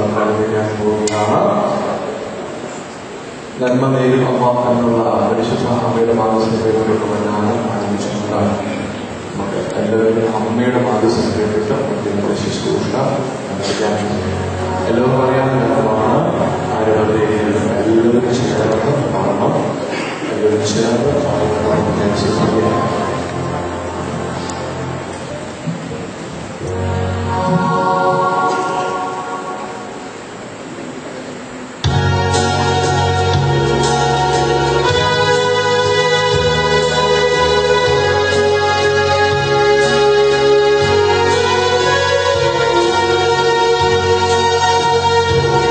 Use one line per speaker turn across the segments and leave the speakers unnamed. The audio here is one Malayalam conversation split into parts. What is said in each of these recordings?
പ്രാർത്ഥിക്കാൻ പോവുകയാണ് നന്മ നേരും അമ്മ എന്നുള്ള പരിശുദ്ധ അമ്മയുടെ മാനസികതയിലൂടെ ഞാൻ ആരംഭിച്ചിട്ടുണ്ട് നമുക്ക് എല്ലാവരും അമ്മയുടെ മാനസികതയിലിട്ട് നമുക്ക് ശുശ്രൂഷ ആരംഭിക്കാൻ എല്ലാവർക്കും അറിയാവുന്ന കാര്യമാണ് ആരോഗ്യ എല്ലാവരും ചേർന്ന് കാണണം എല്ലാവരും ചേർന്ന് കാണണം ഞാൻ ശ്രദ്ധിക്കാം
ും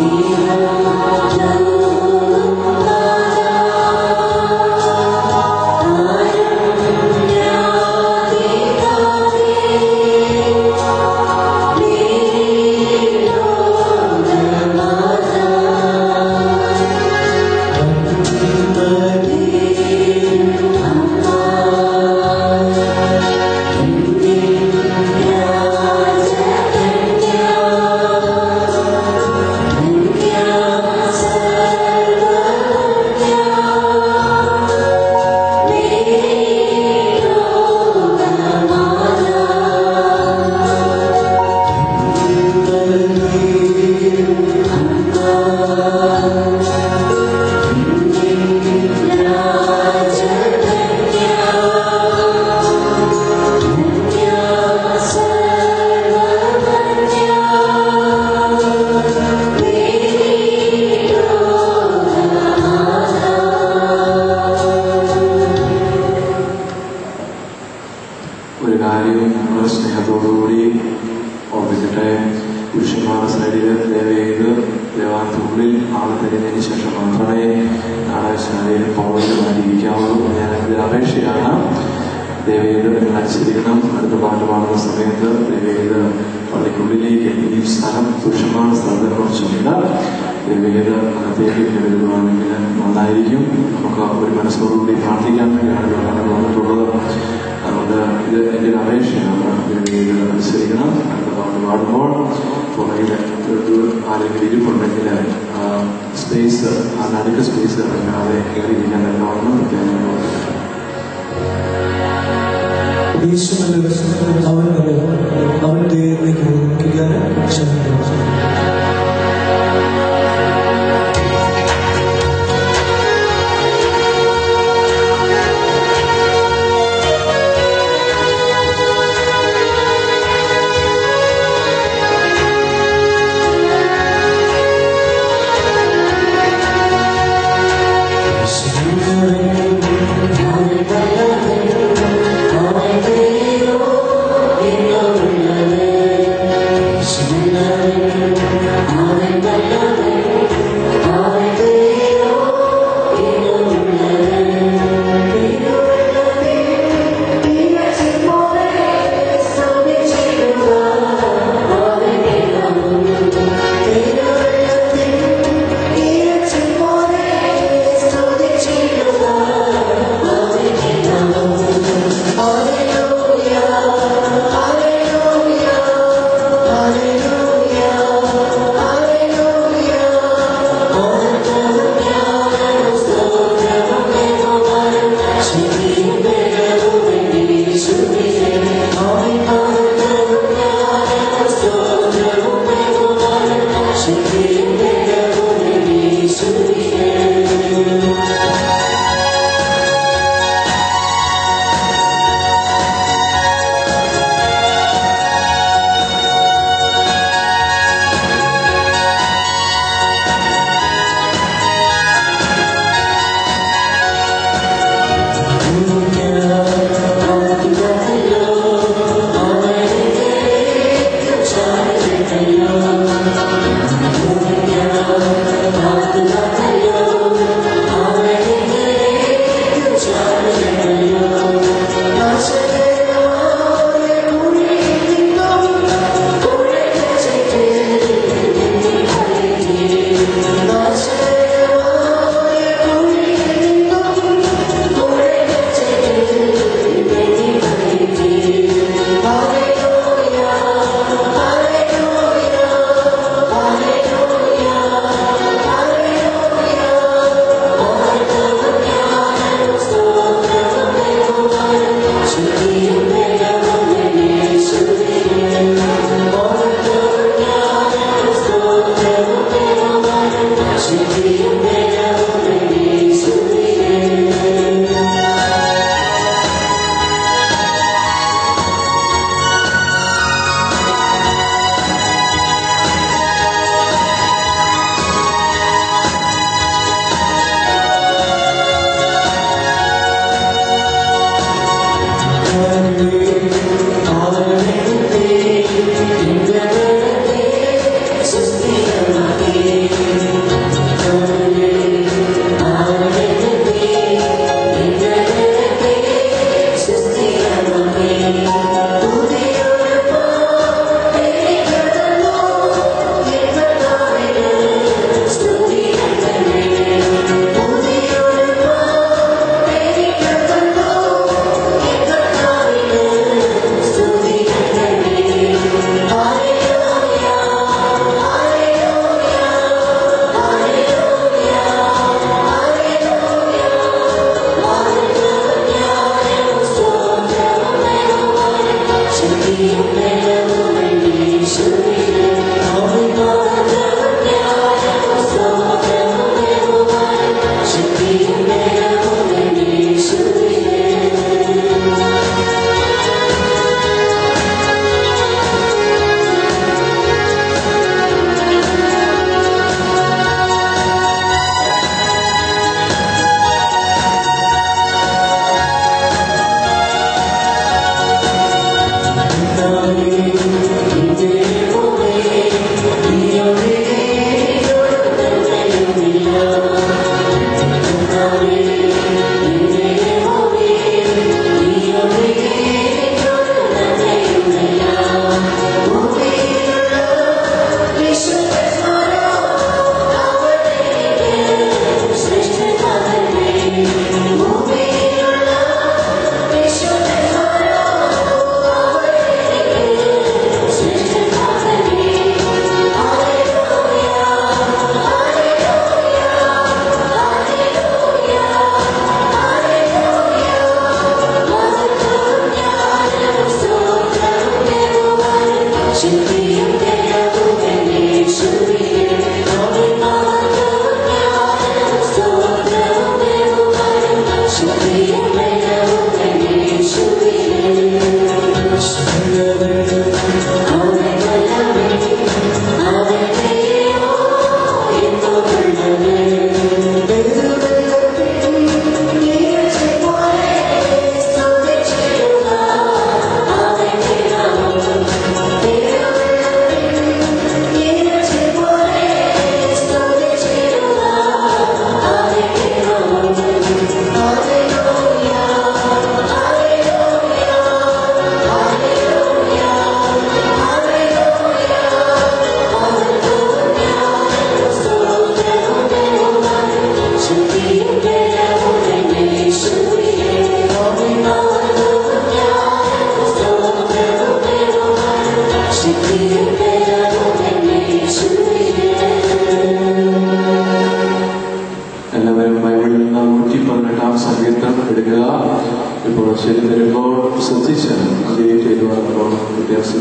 ഒരു കാര്യം നമ്മൾ സ്നേഹത്തോടുകൂടി ഓർമ്മിക്കട്ടെ പുരുഷന്മാരുടെ സൈഡിൽ ദയവേത് ദേവാലയത്തിനുള്ളിൽ ആളെ തരുന്നതിന് ശേഷം മാത്രമേ നാടകശാലയിൽ പോയിന്റ് മാറ്റിയിരിക്കാവുള്ളൂ ഞാൻ എൻ്റെ അപേക്ഷയാണ് ദയവേത് നിങ്ങൾ അനുസരിക്കണം അടുത്ത പാട്ട് പാടുന്ന സമയത്ത് ദയവേത് പള്ളിക്കുള്ളിലേക്ക് ഈ സ്ഥലം പുരുഷന്മാരുടെ സ്ഥലത്തെ കുറിച്ചുണ്ട് ദയവേത് അകത്തേക്ക് വരുവാണെങ്കിൽ നന്നായിരിക്കും നമുക്ക് ഒരു മനസ്സോടുകൂടി പ്രാർത്ഥിക്കാൻ വേണ്ടിയാണ് ഞാൻ കടന്നു വന്നിട്ടുള്ളത് അതുകൊണ്ട് ഇത് എൻ്റെ ഒരു അപേക്ഷയാണ് ഇത് അനുസരിക്കണം അടുത്ത പാട്ട് പാടുമ്പോൾ പുറകിൽ ഒരു ആരെങ്കിലും ഇരിപ്പുണ്ടെങ്കിൽ സ്പേസ് ആ നടുക്ക് സ്പേസ് ഇറങ്ങാതെ കയറിയിരിക്കാൻ നല്ലോണം പ്രത്യേകം
യേശു നല്ലവൻ അവൻ നല്ലവൻ അവന്റെ ദൈവത്തിലേക്ക് നോക്കിയാൽ ക്ഷമിക്കുന്നു
Thank you.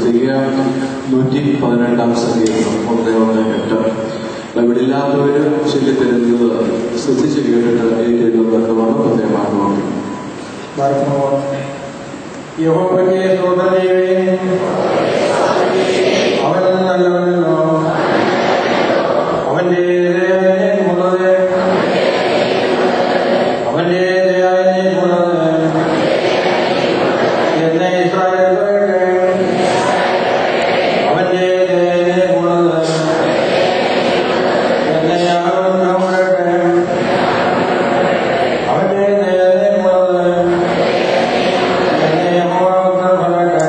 ശ്രദ്ധിക്കുക നൂറ്റി പതിനെട്ടാം സങ്കീർണം ഒന്ന് ഒന്ന് എട്ട് ഇവിടില്ലാത്തവര് ചൊല്ലിത്തരുന്നത് ശ്രദ്ധിച്ച് കേട്ടിട്ട് ഏറ്റവും ബന്ധമാണ് പ്രത്യേകമാകുന്നത്
യഹോവയ്ക്ക് സ്തോത്രം ചെയ്യുകയും അവൻ നല്ലവനല്ലോ അവന്റെ ദയാലുള്ളത് അവന്റെ ദയാലുള്ളത് എന്നെ ഇസ്രായേൽ പറയട്ടെ അവന്റെ ദയാലുള്ളത് എന്നെ ആരോഗ്യം പറയട്ടെ അവന്റെ ദയാലുള്ളത് എന്നെ യഹോവ പറയട്ടെ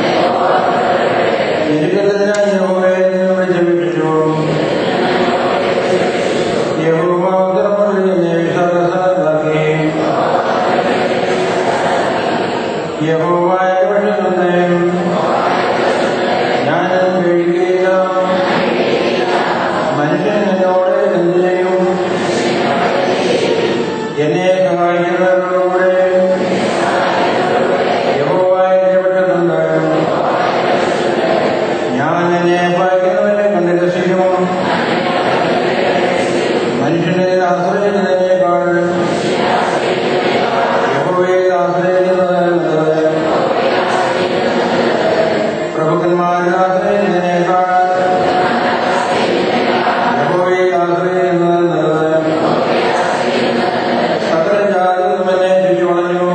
എനിക്കെതിരായി യഹോവയെ വിളിച്ചു യഹോവ ഉത്തരമൊഴി എന്നെ വിശ്വാസമാക്കി യഹോവ ഇടപെടുന്നുണ്ട് ഞാൻ കഴിക്കുകയില്ല മനുഷ്യൻ എന്നോട് എന്ത് ചെയ്യും എന്നെ സഹായിക്കുന്നവരോടുകൂടെ യഹോവ ഇടപെടുന്നുണ്ട് ഞാൻ എന്നെ ഭയക്കുന്നവരെ കണ്ട് രക്ഷിക്കും മനുഷ്യനെ ആശ്രയിക്കുന്നതിനേക്കാൾ യഹോവയിൽ ആശ്രയിക്കുന്നത് നല്ലത് പ്രഭുക്കന്മാരിൽ ആശ്രയിക്കുന്നതിനേക്കാൾ യഹോവയിൽ ആശ്രയിക്കുന്നത് നല്ലത് സകല ജാതികളും എന്നെ ചുറ്റുവളഞ്ഞു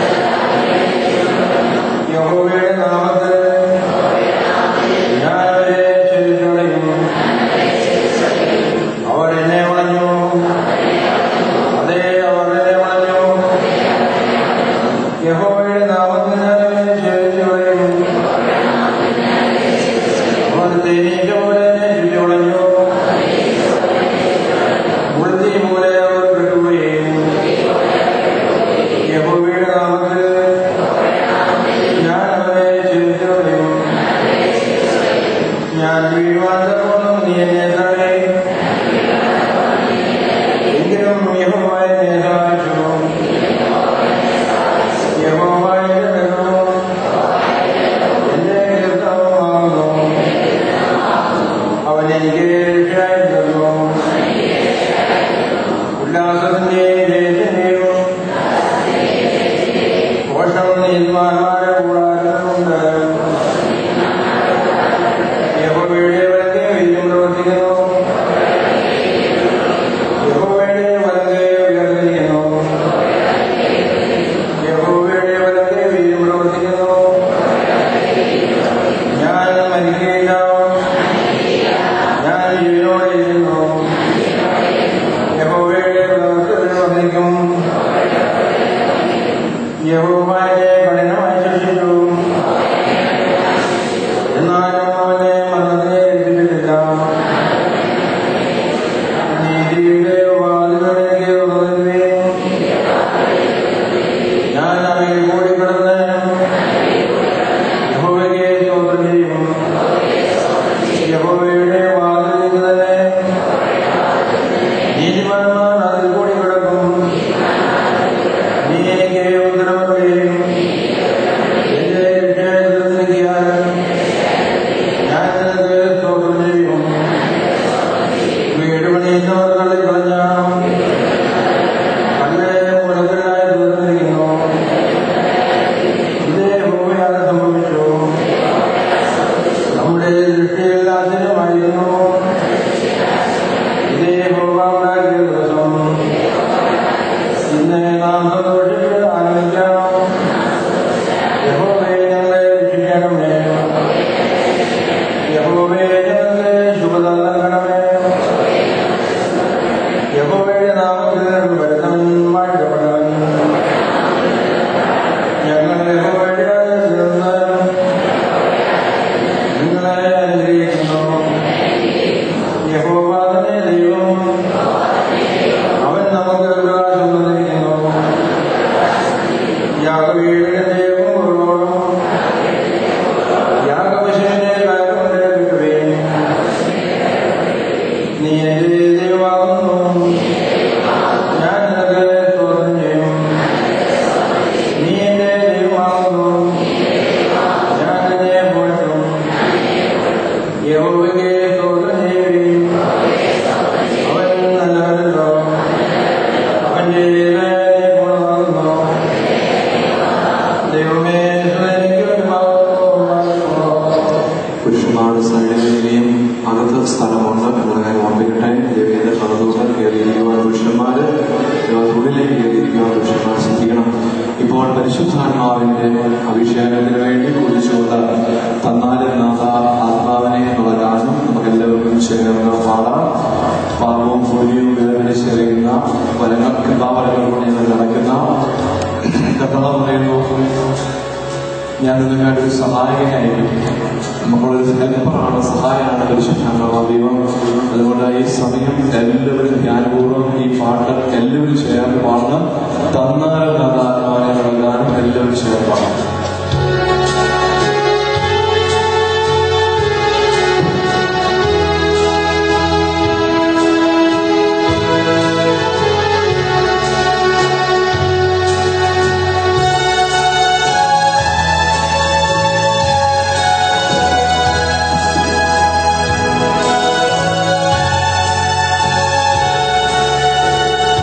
യഹോവയുടെ നാമത്തിൽ ഞാൻ അവരെ ചുരുക്കളയും അവർ എന്നെ വളഞ്ഞു അതേ അവർ എന്നെ വളഞ്ഞു യഹോവയുടെ നാമത്തിൽ ഞാൻ അവരെ ചുരുക്കളയും അവർ തേനീച്ച പോലെ എന്നെ ചുരുക്കളഞ്ഞു മുഴുതി പോലെ അവർ കെട്ടുകയും യഹോവയുടെ നാമത്തിൽ ഞാൻ അവരെ ചുരുക്കളയും ഞാൻ വീഴ്വാന്തമൊന്നും നീ എന്നെ തടയും എങ്കിലും യഹോവായ എന്നെ സഹായിച്ചു യഹോവായുടെ ബലവും എന്റെ കീർത്തനവുമാകുന്നു അവൻ എനിക്ക് രക്ഷയായി തന്നു ഉല്ലാസത്തിന്റെ ജയത്തിന്റെയും കോഷം നീന്മാന്മാരെ കൂടാറുണ്ട് യഹോവയുടെ വലത്തെ വീര്യം പ്രവർത്തിക്കുന്നു യഹോവയുടെ വലത്തെ ഉയർന്നിരിക്കുന്നു യഹോവയുടെ വലത്തെ വീര്യം പ്രവർത്തിക്കുന്നു ഞാൻ മരിക്കുകയില്ല ഞാൻ ജീവനോടെ ഇരുന്നു യഹോവയുടെ പ്രവർത്തനം വന്നിരിക്കും യഹോവയെ കഠിനമായി ശിക്ഷിച്ചു എന്നാലും അവനെ മരണത്തെ ഏൽപ്പിച്ചിട്ടില്ല നീതിയുടെ വാതിലേക്ക് ഉള്ളതിനെയും ഞാൻ അവയിൽ കൂടി കിടന്ന് യഹോവയ്ക്ക് സ്തോത്രം ചെയ്യും യഹോവയുടെ വാതിലേക്ക് തന്നെ നീതിമാന്മാർ അതിൽ കൂടി കിടക്കും നീ എനിക്ക് ഉത്തരവുകയും എന്റെ വിഷയത്തിലെത്തിയാൽ ഞാൻ നിനക്ക് സ്തോത്രം ചെയ്യും വീട് പണിയുന്നവർ തള്ളിക്കളഞ്ഞ കല്ല് മുടക്കലായി തീർന്നിരിക്കുന്നു ഇതേ ഭൂമിയാണ് സംഭവിച്ചു നമ്മുടെ ദൃഷ്ടിയിൽ ആശ്ചര്യമായിരുന്നു ഇതേ ഭൂമ ഉണ്ടാക്കിയ ദിവസം ഇന്ന് നാം സന്തോഷിച്ച് ആനന്ദിക്കാം യഹോവേ ഞങ്ങളെ രക്ഷിക്കണമേ യഹോവേ ഞങ്ങൾക്ക് ശുഭത നൽകണമേ യഹോവയുടെ നാമത്തിൽ വരുന്നവൻ വാഴ്ത്തപ്പെട്ടവൻ ഞങ്ങൾ യഹോവയുടെ അടുത്ത് നിന്ന് നിങ്ങളെ അനുഗ്രഹിക്കുന്നു യഹോവ തന്നെ ദൈവം അവൻ നമുക്ക് പ്രകാശം തന്നിരിക്കുന്നു യാഗവീടിന്റെ ദൈവം ഉള്ളോടും യാഗപശുവിനെ കാലം കിട്ടുകയും നീ എന്റെ ദൈവമാകുന്നു ഞാൻ നിനക്ക്
പരിശുദ്ധാത്മാവിന്റെ അഭിഷേകത്തിന് വേണ്ടി കുതിച്ചുകൊണ്ട് തന്നാലും നാഥ ആത്മാവിനെ എന്നുള്ള ഗാനം നമുക്കെല്ലാവർക്കും ചേർന്ന് പാടാം പാപവും പുലിയും വേദനിച്ചറിയുന്ന വലങ്ങൾക്ക് എല്ലാ വലകൾ ഞങ്ങൾ നടക്കുന്ന കർത്താവ് പറയുന്നു ഞാൻ നിങ്ങൾക്കായിട്ട് ഒരു സഹായകനായിരിക്കും നമ്മളൊരു ഹെൽപ്പറാണ് സഹായമാണ് പരിശുദ്ധാത്മാവ് ദൈവം അതുകൊണ്ട് ഈ സമയം എല്ലാവരും ധ്യാനപൂർവ്വം ഈ പാട്ട് എല്ലാവരും ചേർന്ന് പാടണം തന്നാലും നാഥാത്മാവിനെ നൽകാനും എല്ലാവരും ചേർന്ന് പാടണം
ും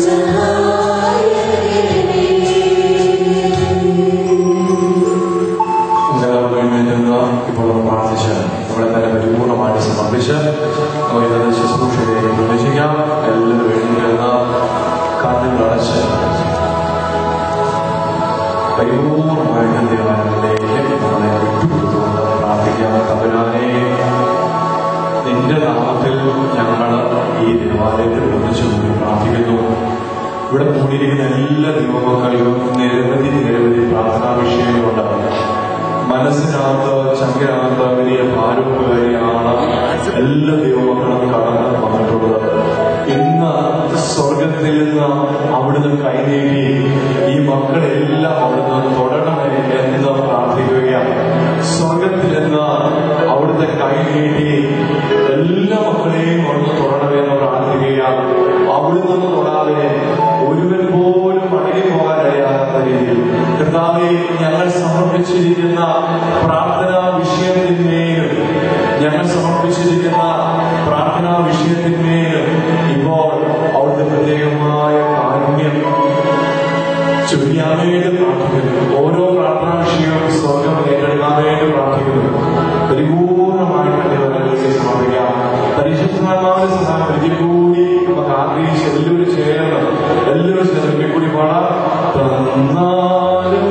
നിന്ന് ഇപ്പോൾ നമ്മൾ പ്രാർത്ഥിച്ച് നമ്മളെ തന്നെ പരിപൂർണമായിട്ട് സമർപ്പിച്ച് നമുക്ക് ഇന്നത്തെ ശുശ്രൂഷയിലേക്ക് പ്രവേശിക്കാം എല്ലാവരും എഴുന്നേൽക്കുന്ന കണ്ണുകൾ അടച്ച് പരിപൂർണമായിട്ട് ദേവാലയത്തിലേക്ക് നമ്മളെ വിട്ടുകൊടുത്തുകൊണ്ട് പ്രാർത്ഥിക്കാം തമ്പുരാനെ നിന്റെ നാമത്തിൽ ഞങ്ങൾ ഈ ദേവാലയത്തിൽ ഒന്നിച്ചു കൂടി പ്രാർത്ഥിക്കുന്നു ഇവിടെ കൂടിയിരിക്കുന്ന എല്ലാ ദൈവമക്കളിലും നിരവധി നിരവധി പ്രാർത്ഥനാ വിഷയങ്ങളുണ്ട് മനസ്സിനകത്ത് ചങ്കരകത്ത് വലിയ ഭാരവുകാരിയാണ് എല്ലാ ദൈവമക്കളും കടന്നു വന്നിട്ടുള്ളത് ഇന്ന് സ്വർഗത്തിൽ നിന്ന് അവിടുന്ന് കൈനീട്ടി ഈ മക്കളെല്ലാം അവിടുന്ന് തൊടണമേ എന്ന് പ്രാർത്ഥിക്കുകയാണ് സ്വർഗത്തിൽ നിന്ന് അവിടുത്തെ കൈനീട്ടി എല്ലാ മക്കളെയും അവിടുന്ന് തൊടണമേ എന്ന് പ്രാർത്ഥിക്കുകയാണ് അവിടുന്ന് തൊടാതെ ഒരുവൻ പോലും മടങ്ങി പോകാൻ കഴിയാത്ത രീതിയിൽ കർത്താവെ ഞങ്ങൾ സമർപ്പിച്ചിരിക്കുന്ന പ്രാർത്ഥനാ വിഷയത്തിന്മേലും ഞങ്ങൾ സമർപ്പിച്ചിരിക്കുന്ന പ്രാർത്ഥനാ വിഷയത്തിന്മേലും ഇപ്പോൾ അവിടുത്തെ പ്രത്യേകമായ കാരുണ്യം ചൊരിയാനായിട്ട് പ്രാർത്ഥിക്കുന്നു ഓരോ പ്രാർത്ഥനാ വിഷയവും സ്വർഗം ഏറ്റെടുക്കാനായിട്ട് പ്രാർത്ഥിക്കുന്നു പരിപൂർണമായിട്ട് ദൈവങ്ങളിലേക്ക് സമർപ്പിക്കാം പരിശുദ്ധമായ സഹായം ഒരിക്കൽ കൂടി നമുക്ക് ആഗ്രഹിച്ച് എല്ലാവരും ചേർന്ന് എല്ലാവരും ചേർന്ന് ഒരിക്കൽ കൂടി പാടാം തന്നാലും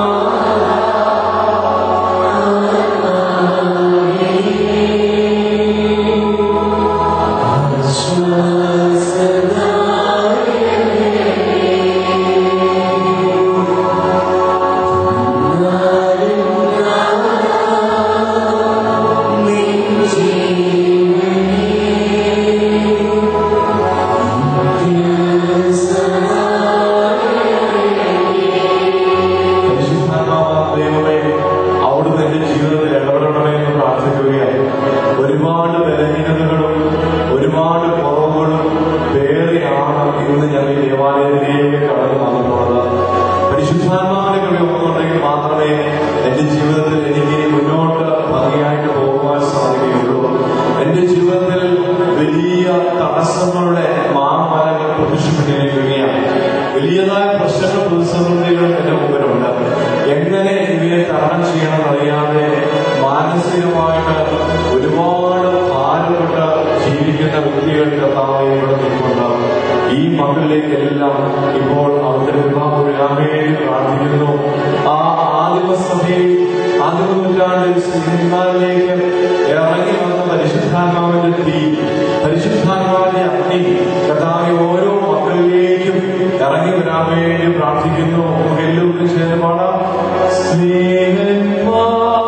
പരിശുദ്ധാത്മാവായ ദൈവമേ അവിടുന്ന് എന്റെ ജീവിതത്തിൽ ഇടപെടണമേ എന്ന് പ്രാർത്ഥിക്കുകയാണ് ഒരുപാട് ബലഹീനതകളും ഒരുപാട് കുറവുകളും വേറെയാണ് ഇന്ന് ഞാൻ ഈ ദേവാലയത്തിലേക്ക് കടന്നു വന്നിട്ടുള്ളത് പരിശുദ്ധാത്മാവിനെ കഴിയുന്നുണ്ടെങ്കിൽ മാത്രമേ എന്റെ ജീവിതത്തിൽ എനിക്ക് ഇനി മുന്നോട്ട് ഭംഗിയായിട്ട് പോകുവാൻ സാധിക്കുകയുള്ളൂ എന്റെ ജീവിതത്തിൽ വലിയ തടസ്സങ്ങളുടെ മാമലകൾ പ്രത്യക്ഷപ്പെട്ടിരിക്കുകയാണ് വലിയതായ പ്രശ്നങ്ങൾ പ്രതിസന്ധികൾ എന്റെ മുമ്പിലുണ്ട് എങ്ങനെ ഇവയെ തരണം ചെയ്യണമെന്നറിയാതെ മാനസികമായിട്ട് ഒരുപാട് ഭാരപ്പെട്ട് ജീവിക്കുന്ന വ്യക്തികൾ കർത്താവെ ഇവിടെ നിൽക്കുന്നുണ്ട് ഈ മക്കളിലേക്കെല്ലാം ഇപ്പോൾ അവരുടെ വിവാഹം വേണ്ടി പ്രാർത്ഥിക്കുന്നു ആ ആദിമസഭയിൽ ആദിമ നൂറ്റാണ്ടിൽ സിനിമയിലേക്ക് ഇറങ്ങി വന്ന പരിശുദ്ധാത്മാവിന്റെ തീ പരിശുദ്ധാത്മാവിന്റെ അഗ്നി കർത്താവെ ഓരോ മക്കളിലേക്കും ഇറങ്ങി വരാൻ വേണ്ടി പ്രാർത്ഥിക്കുന്നു നമുക്ക് എല്ലാവരും ചേർന്നാണ് സ്നേഹന്മാരെ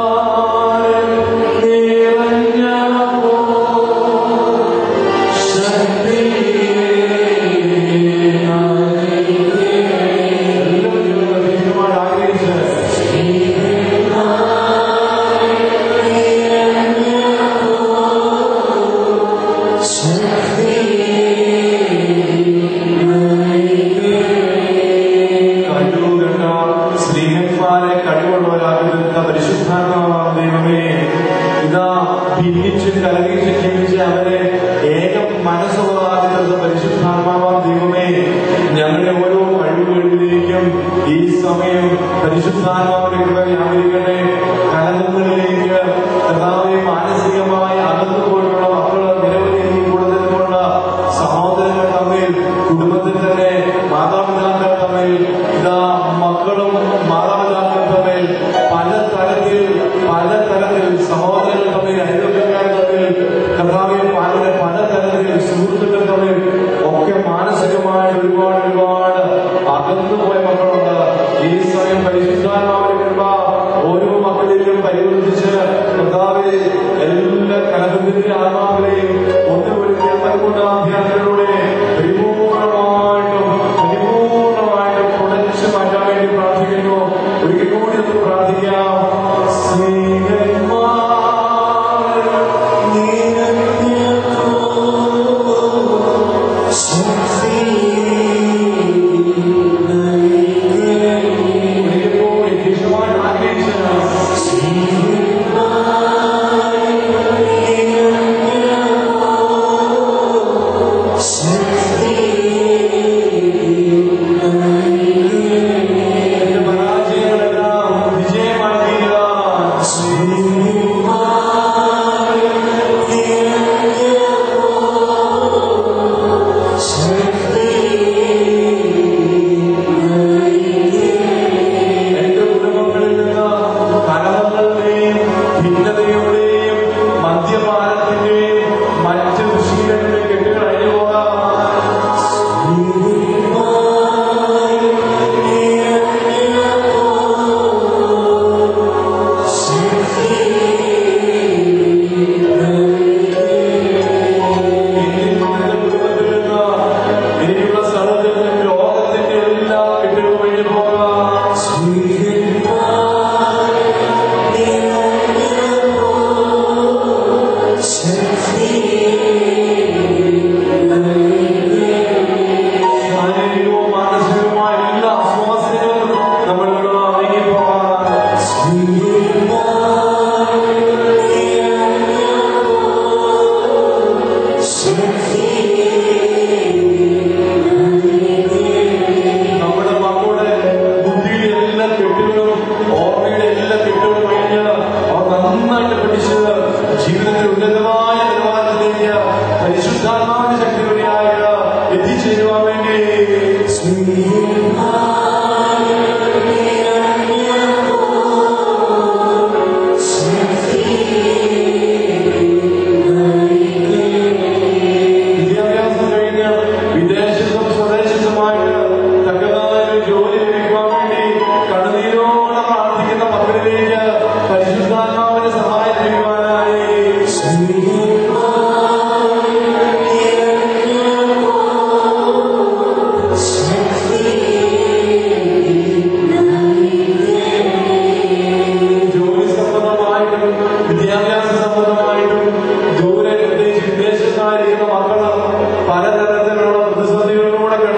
നിറഞ്ഞ കഴിവുകണ്ട സ്ത്രീഹന്മാരെ കഴിവുള്ളവരാകുന്ന പരിശുദ്ധാത്മാവാം ദൈവമേ ഇതാ ഭിന്നിച്ച് കലകിച്ച് ജീവിച്ച് അവരെ ഏക മനസ്സുള്ളതാകുന്നത് പരിശുദ്ധാത്മാവാം ദൈവമേ ഞങ്ങളുടെ ഓരോ കഴിവുകളിലേക്കും ഈ സമയം പരിശുദ്ധാത്മാവിന്റെ കൃപ വ്യാപരിക്കട്ടെ കലഹങ്ങളിലേക്ക് കർത്താവെ മാനസികമായി അകന്നു പോയിട്ടുള്ള മക്കൾ നിരവധി ഈ കൂടുതലുള്ള സഹോദരങ്ങൾ തമ്മിൽ കുടുംബത്തിൽ തന്നെ മാതാപിതാക്കൾ തമ്മിൽ ഇതാ മക്കളും മാതാപിതാക്കൾ തമ്മിൽ പല തരത്തിൽ പല തരത്തിൽ സഹോദരങ്ങൾ തമ്മിൽ അയൽവക്കാർ തമ്മിൽ കർത്താവെ പല പല തരത്തിൽ സുഹൃത്തുക്കൾ തമ്മിൽ ഒക്കെ മാനസികമായി ഒരുപാട് ഒരുപാട് അകന്നു പോയ മക്കളുണ്ട് ഈ സമയം പരിശുദ്ധാത്മാവിന്റെ കൃപ ഓരോ മക്കളിലും പരിവർത്തിച്ച് കർത്താവെ എല്ലാ കലഹത്തിന്റെ ആത്മാവിനെയും ഒന്നുപോലെ കൊണ്ട് പരിപൂർണമായിട്ടും പരിപൂർണമായിട്ടും തുടച്ചു മാറ്റാൻ വേണ്ടി പ്രാർത്ഥിക്കുന്നു ഒരിക്കൽ കൂടി ഒന്ന് പ്രാർത്ഥിക്കാം സ്നേഹന്മാരെ നിരഞ്ഞ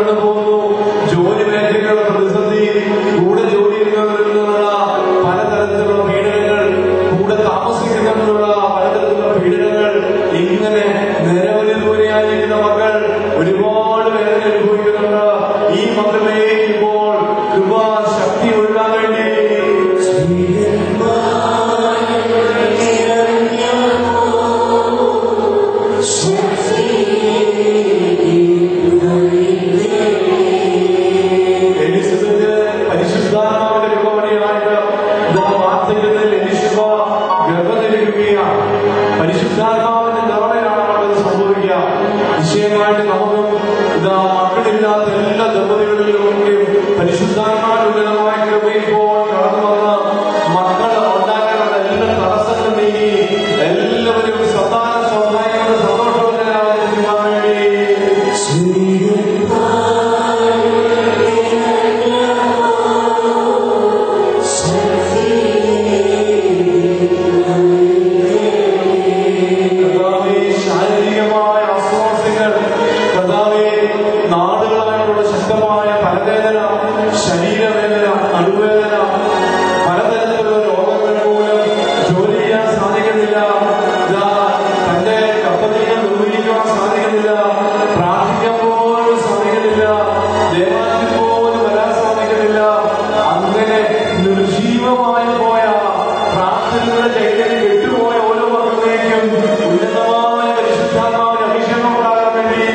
കടന്നു പോകുന്നു ജോലി മേഖലയുടെ പ്രതിസന്ധി കൂടെ ജോലി ചെയ്യുന്നവരിൽ നിന്നുള്ള പലതരത്തിലുള്ള പീഡനങ്ങൾ കൂടെ താമസിക്കുന്നവരിലുള്ള പലതരത്തിലുള്ള പീഡനങ്ങൾ ഇങ്ങനെ നിരവധി ദൂരെയായിരിക്കുന്ന മക്കൾ ഒരുപാട് വേദന അനുഭവിക്കുന്നുണ്ട് ഈ മക്കളിലേക്ക് ഇപ്പോൾ കൃപ ശക്തി ഒഴുകാൻ വേണ്ടി എലിസബത്ത് പരിശുദ്ധാത്മാവിന്റെ രൂപമണിയായിട്ട് ഇതാ വാർദ്ധക്യത്തിൽ എലിശബ ഗർഭധരിക്കുകയാണ് പരിശുദ്ധാത്മാവിന്റെ നിറവയാണ് അവിടെ സംഭവിക്കുക നിശ്ചയമായിട്ട് നമുക്കും ഇതാ മക്കളില്ലാത്ത എല്ലാ ദമ്പതികളിലും പരിശുദ്ധാത്മാവിനുള്ളതായ കൃപ ഇപ്പോൾ കടന്നു വന്ന് മക്കൾ ഉണ്ടാക്കാനുള്ള എല്ലാ തടസ്സങ്ങളും നീങ്ങി എല്ലാവരും സന്താന സൗഭാഗ്യങ്ങളുടെ സന്തോഷവന്തരാകാൻ വേണ്ടി കർത്താവേ, ശാരീരികമായ അസ്വാസ്ഥ്യങ്ങൾ കർത്താവേ, നാളുകളായിട്ടുള്ള ശക്തമായ തലവേദന ശരീരവേദന നടുവേദന പലതരത്തിലുള്ള രോഗങ്ങൾ മൂലം ജോലി ചെയ്യാൻ സാധിക്കുന്നില്ല ഇതാ, തന്റെ കർത്തവ്യം നിർവഹിക്കുവാൻ സാധിക്കുന്നില്ല പ്രാർത്ഥിക്കാൻ പോലും സാധിക്കുന്നില്ല ദേവാലയത്തിൽ പോലും വരാൻ സാധിക്കുന്നില്ല അങ്ങനെ നിർജീവമായി പോയ പ്രാർത്ഥനയുടെ ചൈതന്യം വിട്ടുപോയ ഓരോ മക്കളിലേക്കും ഉന്നതമായ പരിശുദ്ധാത്മാവിന്റെ അഭിഷേകം ഉണ്ടാകാൻ വേണ്ടി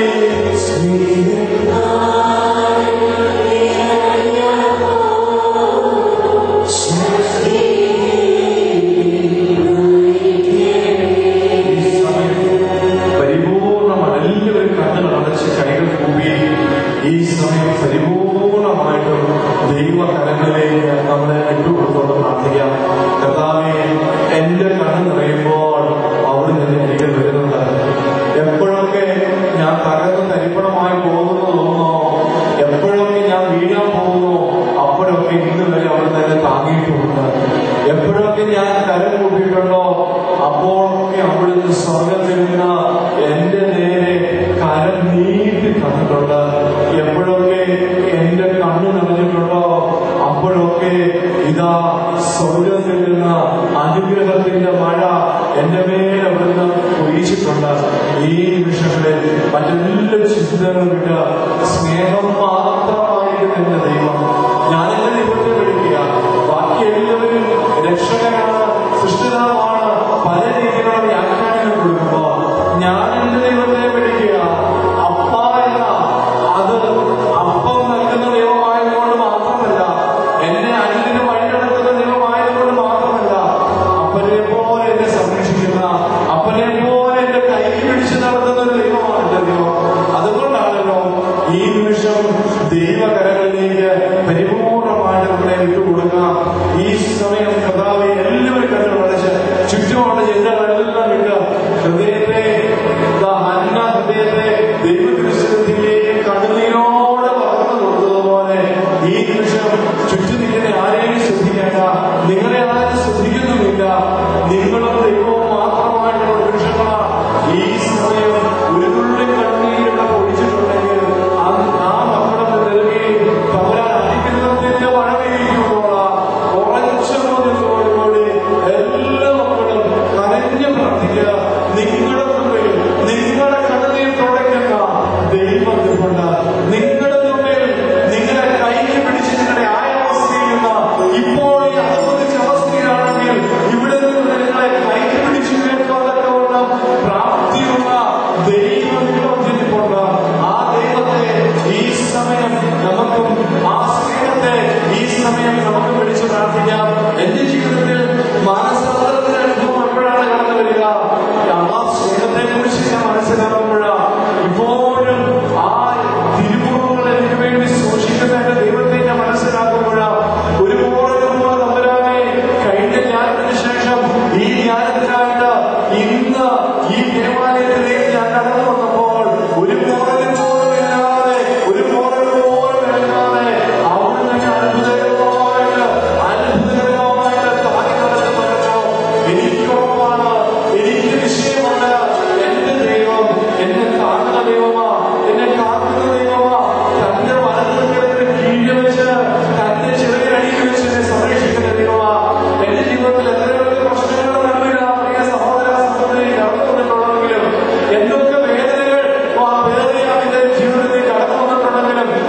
ഈ സമയം പരിപൂർണമാണ് എല്ലാവരും കണ്ണുകൾ അടച്ച് കൈകൾ കൂപ്പി ഈ സമയം പരിപൂർണമായിട്ടും ദൈവകരങ്ങളിലേക്ക് നമ്മളെ വിട്ടുകൊടുത്തോണ്ട് പ്രാർത്ഥിക്കാം കർത്താവെ എന്റെ കണ്ണ് നിറയുമ്പോൾ അവിടെ നിന്ന് എനിക്ക് വരുന്നുണ്ട് എപ്പോഴൊക്കെ ഞാൻ തകർന്ന് തരിപ്പണമായി പോകുന്നു തോന്നുന്നോ എപ്പോഴൊക്കെ ഞാൻ വീഴാൻ പോകുന്നു അപ്പോഴൊക്കെ ഇന്ന് വരെ അവിടെ തന്നെ താങ്ങിയിട്ടുണ്ട് എപ്പോഴൊക്കെ ഞാൻ കരം കൂട്ടിയിട്ടുണ്ടോ അപ്പോഴൊക്കെ അവിടുന്ന് സ്വർഗത്തിൽ നിന്ന് എന്റെ നേരെ കരം നീട്ടി തന്നിട്ടുണ്ട് എപ്പോഴൊക്കെ എന്റെ കണ്ണ് നിറഞ്ഞിട്ടുണ്ടോ അപ്പോഴൊക്കെ ഇതാ സ്വർഗത്തിൽ നിന്ന് അനുഗ്രഹത്തിന്റെ മഴ എന്റെ മേലെ അവിടുന്ന് ഒഴിച്ചിട്ടുണ്ട് ഈ നിമിഷങ്ങളിൽ മറ്റെല്ലാ ചിന്തകളും വിട്ട് സ്നേഹം മാത്രമായിരിക്കും എന്റെ ദൈവം ഞാൻ എന്റെ ദൈവത്തെ വിളിക്കുക ബാക്കി എല്ലാവരും രക്ഷകനാണ് സൃഷ്ടിതാവാണ് പല രീതിയിലുള്ള വ്യാഖ്യാനങ്ങൾ കൊടുക്കുമ്പോ ഞാൻ എന്റെ ദൈവത്തെ വിളിക്കുക അപ്പ എന്ന അത് അപ്പം നൽകുന്ന ദൈവമായതുകൊണ്ട് മാത്രമല്ല എന്നെ അന്യന് വഴി നടത്തുന്ന ദൈവമായതുകൊണ്ട് മാത്രമല്ല അപ്പനെ പോലെ എന്നെ സംരക്ഷിക്കുന്ന അപ്പനെ പോലെ എന്റെ കൈ പിടിച്ച് നടത്തുന്ന ഒരു ദൈവമാണ് എന്റെ ദൈവം അതുകൊണ്ടാണല്ലോ ഈ നിമിഷം ദൈവകരങ്ങളിലേക്ക് പരിപൂർണമായിട്ട് നമ്മളെ വിട്ടുകൊടുക്കാം ഈ സമയം കഥാവെ എല്ലാവരും കണ്ടു വളച്ച് ചുറ്റുമുള്ള ചിന്തകളെല്ലാം വിട്ട് ഹൃദയത്തെ ദാ ഹന്ന ഹൃദയത്തെ ദൈവദൃശ്യത്തിലേക്ക് കണ്ണുനീരോടെ പകർന്നു കൊടുത്തതുപോലെ ഈ നിമിഷം ചുറ്റും നിൽക്കുന്ന ആരെയും ശ്രദ്ധിക്കേണ്ട നിങ്ങളെ ആരും ശ്രദ്ധിക്കുന്നുമില്ല നിങ്ങളും ദൈവവും മാത്രമായിട്ടുള്ള നിമിഷങ്ങളാണ് ഈ സമയം ഒരു തുള്ളി കണ്ണീരുടെ പൊടിച്ചിട്ടുണ്ടെങ്കിൽ അത് ആ മക്കളുടെ നിലവിൽ തവരാൻ അധികൃതത്തിന്റെ മഴ പെയ്യുമ്പോൾ ഉറച്ച ബോധ്യത്തോടുകൂടി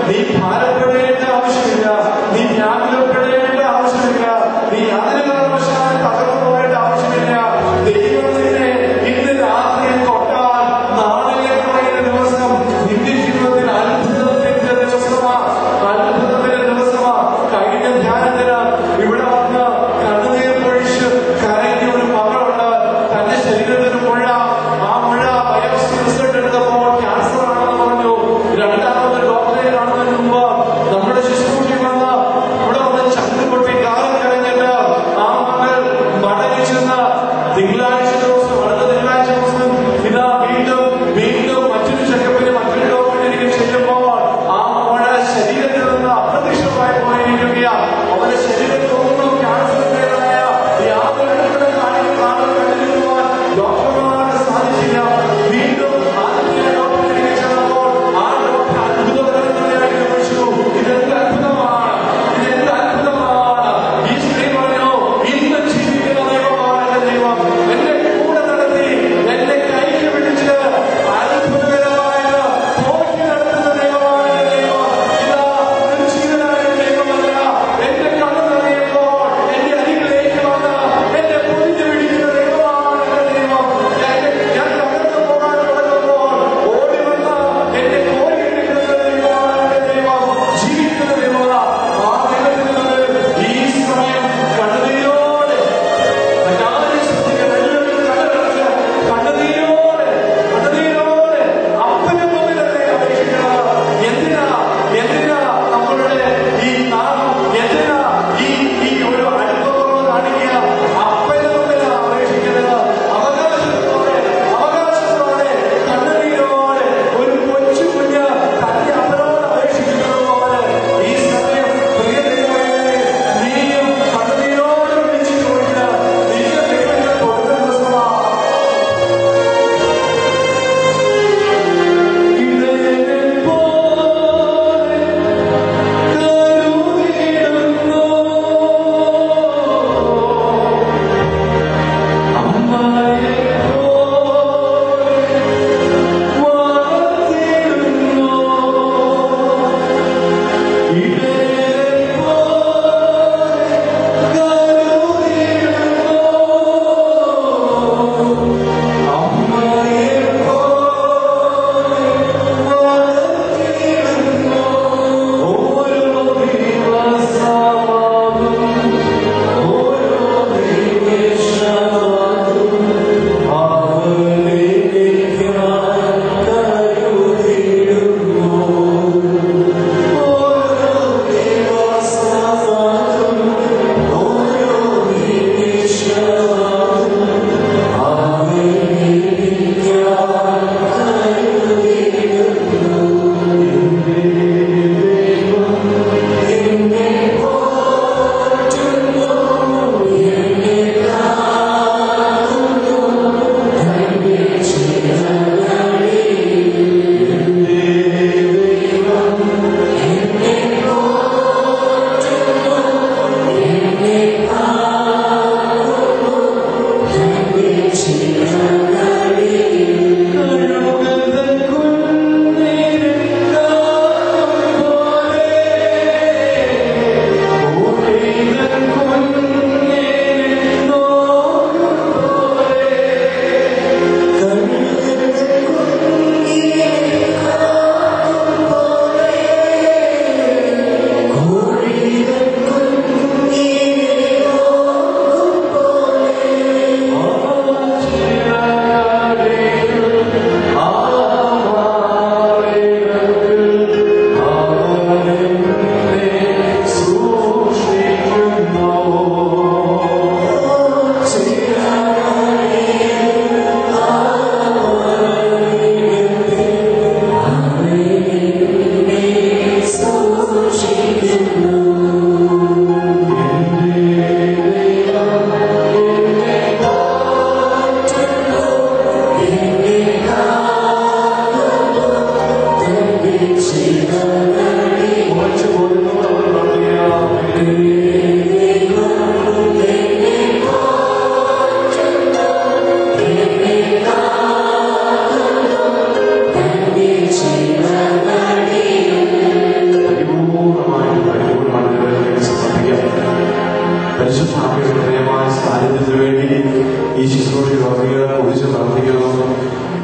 നീ ഭാരപ്പെടേണ്ട ആവശ്യമില്ല നീ വ്യാകുലപ്പെടേണ്ട ആവശ്യമില്ല നീ യാതൊരു കാരണവശാലും തകർന്നു പോകേണ്ട ആവശ്യമില്ല ദൈവം നിന്നെ ഇന്ന് രാത്രി തൊട്ടാൽ നാളെ എന്ന് പറയുന്ന ദിവസം നിന്റെ ജീവിതത്തിൽ അത്ഭുതത്തിന്റെ ദിവസമാ അത്ഭുതത്തിന്റെ ദിവസമാ കഴിഞ്ഞ ധ്യാനത്തിന് ഇവിടെ വന്ന് കണ്ണുനീർ പൊഴിച്ച് കരയ്ക്ക് ഒരു മകളുണ്ട് തന്റെ ശരീരത്തിന് മുഴ ആ മുഴ ബയോപ്സി റിസൾട്ട് എടുത്തപ്പോൾ ക്യാൻസർ ആണെന്ന് പറഞ്ഞു രണ്ടാമത് ഡോക്ടറെ കാണുന്നതിന് മുമ്പ് നമ്മുടെ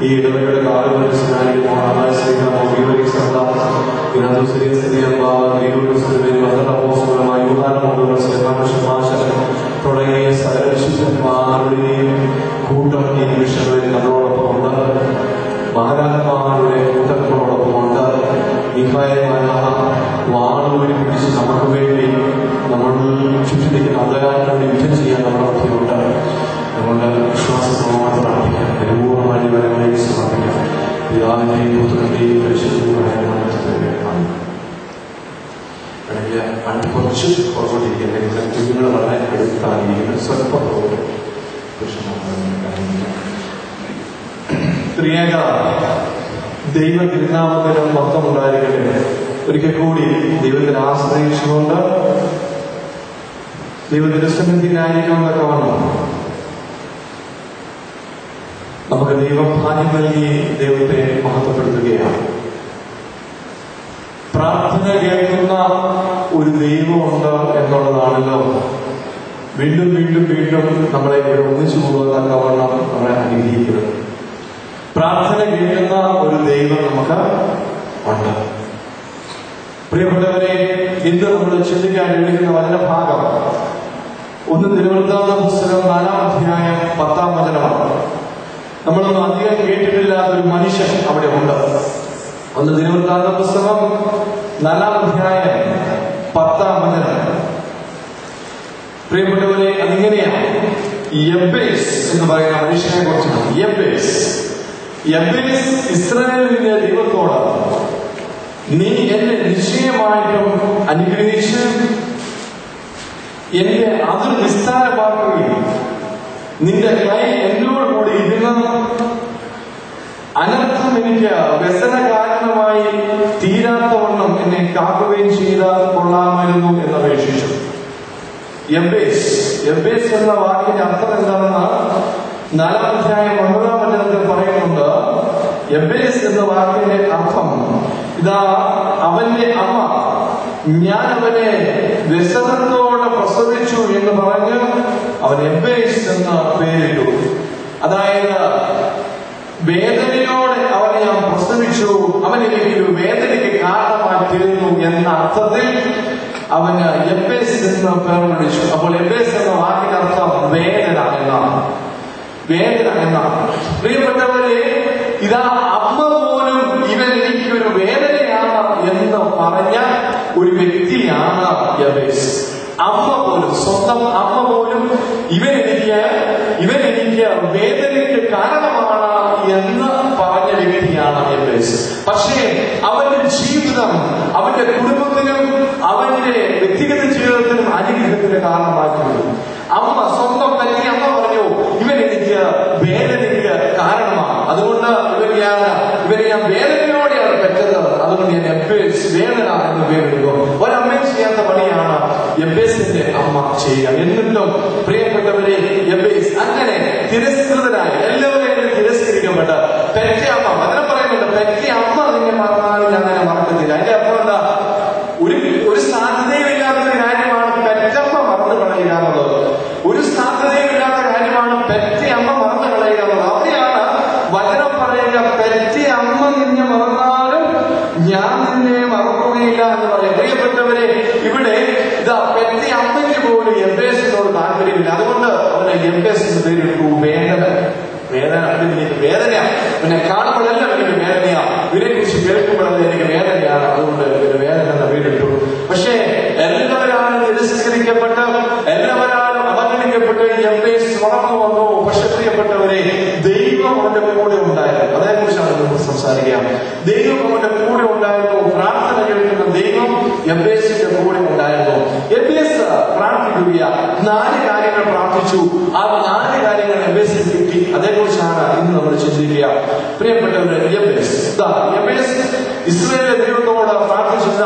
ഈ ഇടവകയുടെ കാലപരിശനായിരിക്കുന്ന തുടങ്ങിയ സകല വിശുദ്ധന്മാരുടെയും കൂട്ടം ഈ നിമിഷങ്ങളിൽ നമ്മളോടൊപ്പം ഉണ്ട് മാരാന്മാരുടെ കൂട്ടങ്ങളോടൊപ്പമുണ്ട് മിഹായമായ വാളൂരി പിടിച്ച് നമുക്ക് വേണ്ടി നമ്മൾ ചുറ്റിരിക്കുന്ന അന്ധകാരനോട് യുദ്ധം ചെയ്യാൻ നമ്മുടെ മധ്യമുണ്ട് അതുകൊണ്ട് വിശ്വാസത്തോടെ പ്രാർത്ഥിക്കാം പരിപൂർണമായി വരങ്ങളെ സമർപ്പിക്കാം പിതാവിന്റെയും പുത്രന്റെയും പരിശുദ്ധമായ നാമത്തിൽ ആമേൻ. വേണമെങ്കിൽ പണ്ട് കുറച്ച് പുറകോട്ടിരിക്കുന്നത് കുഞ്ഞുങ്ങൾ വളരെ അടുത്തായിരിക്കുന്നത് സ്വല്പം പുറകോട്ട് ത്രിയേക ദൈവ തിരുനാമത്തിന് മൊത്തം ഉണ്ടായിരിക്കട്ടെ ഒരിക്കൽ കൂടി ദൈവത്തിൽ ആശ്രയിച്ചുകൊണ്ട് ദൈവത്തിന്റെ സന്നിധിയിലായിരിക്കണം എന്നൊക്കെ വന്നു നമുക്ക് ദൈവം ഭാഗ്യം നൽകി ദൈവത്തെ മഹത്വപ്പെടുത്തുകയാണ് പ്രാർത്ഥന കേൾക്കുന്ന ഒരു ദൈവമുണ്ട് എന്നുള്ളതാണല്ലോ വീണ്ടും വീണ്ടും വീണ്ടും നമ്മളെ ഇവിടെ ഒന്നിച്ചു പോകുന്ന കവണ്ണം നമ്മളെ അനുഗ്രഹിക്കുന്നത് പ്രാർത്ഥന കേൾക്കുന്ന ഒരു ദൈവം നമുക്ക് ഉണ്ട് പ്രിയപ്പെട്ടവരെ ഇന്ന് നമ്മൾ ചിന്തിക്കാൻ എഴുതുന്ന വചന ഭാഗം ഒന്ന് നിലനിർത്താവുന്ന പുസ്തകം നാലാം അധ്യായം പത്താം വചനമാണ് നമ്മളൊന്നും അധികം കേട്ടിട്ടില്ലാത്ത ഒരു മനുഷ്യൻ അവിടെ ഉണ്ട് ഒന്ന് ദിനവൃത്താന്ത പുസ്തകം നാലാം അധ്യായം പത്താം വചനം പ്രിയപ്പെട്ടവരെ അതിങ്ങനെയാണ് യബേസ് എന്ന് പറയുന്ന മനുഷ്യനെ കുറിച്ചാണ് യബേസ് യബേസ് ഇസ്രായേലിന്റെ ദൈവത്തോട് നീ എന്നെ നിശ്ചയമായിട്ടും അനുഗ്രഹിച്ച് എന്റെ അതിർ വിസ്താരമാക്കുകയും നിന്റെ കൈ എന്നോട് കൂടി ഇരുന്ന് അനർത്ഥം എനിക്ക് വ്യസന കാരണമായി തീരാത്തവണ്ണം എന്നെ കാക്കുകയും ചെയ്താൽ കൊള്ളാമായിരുന്നു എന്നപേക്ഷിച്ചു എംബേസ് എംബേസ് എന്ന വാക്കിന്റെ അർത്ഥം എന്താണെന്ന് നാലാം അധ്യായം ഒൻപതാം വചനത്തിൽ പറയുന്നുണ്ട് എംബേസ് എന്ന വാക്കിന്റെ അർത്ഥം ഇതാ അവന്റെ അമ്മ ഞാൻ അവനെ വ്യസനത്തോടെ പ്രസവിച്ചു എന്ന് പറഞ്ഞ് അവൻ എംബേസ് എന്ന പേരിട്ടു അതായത് വേദനയോടെ അവനെ ഞാൻ പ്രസവിച്ചു അവൻ എനിക്കൊരു വേദനയ്ക്ക് കാരണമായി തീരുന്നു എന്ന അർത്ഥത്തിൽ അവന് എബേസ് എന്ന് പേർ വിളിച്ചു അപ്പോൾ എബേസ് എന്ന വാക്കിന്റെ അർത്ഥം വേദന എന്നാണ് വേദന എന്നാണ് പ്രിയപ്പെട്ടവരെ ഇതാ അമ്മ പോലും ഇവൻ എനിക്കൊരു വേദനയാണ് എന്ന് പറഞ്ഞ ഒരു വ്യക്തിയാണ് യബേസ് അമ്മ പോലും സ്വന്തം അമ്മ പോലും ഇവൻ എനിക്ക് ഇവൻ എനിക്ക് വേദനയ്ക്ക് കാരണമാണ് എന്ന് പറഞ്ഞ വ്യക്തിയാണ് യബേസ് പക്ഷേ അവന്റെ ജീവിതം അവന്റെ കുടുംബത്തിനും അവന്റെ വ്യക്തിഗത ജീവിതത്തിനും അനുഗ്രഹത്തിന് കാരണമാക്കി അമ്മ സ്വന്തം പറ്റി അമ്മ പറഞ്ഞു ഇവൻ എനിക്ക് വേദനയ്ക്ക് കാരണമാണ് അതുകൊണ്ട് ഇവൻ ഞാൻ ഇവരെ ഞാൻ വേദനയോടെയാണ് പെറ്റത് അതുകൊണ്ട് ഞാൻ എബേസ് വേദന എന്ന് പേരിടുന്നു ഒരമ്മയും ചെയ്യാത്ത പണിയാണ് എബേസിന്റെ അമ്മ ചെയ്യുക എന്നിട്ടും പ്രിയപ്പെട്ടവരെ എബേസ് അങ്ങനെ തിരസ്കൃതരായി എല്ലാവരെയും തിരസ്കരിക്കപ്പെട്ട പെറ്റ അമ്മ വചനം പറയുന്നുണ്ട് പെറ്റ അമ്മ നിന്നെ മറന്നാലും ഞാൻ അങ്ങനെ മറക്കത്തില്ല അതിന്റെ അർത്ഥം എന്താ ഒരു ഒരു സാധ്യതയുമില്ലാത്തൊരു കാര്യമാണ് പെറ്റമ്മ മറന്നു കളയുക എന്നുള്ളത് ഒരു സാധ്യതയുമില്ലാത്ത കാര്യമാണ് പെറ്റ അമ്മ മറന്നു കളയുക എന്നുള്ളത് അവിടെയാണ് വചനം പറയുക പെറ്റ അമ്മ നിന്നെ മറന്നാലും ഞാൻ നിന്നെ മറക്കുകയില്ല എന്ന് പറയും പ്രിയപ്പെട്ടവരെ ഇവിടെ ഇതാ പെറ്റ അമ്മയ്ക്ക് പോലും എംബേസിനോട് താല്പര്യമില്ല അതുകൊണ്ട് അവന് എംബേസ് എന്ന് പേരിട്ടു വേദന വേദന എനിക്ക് വേദനയാണ് പിന്നെ കാണുമ്പോഴെല്ലാം എനിക്ക് വേദനയാണ് ഇതിനെ കുറിച്ച് കേൾക്കുമ്പോഴെല്ലാം എനിക്ക് വേദനയാണ് അതുകൊണ്ട് ഇതിന് വേദന എന്ന പേരിട്ടു പക്ഷേ എല്ലാവരാലും തിരസ്കരിക്കപ്പെട്ട് എല്ലാവരാലും അവഗണിക്കപ്പെട്ട് എംബേസ് വളർന്നു വന്നു പക്ഷെ പ്രിയപ്പെട്ടവരെ ദൈവം അവന്റെ കൂടെ ഉണ്ടായിരുന്നു അതേക്കുറിച്ചാണ് നമ്മൾ സംസാരിക്കുക ദൈവം അവന്റെ കൂടെ ഉണ്ടായിരുന്നു പ്രാർത്ഥന കേൾക്കുന്ന ദൈവം എംബേസിന്റെ കൂടെ ഉണ്ടായിരുന്നു എംബേസ് പ്രാർത്ഥിക്കുക നാല് കാര്യങ്ങൾ പ്രാർത്ഥിച്ചു ആ നാല് കാര്യങ്ങൾ എംബേസിന് കിട്ടി അതേക്കുറിച്ചാണ് ഇന്ന് നമ്മൾ ചിന്തിക്കുക പ്രിയപ്പെട്ടവര് എംബേസ് ഇതാ എംബേസ് ഇസ്രയേലിലെ ദൈവത്തോട് പ്രാർത്ഥിച്ചില്ല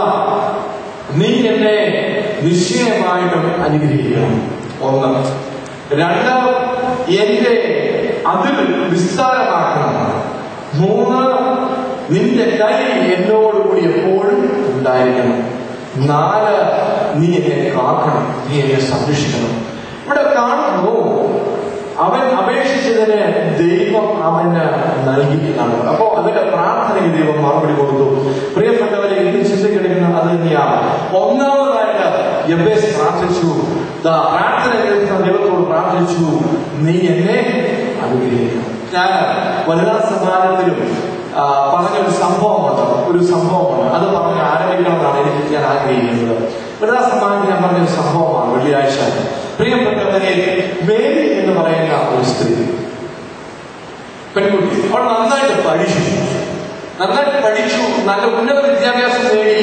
നീ എന്നെ നിശ്ചയമായിട്ടും അനുഗ്രഹിക്കണം ഒന്ന് രണ്ട് എന്റെ അതിൽ വിസ്താരമാക്കണം മൂന്ന് നിന്റെ കൈ എന്നോടുകൂടി എപ്പോഴും ഉണ്ടായിരിക്കണം നാല് നീ എന്നെ കാക്കണം നീ എന്നെ സംരക്ഷിക്കണം ഇവിടെ കാണുന്നു അവൻ അപേക്ഷിച്ചതിന് ദൈവം അവന് നൽകി എന്നാണ് അപ്പോ അവന്റെ പ്രാർത്ഥനയ്ക്ക് ദൈവം മറുപടി കൊടുത്തു പ്രിയപ്പെട്ടവരെ ഇന്ന് ചിന്തിക്കണമെന്ന് അത് തന്നെയാണ് ഒന്നാമതായിട്ട് എബേസ് പ്രാർത്ഥിച്ചു ദാ പ്രാർത്ഥന കേൾക്കുന്ന ദൈവത്തോട് പ്രാർത്ഥിച്ചു നീ എന്നെ അനുഗ്രഹിക്കണം ഞാൻ വനിതാ സമ്മാനത്തിലും ആ, പറഞ്ഞ ഒരു സംഭവമുണ്ട് ഒരു സംഭവമുണ്ട് അത് പറഞ്ഞ് ആരംഭിക്കണമെന്നാണ് എനിക്ക് ഞാൻ ആഗ്രഹിക്കുന്നത് വനിതാ സമ്മാനത്തിൽ ഞാൻ പറഞ്ഞ ഒരു സംഭവമാണ് വെള്ളിയാഴ്ച പ്രിയപ്പെട്ടവരെ മേരി എന്ന് പറയുന്ന ഒരു സ്ത്രീ പെൺകുട്ടി അവൾ നന്നായിട്ട് പഠിച്ചു നന്നായിട്ട് പഠിച്ചു നല്ല ഉന്നത വിദ്യാഭ്യാസം നേടി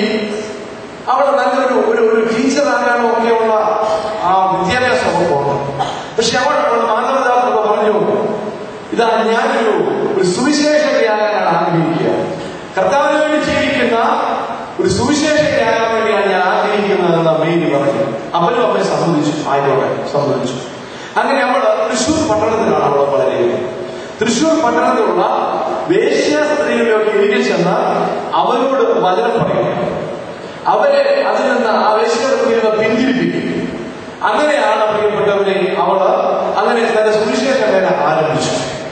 അവൾ നല്ലൊരു ഒരു ഒരു ടീച്ചറാകാനോ ഒക്കെയുള്ള ആ വിദ്യാഭ്യാസം അവൾക്കുണ്ട് പക്ഷെ അവൾ അവളുടെ മാതാപിതാക്കളോട് പറഞ്ഞു ഇതാ ഞാനൊരു ഒരു സുവിശേഷകയാകാനാണ് ആഗ്രഹിക്കുക കർത്താവിന് വേണ്ടി ജീവിക്കുന്ന ഒരു സുവിശേഷകയാകാൻ വേണ്ടിയാണ് ഞാൻ ആഗ്രഹിക്കുന്നതെന്ന് മേരി പറഞ്ഞു അവരും അവരെ സമ്മതിച്ചു ആയിക്കോട്ടെ സമ്മതിച്ചു അങ്ങനെ അവൾ തൃശ്ശൂർ പട്ടണത്തിലാണ് അവൾ വളരുന്നത് തൃശ്ശൂർ പട്ടണത്തിലുള്ള വേശ്യ സ്ത്രീകളിലൊക്കെ ഇരിക്കെ ചെന്ന് അവരോട് വചനം പറയും അവരെ അതിൽ നിന്ന് ആ വേശ്യയുടെ നിന്ന് പിന്തിരിപ്പിക്കും അങ്ങനെയാണ് പ്രിയപ്പെട്ടവരെ അവള് അങ്ങനെ തന്റെ സുവിശേഷ വേല ആരംഭിച്ചു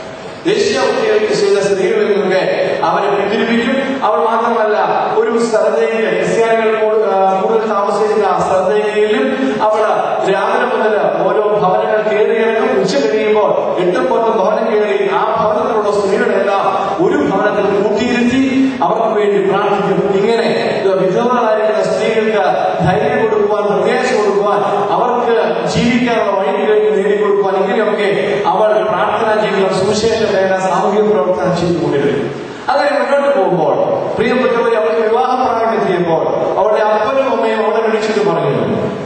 ദേശീയ ചെയ്ത സ്ത്രീകളിൽ നിന്നൊക്കെ അവരെ പിന്തിരിപ്പിക്കും അവൾ മാത്രമല്ല ഒരു സ്ഥലത്തേക്ക് ക്രിസ്ത്യാനികൾ കൂടു- ആ, കൂടുതൽ താമസിക്കുന്ന സ്ഥലത്തേക്കിലും അവൾ രാവിലെ മുതൽ ഓരോ ഭവനങ്ങൾ കയറി ഇറങ്ങും ഉച്ച കഴിയുമ്പോൾ എട്ടും പത്തും ഭവനം കയറി ആ ഭവനത്തിലുള്ള സ്ത്രീകളെ എല്ലാം ഒരു ഭവനത്തിൽ കൂട്ടിയിരുത്തി അവർക്ക് വേണ്ടി പ്രാർത്ഥിക്കും ഇങ്ങനെ വിധവകളായിരിക്കുന്ന സ്ത്രീകൾക്ക് ധൈര്യം കൊടുക്കുവാൻ പ്രത്യാശ കൊടുക്കുവാൻ അവർക്ക് ജീവിക്കാനുള്ള വഴികളിലേക്ക് നേടിക്കൊടുക്കുവാൻ ഇങ്ങനെയൊക്കെ അവൾ പ്രാർത്ഥന ജീവിതം സുവിശേഷ വേല സാമൂഹിക പ്രവർത്തനം ചെയ്തുകൊണ്ടിരുന്നു അങ്ങനെ മുന്നോട്ട് പോകുമ്പോൾ പ്രിയപ്പെട്ടവരെ അവൾക്ക് വിവാഹപ്രായം എത്തിയപ്പോൾ അവളുടെ അപ്പനും അമ്മയും അവളെ വിളിച്ചിട്ട് പറഞ്ഞു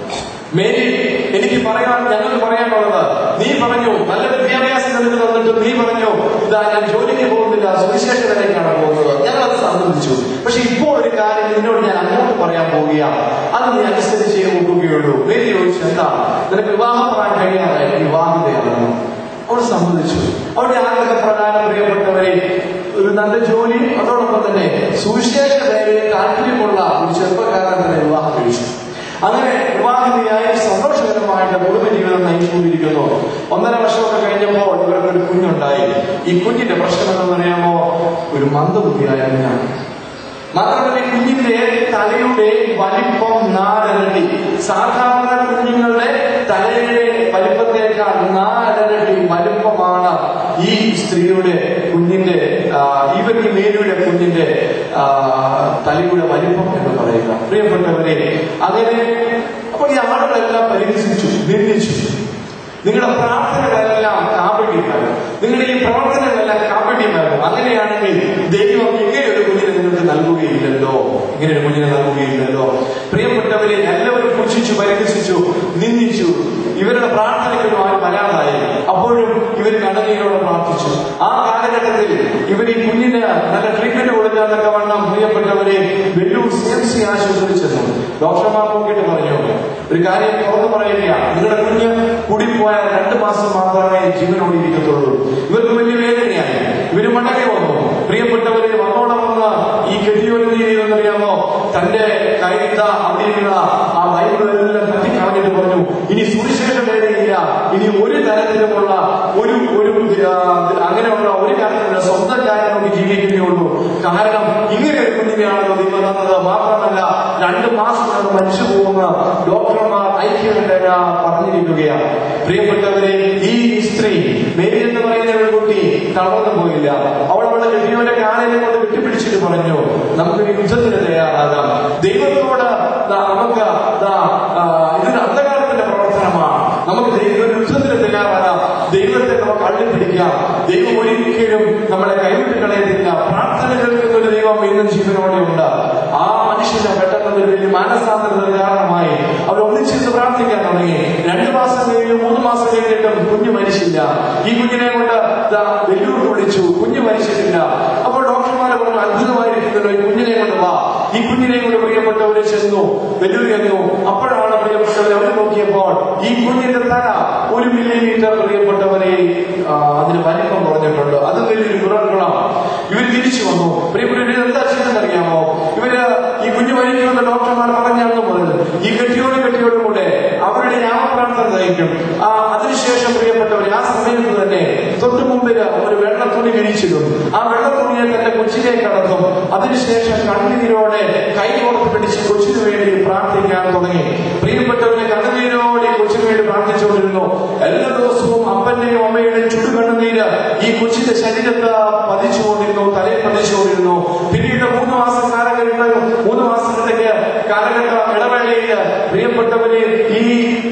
മേരി എനിക്ക് പറയാൻ ഞങ്ങൾക്ക് പറയാനുള്ളത് നീ പറഞ്ഞു നല്ല വിദ്യാഭ്യാസം നിനക്ക് തന്നിട്ട് നീ പറഞ്ഞു ഇതാ ഞാൻ ജോലിക്ക് പോകുന്നില്ല സുവിശേഷത്തിലേക്കാണ് പോകുന്നത് ഞങ്ങൾ അത് സമ്മതിച്ചു പക്ഷെ ഇപ്പോൾ ഒരു കാര്യം നിന്നോട് ഞാൻ അങ്ങോട്ട് പറയാൻ പോവുകയാണ് അത് നീ അനുസരിച്ച് നോക്കുകയുള്ളൂ മേരി ചോദിച്ചു എന്താ നിനക്ക് വിവാഹം പറയാൻ കഴിയാനായി വിവാഹിതയാണ് അവൾ സമ്മതിച്ചു അവരുടെ ആഗ്രഹ പ്രകാരം പ്രിയപ്പെട്ടവരെ ഒരു നല്ല ജോലി അതോടൊപ്പം തന്നെ സുവിശേഷ വേലയിൽ താല്പര്യമുള്ള ഒരു ചെറുപ്പക്കാരൻ തന്നെ വിവാഹം കഴിച്ചു അങ്ങനെ വിവാഹിതയായി സന്തോഷകരമായിട്ട് കുടുംബ ജീവിതം നയിച്ചുകൊണ്ടിരിക്കുന്നു ഒന്നര വർഷമൊക്കെ കഴിഞ്ഞപ്പോൾ ഇവർക്ക് ഒരു കുഞ്ഞുണ്ടായി ഈ കുഞ്ഞിന്റെ പ്രശ്നം എന്ന് പറയാമോ ഒരു മന്ദബുദ്ധിയായ കുഞ്ഞാണ് മാത്രമല്ല ഈ കുഞ്ഞിന്റെ തലയുടെ വലിപ്പം നാലരട്ടി സാധാരണ കുഞ്ഞുങ്ങളുടെ തലയുടെ വലിപ്പത്തേക്കാൾ നാലരട്ടി വലിപ്പമാണ് ഈ സ്ത്രീയുടെ കുഞ്ഞിന്റെ ആ, ഇവർക്ക് മേരിയുടെ കുഞ്ഞിന്റെ ആ, തലയുടെ വലിപ്പം എന്ന് പറയുക പ്രിയപ്പെട്ടവരെ അങ്ങനെ അപ്പോൾ ഈ ആളുകളെല്ലാം പരിഹസിച്ചു നിന്ദിച്ചു നിങ്ങളുടെ പ്രാർത്ഥനകളെല്ലാം കാപട്യമാകും നിങ്ങളുടെ ഈ പ്രവർത്തനങ്ങളെല്ലാം കാപട്യമാകും അങ്ങനെയാണെങ്കിൽ ദൈവം ഇങ്ങനെ ഒരു കുഞ്ഞിനെ നിങ്ങൾക്ക് നൽകുകയില്ലല്ലോ ഇങ്ങനെ ഒരു കുഞ്ഞിനെ നൽകുകയില്ലല്ലോ പ്രിയപ്പെട്ടവരെ എല്ലാവരും പുച്ഛിച്ചു പരിഹസിച്ചു നിന്ദിച്ചു ഇവരുടെ പ്രാർത്ഥനയ്ക്ക് ആരും വരാതായി അപ്പോഴും ഇവർ കടനീരോടെ പ്രാർത്ഥിച്ചു ആ കാലഘട്ടത്തിൽ ഇവർ ഈ കുഞ്ഞിന് നല്ല ട്രീറ്റ്മെന്റ് കൊടുക്കാന്നൊക്കെ വണ്ണം പ്രിയപ്പെട്ടവരെ വെല്ലൂർ സി എം സി ആശുപത്രി ചെന്നു ഡോക്ടർമാർ നോക്കിയിട്ട് പറഞ്ഞു ഒരു കാര്യം തുറന്നു പറയുക നിങ്ങളുടെ കുഞ്ഞ് കൂടിപ്പോയാൽ രണ്ട് മാസം മാത്രമേ ജീവനോട് ഇരിക്കത്തുള്ളൂ ഇവർക്ക് വലിയ വേദനയായി ഇവര് മണ്ടക്കെ വന്നു പ്രിയപ്പെട്ടവരെ വന്നോളം വന്ന് ഈ കെട്ടിയോന്റെ രീതിയെന്നറിയാമോ തന്റെ കൈത്ത അവിടെയുള്ള ആ ബൈബിളെല്ലാം തട്ടിക്കളഞ്ഞിട്ട് പറഞ്ഞു ഇനി സുവിശേഷ വേദനയില്ല ഇനി ഒരു തരത്തിലുമുള്ള ഒരു ഒരു ആ, അങ്ങനെയുള്ള ഒരു കാര്യത്തിലുള്ള സ്വന്തം കാര്യം നമുക്ക് ജീവിക്കുകയുള്ളൂ കാരണം ഇങ്ങനെ ഒരു കുഞ്ഞിനെയാണല്ലോ ദൈവം തന്നത് മാത്രമല്ല രണ്ട് മാസം കൊണ്ട് മരിച്ചു പോകുന്ന ഡോക്ടർമാർ ഐക്യകണ്ഠേന പറഞ്ഞിരിക്കുകയാണ് പ്രിയപ്പെട്ടവരെ ഈ സ്ത്രീ മേരി എന്ന് പറയുന്ന ഒരു കുട്ടി തളർന്നു പോയില്ല അവൾ അവളുടെ കെട്ടിയവന്റെ കാലിനെ കൊണ്ട് കെട്ടിപ്പിടിച്ചിട്ട് പറഞ്ഞു നമുക്കൊരു യുദ്ധത്തിന് തയ്യാറാകാം ദൈവത്തോട് ദാ നമുക്ക് ദാ, ആ, ഇതൊരു അന്ധകാരത്തിന്റെ പ്രവർത്തനമാണ് നമുക്ക് ദൈവ യുദ്ധത്തിന് തയ്യാറാകാം ദൈവത്തെ നമുക്ക് അള്ളിപ്പിടിക്കാം ദൈവം ഒരിക്കലും നമ്മളെ കൈവിട്ട് കളയുന്നില്ല പ്രാർത്ഥന കേൾക്കുന്ന ഒരു ദൈവം ഇന്നും ജീവനോടെ ഉണ്ട് ആ മനുഷ്യന് പെട്ടെന്ന് ഒരു വലിയ മാനസാന്തരത്തിന് കാരണമായി അവർ ഒന്നിച്ചിരുന്ന് പ്രാർത്ഥിക്കാൻ തുടങ്ങി രണ്ടു മാസം കഴിഞ്ഞു മൂന്ന് മാസം കഴിഞ്ഞിട്ടും കുഞ്ഞ് മരിച്ചില്ല ഈ കുഞ്ഞിനെ കൊണ്ട് ദാ വെല്ലൂർ വിളിച്ചു കുഞ്ഞ് മരിച്ചിട്ടില്ല അപ്പോൾ ഡോക്ടർമാരെ പറഞ്ഞു അത്ഭുതമായിരിക്കുന്നല്ലോ ഈ കുഞ്ഞിനെ കൊണ്ട് വാ ഈ കുഞ്ഞിനെ കൊണ്ട് പ്രിയപ്പെട്ടവരെ ചെന്നു വെല്ലൂർ ചെന്നു അപ്പോഴാണ് പ്രിയപ്പെട്ടവരെ അവർ നോക്കിയപ്പോൾ ഈ കുഞ്ഞിന്റെ തല ഒരു മില്ലിമീറ്റർ പ്രിയപ്പെട്ടവരെ ആ, അതിന് വലിപ്പം കുറഞ്ഞിട്ടുണ്ട് അത് വലിയൊരു വിറകളാണ് ഇവർ തിരിച്ചു വന്നു പ്രിയപ്പെട്ടവർ എന്താ ചെയ്തെന്നറിയാമോ ഇവര് ഈ കുഞ്ഞു മരിക്കുമെന്ന് ഡോക്ടർമാർ പറഞ്ഞാണെന്ന് മുതൽ ഈ കെട്ടിയോടും കെട്ടിയോടും കൂടെ അവരുടെ യാമപ്രാർത്ഥന നയിക്കും ആ അതിനുശേഷം പ്രിയപ്പെട്ടവർ ആ സമയത്ത് വിരിച്ചിടും ആ വെള്ളത്തുണിയെ തന്റെ കൊച്ചിനെ കടക്കും അതിനുശേഷം കണ്ണുനീരോടെ കൈ ഓർത്ത് പിടിച്ച് കൊച്ചിനു വേണ്ടി പ്രാർത്ഥിക്കാൻ തുടങ്ങി പ്രിയപ്പെട്ടവരെ കണ്ണുനീരോടെ ഈ കൊച്ചിനു വേണ്ടി പ്രാർത്ഥിച്ചുകൊണ്ടിരുന്നു എല്ലാ ദിവസവും അപ്പന്റെയും അമ്മയുടെയും ചുടുകണ്ണുനീര് ഈ കൊച്ചിന്റെ ശരീരത്ത് പതിച്ചുകൊണ്ടിരുന്നു തലയിൽ പതിച്ചുകൊണ്ടിരുന്നു പിന്നീട് മൂന്ന് മാസം കാലഘട്ടം മൂന്ന് മാസത്തേക്ക് കാലഘട്ട ഇടവേളയിൽ പ്രിയപ്പെട്ടവരെ ഈ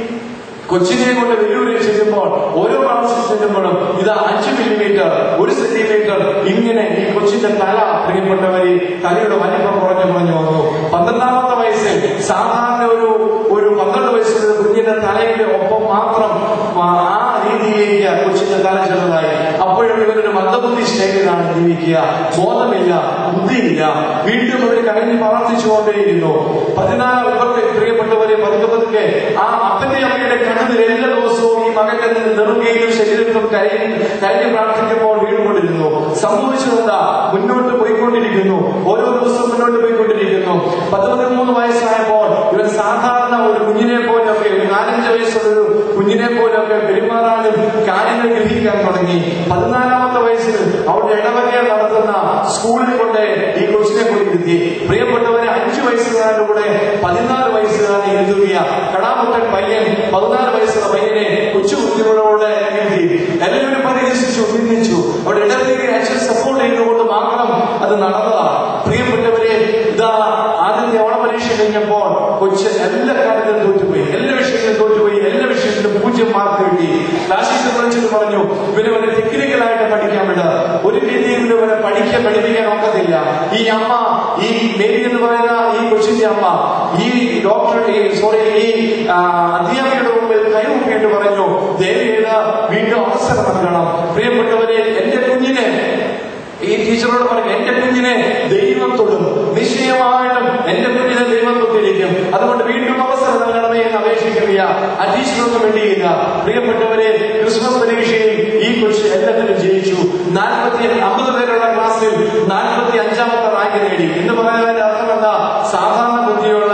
കൊച്ചിനെ കൊണ്ട് വെല്ലുവിളി ചെല്ലുമ്പോൾ ഓരോ പ്രാവശ്യം ചെല്ലുമ്പോഴും ഇത് അഞ്ച് മില്ലിമീറ്റർ ഒരു സെന്റിമീറ്റർ ഇങ്ങനെ ഈ കൊച്ചിന്റെ തല പ്രിയപ്പെട്ടവരെ തലയുടെ വലിപ്പം കുറഞ്ഞു കുറഞ്ഞു വന്നു പന്ത്രണ്ടാമത്തെ വയസ്സിൽ സാധാരണ ഒരു ഒരു പന്ത്രണ്ട് വയസ്സുള്ള കുഞ്ഞിന്റെ തലയുടെ ഒപ്പം മാത്രം ആ രീതിയിലേക്ക് കൊച്ചിന്റെ തല ചെറുതായി അപ്പോഴും ഇവരൊരു മന്ദബുദ്ധി സ്റ്റേജിലാണ് ജീവിക്കുക ബോധമില്ല ബുദ്ധിയില്ല വീണ്ടും അവർ കരഞ്ഞ് പ്രാർത്ഥിച്ചുകൊണ്ടേയിരുന്നു പതിനാല് ഇവർക്ക് പ്രിയപ്പെട്ടവരെ പതുക്കെ പതുക്കെ ആ അപ്പന്റെ അമ്മയുടെ കണ്ണുനീർ എല്ലാ ദിവസവും ഈ മകന്റെ നെറുകയിലും ശരീരത്തിലും കരഞ്ഞ് കരഞ്ഞ് പ്രാർത്ഥിക്കുമ്പോൾ വീണുകൊണ്ടിരുന്നു സംഭവിച്ചതെന്താ മുന്നോട്ട് പോയിക്കൊണ്ടിരിക്കുന്നു ഓരോ ദിവസവും മുന്നോട്ട് പോയിക്കൊണ്ടിരിക്കുന്നു പത്ത് പതിമൂന്ന് വയസ്സായപ്പോൾ ഇവൻ സാധാരണ ഒരു കുഞ്ഞിനെ പോലൊക്കെ ഒരു നാലഞ്ച് വയസ്സുള്ള ഒരു കുഞ്ഞിനെ പോലൊക്കെ പെരുമാറാനും കാര്യങ്ങൾ ഗ്രഹിക്കാൻ തുടങ്ങി പതിനാലാമത്തെ വയസ്സിൽ അവിടെ ഇടവകയെ നടത്തുന്ന സ്കൂളിൽ കൊണ്ട് ഈ കൊച്ചിനെ കൊണ്ടിരുത്തി പ്രിയപ്പെട്ടവരെ അഞ്ചു വയസ്സുകാരുടെ പതിനാല് വയസ്സുകാരനെ എഴുതുക കടാമുട്ടൻ പയ്യൻ പതിനാല് വയസ്സുള്ള പയ്യനെ കൊച്ചു കുഞ്ഞുങ്ങളോട് എഴുതി എല്ലാവരും പരിഹസിച്ചു നിന്ദിച്ചു അവിടെ ഇടവകയെ അച്ഛൻ സപ്പോർട്ട് ചെയ്തുകൊണ്ട് മാത്രം അത് നടന്നതാണ് പ്രിയപ്പെട്ടവരെ ഇതാ ആദ്യത്തെ ഓണപരീക്ഷ കഴിഞ്ഞപ്പോൾ കൊച്ച് എല്ലാ കാര്യത്തിലും തോറ്റുപോയി എല്ലാ വിഷയത്തിലും തോറ്റുപോയി എല്ലാ വിഷയത്തിലും പൂജ്യം മാർക്ക് കിട്ടി ക്ലാസ്സിൽ വിളിച്ചിട്ട് പറഞ്ഞു ഇവന് വളരെ ടെക്നിക്കലായിട്ട് പഠിക്കാൻ വിട ഒരു രീതിയിൽ ഇവരെ പഠിക്കാൻ പഠിപ്പിക്കാൻ ഒക്കത്തില്ല ഈ അമ്മ ഈ മേരി എന്ന് പറയുന്ന ഈ കൊച്ചിന്റെ അമ്മ ഈ ഡോക്ടർ സോറി ഈ ആ, അധ്യാപികയുടെ മുമ്പിൽ കൈമുക്കിയിട്ട് പറഞ്ഞു ദേവിയുടെ വീണ്ടും അവസരം നൽകണം പ്രിയപ്പെട്ടവരെ എന്റെ കുഞ്ഞിനെ ഈ ടീച്ചറോട് പറഞ്ഞു എന്റെ കുഞ്ഞിനെ ദൈവം തൊടും നിശ്ചയമായിട്ടും എന്റെ കുഞ്ഞിനെ ദൈവം തൊട്ടിരിക്കും അതുകൊണ്ട് വീണ്ടും അവസരം നൽകണമേ എന്ന് അപേക്ഷിക്കുക ആ ടീച്ചറൊന്നും വേണ്ടിയില്ല പ്രിയപ്പെട്ടവരെ ക്രിസ്മസ് പരീക്ഷയിൽ ഈ കൊച്ചു എല്ലാത്തിലും ജയിച്ചു നാൽപ്പത്തി അമ്പത് പേരുള്ള ക്ലാസ്സിൽ നാൽപ്പത്തി അഞ്ചാമത്തെ റാങ്ക് നേടി എന്ന് പറയുന്നതിന്റെ അർത്ഥം എന്താ സാധാരണ ബുദ്ധിയുള്ള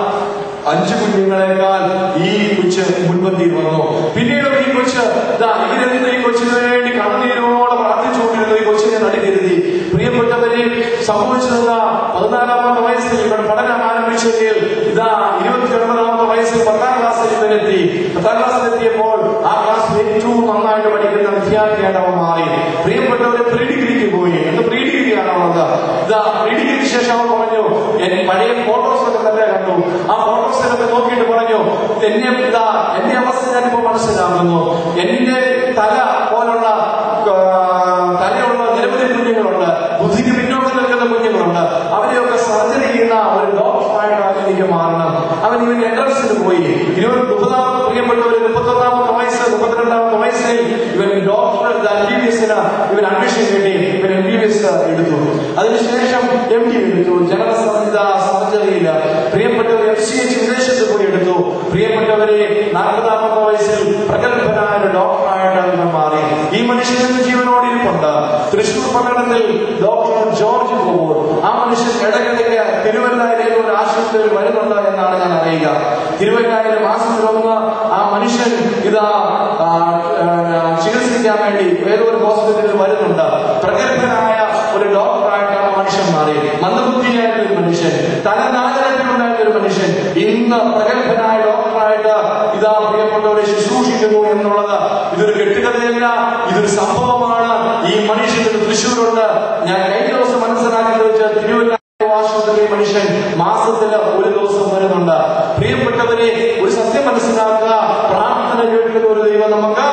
അഞ്ചു കുഞ്ഞുങ്ങളെക്കാൾ ഈ കൊച്ച് മുൻപന്തിയിൽ വന്നു പിന്നീട് ഈ കൊച്ച് ദാ ഇതിരുന്ന് ഈ കൊച്ചിന് വേണ്ടി കണ്ണുനീരോടെ പ്രാർത്ഥിച്ചുകൊണ്ടിരുന്നു ഈ കൊച്ചിനെ നടുക്കരുതി പ്രിയപ്പെട്ടവരെ സംഭവിച്ചതെന്താ പതിനാലാമത്തെ വയസ്സിൽ ഇവർ പഠനം ആരംഭിച്ചെങ്കിൽ ഇതാ ഇരുപത്തിയൊൻപതാമത്തെ വയസ്സിൽ പത്താം ക്ലാസ്സിൽ ഇവരെത്തി പത്താം ക്ലാസ്സിൽ എത്തിയപ്പോൾ ആ ക്ലാസ്സിൽ ഏറ്റവും നന്നായിട്ട് പഠിക്കുന്ന വിദ്യാർത്ഥിയായിട്ട് അവൻ മാറി പ്രിയപ്പെട്ടവരെ പ്രീ ഡിഗ്രിക്ക് പോയി എന്ന് പ്രീ ഡിഗ്രിയാണ് അവളത് ഇതാ പ്രീ ഡിഗ്രിക്ക് ശേഷം അവൻ പറഞ്ഞു എൻ പഴയ ഫോട്ടോസ് ഒക്കെ തന്നെ കണ്ടു ആ ഫോട്ടോസിലൊക്കെ നോക്കിയിട്ട് പറഞ്ഞു എന്നെ ഇതാ എന്റെ അവസ്ഥ ഞാനിപ്പോ മനസ്സിലാക്കുന്നു എന്റെ തല പോലുള്ള ആ, തലയുള്ള നിരവധി കുഞ്ഞുങ്ങളുണ്ട് ബുദ്ധിക്ക് പിന്നോട്ട് നിൽക്കുന്ന കുഞ്ഞുങ്ങളുണ്ട് അവരെയൊക്കെ സർജറി ചെയ്യുന്ന ഒരു ഡോക്ടറായിട്ടാണ് എനിക്ക് മാറണം അവൻ ഇവൻ എൻട്രൻസിന് പോയി ഇരുപത് മുപ്പതാമത്തെ പ്രിയപ്പെട്ടവർ മുപ്പത്തൊന്നാമത്തെ വയസ്സ് മുപ്പത്തിരണ്ടാമത്തെ വയസ്സിൽ ഇവൻ ഡോക്ടർ എം ബി ബി എസിന് ഇവൻ അഡ്മിഷൻ വേണ്ടി ഇവൻ എം ബി ബി എസ് എടുത്തു അതിനുശേഷം എം ഡി എടുത്തു ജനറൽ സംഹിത സർജറിയിൽ പ്രിയപ്പെട്ടവർ എഫ് സി എച്ച് വിദേശത്ത് പോയി എടുത്തു പ്രിയപ്പെട്ടവരെ നാൽപ്പതാമത്തെ വയസ്സിൽ പ്രഗത്ഭനായ ഒരു ഡോക്ടറായിട്ടാണ് ഇവൻ മാറി ഈ മനുഷ്യൻ ജീവനോട് ഇരിപ്പുണ്ട് തൃശൂർ പട്ടണത്തിൽ ഡോക്ടർ ജോർജ് കോവൂർ ആ മനുഷ്യൻ ഇടയ്ക്കിടയ്ക്ക് തിരുവല്ലായിലെ ഒരു ആശുപത്രിയിൽ വരുന്നുണ്ട് എന്നാണ് ഞാൻ അറിയുക തിരുവല്ലായിലെ മാസത്തിലൊന്ന് ആ മനുഷ്യൻ ഇതാ ആ, ആ, ചികിത്സിക്കാൻ വേണ്ടി ഏതോ ഒരു ഹോസ്പിറ്റലിൽ വരുന്നുണ്ട് പ്രഗത്ഭനായ ഒരു ഡോക്ടറായിട്ട് ആ മനുഷ്യൻ മാറി മന്ദബുദ്ധിയായ ഒരു മനുഷ്യൻ തലനാഗരത്തിലുണ്ടായ ഒരു മനുഷ്യൻ ഇന്ന് പ്രഗത്ഭനായ ഡോക്ടറായിട്ട് ഇതാ പ്രിയപ്പെട്ടവരെ ശുശ്രൂഷിക്കുന്നു എന്നുള്ളത് ഇതൊരു കെട്ടുകഥയല്ല ഇതൊരു സംഭവമാണ് ഈ മനുഷ്യൻ ഒരു തൃശ്ശൂരുണ്ട് ഞാൻ കഴിഞ്ഞ ദിവസം മനസ്സിലാക്കി വെച്ച തിരുവല്ല ആശുപത്രി മനുഷ്യൻ മാസത്തില് ഒരു ദിവസം വരുന്നുണ്ട് പ്രിയപ്പെട്ടവരെ ഒരു സത്യം മനസ്സിലാക്കുക പ്രാർത്ഥന കേൾക്കുന്ന ഒരു ദൈവം നമുക്ക്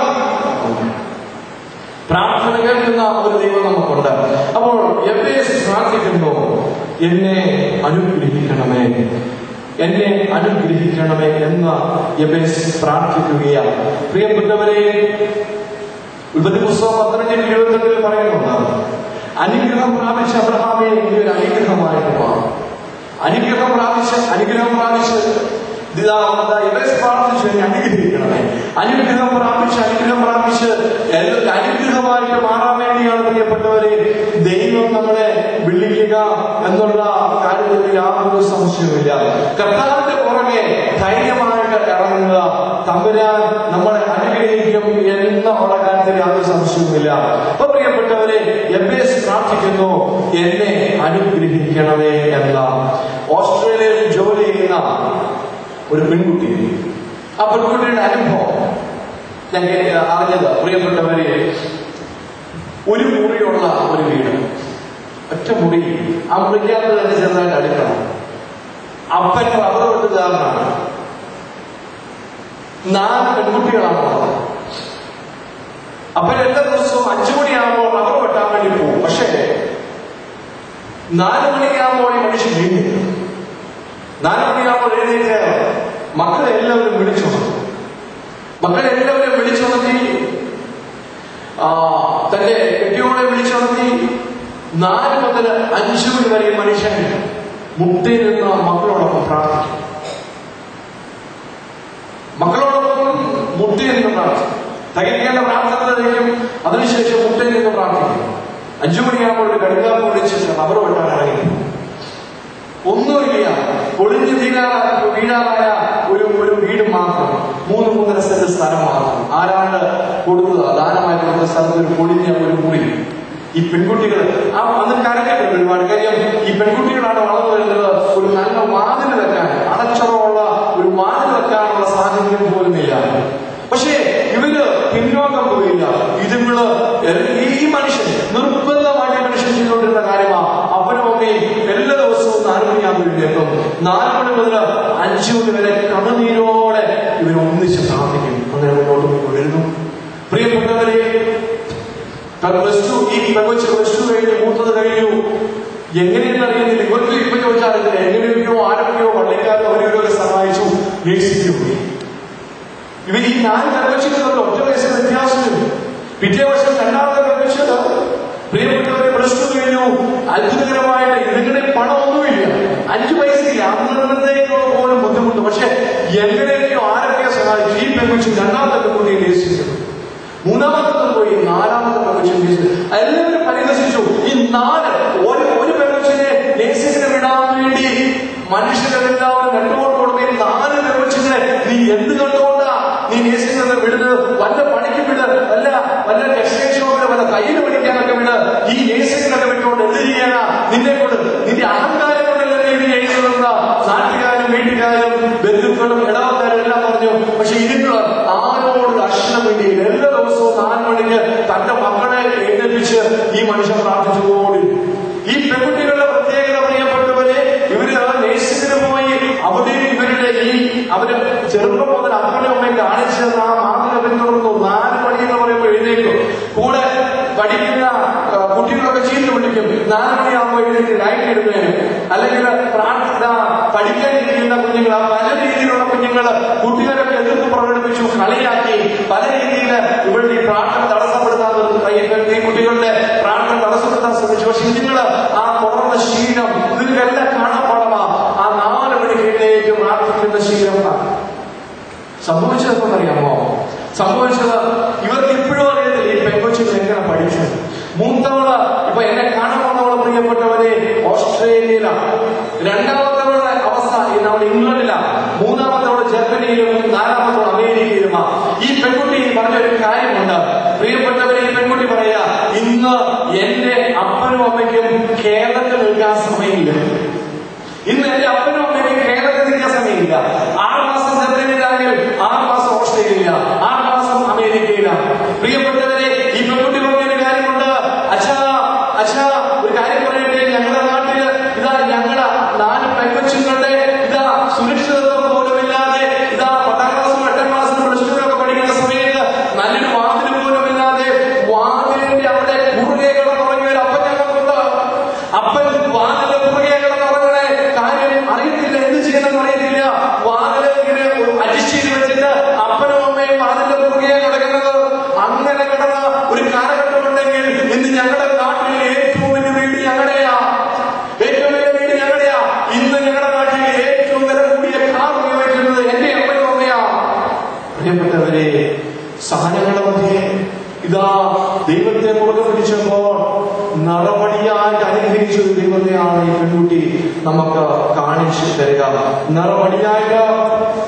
പ്രാർത്ഥന കേൾക്കുന്ന ഒരു ദൈവം നമുക്കുണ്ട് അപ്പോൾ എബേസ് പ്രാർത്ഥിക്കുന്നു എന്നെ അനുഗ്രഹിക്കണമേ എന്നെ അനുഗ്രഹിക്കണമേ എന്ന് എബേസ് പ്രാർത്ഥിക്കുകയാണ് പ്രിയപ്പെട്ടവരെ ഉൽപ്പത്തി പുസ്തകം പന്ത്രണ്ടിൽ ഇരുപത്തെട്ടിൽ പറയുന്നുണ്ട് അനുഗ്രഹം പ്രാപിച്ച അബ്രഹാമെ നീ ഒരു അനുഗ്രഹമായിട്ട് മാറും അനുഗ്രഹം പ്രാപിച്ച് അനുഗ്രഹം പ്രാപിച്ച് ഇതാ ഇതാ എബേസ് പ്രാർത്ഥിച്ചു എന്നെ അനുഗ്രഹിക്കണമേ അനുഗ്രഹം പ്രാപിച്ച് അനുഗ്രഹം പ്രാപിച്ച് എല്ലാ- അനുഗ്രഹമായിട്ട് മാറാൻ വേണ്ടിയാണ് പ്രിയപ്പെട്ടവരെ ദൈവം നമ്മളെ വിളിക്കുക എന്നുള്ള കാര്യത്തിൽ യാതൊരു സംശയവുമില്ല കർത്താവിന്റെ പുറകെ ധൈര്യമായിട്ട് യുദ്ധമായിട്ട് ഇറങ്ങുക തമ്പുരാൻ നമ്മളെ അനുഗ്രഹിക്കും എന്നുള്ള കാര്യത്തിൽ യാതൊരു സംശയവുമില്ല അപ്പൊ പ്രിയപ്പെട്ടവരെ എബേസ് പ്രാർത്ഥിക്കുന്നു എന്നെ അനുഗ്രഹിക്കണമേ എന്ന ഓസ്ട്രേലിയയിൽ ജോലി ചെയ്യുന്ന ഒരു പെൺകുട്ടി ആ പെൺകുട്ടിയുടെ അനുഭവം ഞാൻ കേ- അറിഞ്ഞത് പ്രിയപ്പെട്ടവരെ ഒരു മുറിയുള്ള ഒരു വീട് ഒറ്റ മുറി ആ മുറിക്കകത്ത് തന്നെ ചെറുതായിട്ട് അടുക്കണം അപ്പൻ റബ്ബർ വെട്ടുകാരനാണ് നാല് പെൺകുട്ടികളാണ് ഉള്ളത് അപ്പൻ എല്ലാ ദിവസവും അഞ്ചു മണിയാകുമ്പോൾ റബ്ബർ വെട്ടാൻ വേണ്ടി പോകും പക്ഷേ നാല് മണിയാകുമ്പോൾ ഈ മനുഷ്യൻ വീണ്ടും നാല് മണിയാകുമ്പോൾ എഴുന്നേറ്റ് മക്കളെ എല്ലാവരും വിളിച്ചു മക്കളെ എല്ലാവരും വിളിച്ചുണർത്തി ആ, തന്റെ കെട്ടിയോളെ വിളിച്ചുണർത്തി നാല് മുതൽ അഞ്ചു മണി വരെ ഈ മനുഷ്യൻ മുട്ടയിൽ നിന്ന് മക്കളോടൊപ്പം പ്രാർത്ഥിക്കും മക്കളോടൊപ്പം മുട്ടയിൽ നിന്ന് പ്രാർത്ഥിക്കും തികയ്ക്കേണ്ട പ്രാർത്ഥനകളിലേക്കും അതിനുശേഷം മുട്ടയിൽ നിന്ന് പ്രാർത്ഥിക്കും അഞ്ചു മണിയാകുമ്പോൾ ഒരു കടുകാപ്പ് വിളിച്ചിട്ട് റബ്ബർ വെട്ടാൻ ഇറങ്ങി ഒന്നുമില്ല പൊളിഞ്ഞു തീരാ വീഴാറായ ഒരു ഒരു വീട് മാത്രം മൂന്ന് മൂന്നര സെന്റ് സ്ഥലം മാത്രം ആരാണ് കൊടുത്തത് ദാനമായി കൊടുത്ത സ്ഥലത്ത് ഒരു പൊളിഞ്ഞ ഒരു മുറി ഈ പെൺകുട്ടികൾ ആ അന്ന് കരഞ്ഞിട്ടുണ്ട് ഒരുപാട് കാര്യം ഈ പെൺകുട്ടികളാണ് വളർന്നു വരുന്നത് ഒരു നല്ല വാതിൽ വെക്കാൻ അടച്ചുറവുള്ള ഒരു വാതിൽ വെക്കാനുള്ള സാഹചര്യം പോലുമില്ല പക്ഷേ ഇവര് പിന്നോക്കം പോയില്ല ഇതുങ്ങള് ഈ മനുഷ്യൻ നിർബന്ധമായിട്ട് ഈ മനുഷ്യൻ ചെയ്തുകൊണ്ടിരുന്ന കാര്യമാണ് അപ്പനും അമ്മയും എല്ലാ ദിവസവും നാല് മണിയാകുമ്പോൾ എഴുന്നേൽക്കും നാല് മണി മുതൽ അഞ്ചു മണി വരെ കണ്ണുനീരോടെ ഇവർ ഒന്നിച്ച് പ്രാർത്ഥിക്കും അങ്ങനെ മുന്നോട്ട് പോയിക്കൊണ്ടിരുന്നു പ്രിയപ്പെട്ടവരെ പ്ലസ് ടു ഈ പെങ്കൊച്ച് പ്ലസ് ടു കഴിഞ്ഞു മൂത്തത് കഴിഞ്ഞു എങ്ങനെയെന്ന് അറിയുന്നില്ല ഇവർക്ക് ഇപ്പൊ ചോദിച്ചാൽ എങ്ങനെയൊക്കെയോ ആരൊക്കെയോ പള്ളിക്കാരോ അവരെയൊക്കെ സഹായിച്ചു നേഴ്സിംഗ് പോയി ഇവർ ഈ നാല് പെങ്കൊച്ചിന് തമ്മിൽ ഒറ്റ വയസ്സിന് വ്യത്യാസമുണ്ട് പിറ്റേ വർഷം രണ്ടാമത്തെ പെങ്കൊച്ചത് പ്രിയപ്പെട്ടവരെ പ്ലസ് ടു കഴിഞ്ഞു അത്ഭുതകരമായിട്ട് ഇതിങ്ങനെ പണമൊന്നുമില്ല അഞ്ചു പൈസയില്ല അന്നത്തേക്കുള്ള പോലും ബുദ്ധിമുട്ട് പക്ഷെ എങ്ങനെയൊക്കെയോ ആരൊക്കെയോ സഹായിച്ചു ഈ പെങ്കൊച്ച് രണ്ടാമത്തെ പെൺകുട്ടിയെ നേഴ്സിംഗ് മൂന്നാമത്തെ പോയി നാലാമത്തെ പെൺകൊച്ചിനെ എല്ലാവരും പരിഹസിച്ചു ഈ നാല് ഒരു ഒരു പെൺകൊച്ചിനെ നേഴ്സിംഗിന് വിടാൻ വേണ്ടി മനുഷ്യരെല്ലാവരും കണ്ടുകൊണ്ട് കൊടുത്ത ഈ നാല് പെൺകൊച്ചിനെ നീ എന്ത് കണ്ടുകൊണ്ടാ നീ നേഴ്സിംഗിന് വിടുന്നത് വല്ല പണിക്ക് വിട് വല്ല വല്ല ടെക്സ്റ്റൈൽ ഷോപ്പില് വല്ല തയ്യൽ പഠിക്കാനൊക്കെ വിട് ഈ നേഴ്സിംഗിനൊക്കെ വിട്ടുകൊണ്ട് എന്ത് ചെയ്യാനാ നിന്നെ കൊണ്ട് നിന്റെ അഹങ്കാരം കൊണ്ടല്ല നീ ഇത് എഴുതുന്ന നാട്ടുകാരും വീട്ടുകാരും ബന്ധുക്കളും ഇടവക്കാരും എല്ലാം പറഞ്ഞു പക്ഷെ ഇതിനുള്ള ആരോട് അക്ഷരം വേണ്ടി എല്ലാ ദിവസവും നാല് മണിക്ക് തന്റെ മക്കളെ എഴുന്നേൽപ്പിച്ച് ഈ മനുഷ്യൻ പ്രാർത്ഥിച്ചുകൊണ്ടിരുന്നു ഈ പെൺകുട്ടികളുടെ പ്രത്യേകത പ്രിയപ്പെട്ടവരെ ഇവര് നേഴ്സിംഗിന് പോയി അവിടെ ഇവരുടെ ഈ അവര് ചെറുപ്പം മുതൽ അപ്പനെ അമ്മയും കാണിച്ചു തന്ന ആ മാതൃക പിന്തുടർന്നു നാല് മണി എന്ന് പറയുമ്പോൾ എഴുന്നേക്കും കൂടെ പഠിക്കുന്ന ആ, കുട്ടികളൊക്കെ ചീത്ത വിളിക്കും നാല് മണിയാകുമ്പോൾ എഴുന്നേറ്റ് ലൈറ്റ് ഇടുന്നതിന് അല്ലെങ്കിൽ പ്രാർത്ഥന പഠിക്കാനിരിക്കുന്ന കുഞ്ഞുങ്ങൾ ആ പല രീതിയിലുള്ള കുഞ്ഞുങ്ങൾ കൂട്ടുകാരൊക്കെ എതിർപ്പ് പ്രകടിപ്പിച്ചു കളിയാക്കി പല രീതിയിൽ ഇവരുടെ ഈ പ്രാർത്ഥന തടസ്സപ്പെടുത്താൻ ഈ കുട്ടികളുടെ പ്രാർത്ഥന തടസ്സപ്പെടുത്താൻ ശ്രമിച്ചു പക്ഷെ നിങ്ങൾ ആ തുറന്ന ശീലം ഇതിനെല്ലാം കാണാപ്പാടമാ ആ നാല് മണിക്ക് എഴുന്നേറ്റ് പ്രാർത്ഥിക്കുന്ന ശീലം സംഭവിച്ചത് അറിയാമോ സംഭവിച്ചത് ഇവർക്ക് ഇപ്പോഴും അറിയത്തില്ല ഈ പെൺകൊച്ചുകൾ എങ്ങനെ പഠിച്ചു മൂത്തവള് ഇപ്പൊ എന്നെ കാണാൻ വന്നവള് പ്രിയപ്പെട്ടവരെ ഓസ്ട്രേലിയയിലാണ് രണ്ടാമത്തവളുടെ അവസ്ഥ ഈ നമ്മൾ ഇംഗ്ലണ്ടിലാണ് മൂന്നാമത്തവള് ജർമ്മനിയിലും നാലാമത്തവൾ അമേരിക്കയിലുമാ ഈ പെൺകുട്ടി പറഞ്ഞൊരു കാര്യമുണ്ട് പ്രിയപ്പെട്ടവരെ ഈ പെൺകുട്ടി പറയാ ഇന്ന് എന്റെ അപ്പനും അമ്മയ്ക്കും കേരളത്തിൽ നിൽക്കാൻ സമയമില്ല ഇന്ന് എന്റെ അപ്പനും അമ്മയ്ക്കും കേരളത്തിൽ നിൽക്കാൻ സമയമില്ല ആറ് മാസം ജർമ്മനിയിലാണെങ്കിൽ ആറ് മാസം ഓസ്ട്രേലിയ ആറ് മാസം അമേരിക്കയില പ്രിയപ്പെട്ടവരെ ഈ പെൺകുട്ടി പറഞ്ഞൊരു കാര്യമുണ്ട് അച്ഛാ അച്ഛാ ഒരു കാര്യം പറയട്ടെ ഞങ്ങളുടെ നാട്ടില് ഇതാ ഞങ്ങളുടെ നാല് പെൺകൊച്ചുങ്ങളുടെ ഇതാ സുരക്ഷിതത്വം പോലുമില്ലാതെ ഇതാ പത്താം ക്ലാസ്സും എട്ടാം ക്ലാസ്സും പ്ലസ് ടുവിലൊക്കെ പഠിക്കുന്ന സമയത്ത് നല്ലൊരു വാതിൽ പോലുമില്ലാതെ വാതിലിന്റെ അവിടെ കുറുകെ കിടന്നുറങ്ങിയ ഒരു അപ്പൻ ഞങ്ങൾക്കുണ്ട് അപ്പൻ വാതിലെ പുറകെ കിടന്നുറങ്ങണേ കാര്യം അറിയത്തില്ല എന്ത് ചെയ്യണമെന്ന് അറിയത്തില്ല വാതിലെ ഇങ്ങനെ അഡ്ജസ്റ്റ് ചെയ്ത് വെച്ചിട്ട് അപ്പനും അമ്മയും വാതിന്റെ പുറകെ കിടക്കുന്നത് അങ്ങനെ കിടന്ന ഒരു കാലഘട്ടമുണ്ടെങ്കിൽ ഇന്ന് ഞങ്ങളുടെ നാട്ടിൽ ഏറ്റവും വലിയ വീട് ഞങ്ങളുടെയാ ഏറ്റവും വലിയ വീട് ഞങ്ങളുടെയാ ഇന്ന് ഞങ്ങളുടെ നാട്ടിൽ ഏറ്റവും വില കൂടിയ കാർ ഉപയോഗിക്കുന്നത് എന്റെ അമ്മയും അമ്മയാ പ്രിയപ്പെട്ടവരെ സഹനങ്ങളുടെ മധ്യേ ഇതാ ദൈവത്തെ മുറുകെ പിടിച്ചപ്പോൾ നിറമടിയായിട്ട് അനുഗ്രഹിച്ച ഒരു ദൈവത്തെയാണ് ഈ പെൺകുട്ടി നമുക്ക് കാണിച്ചു തരിക നിറമടിയായിട്ട്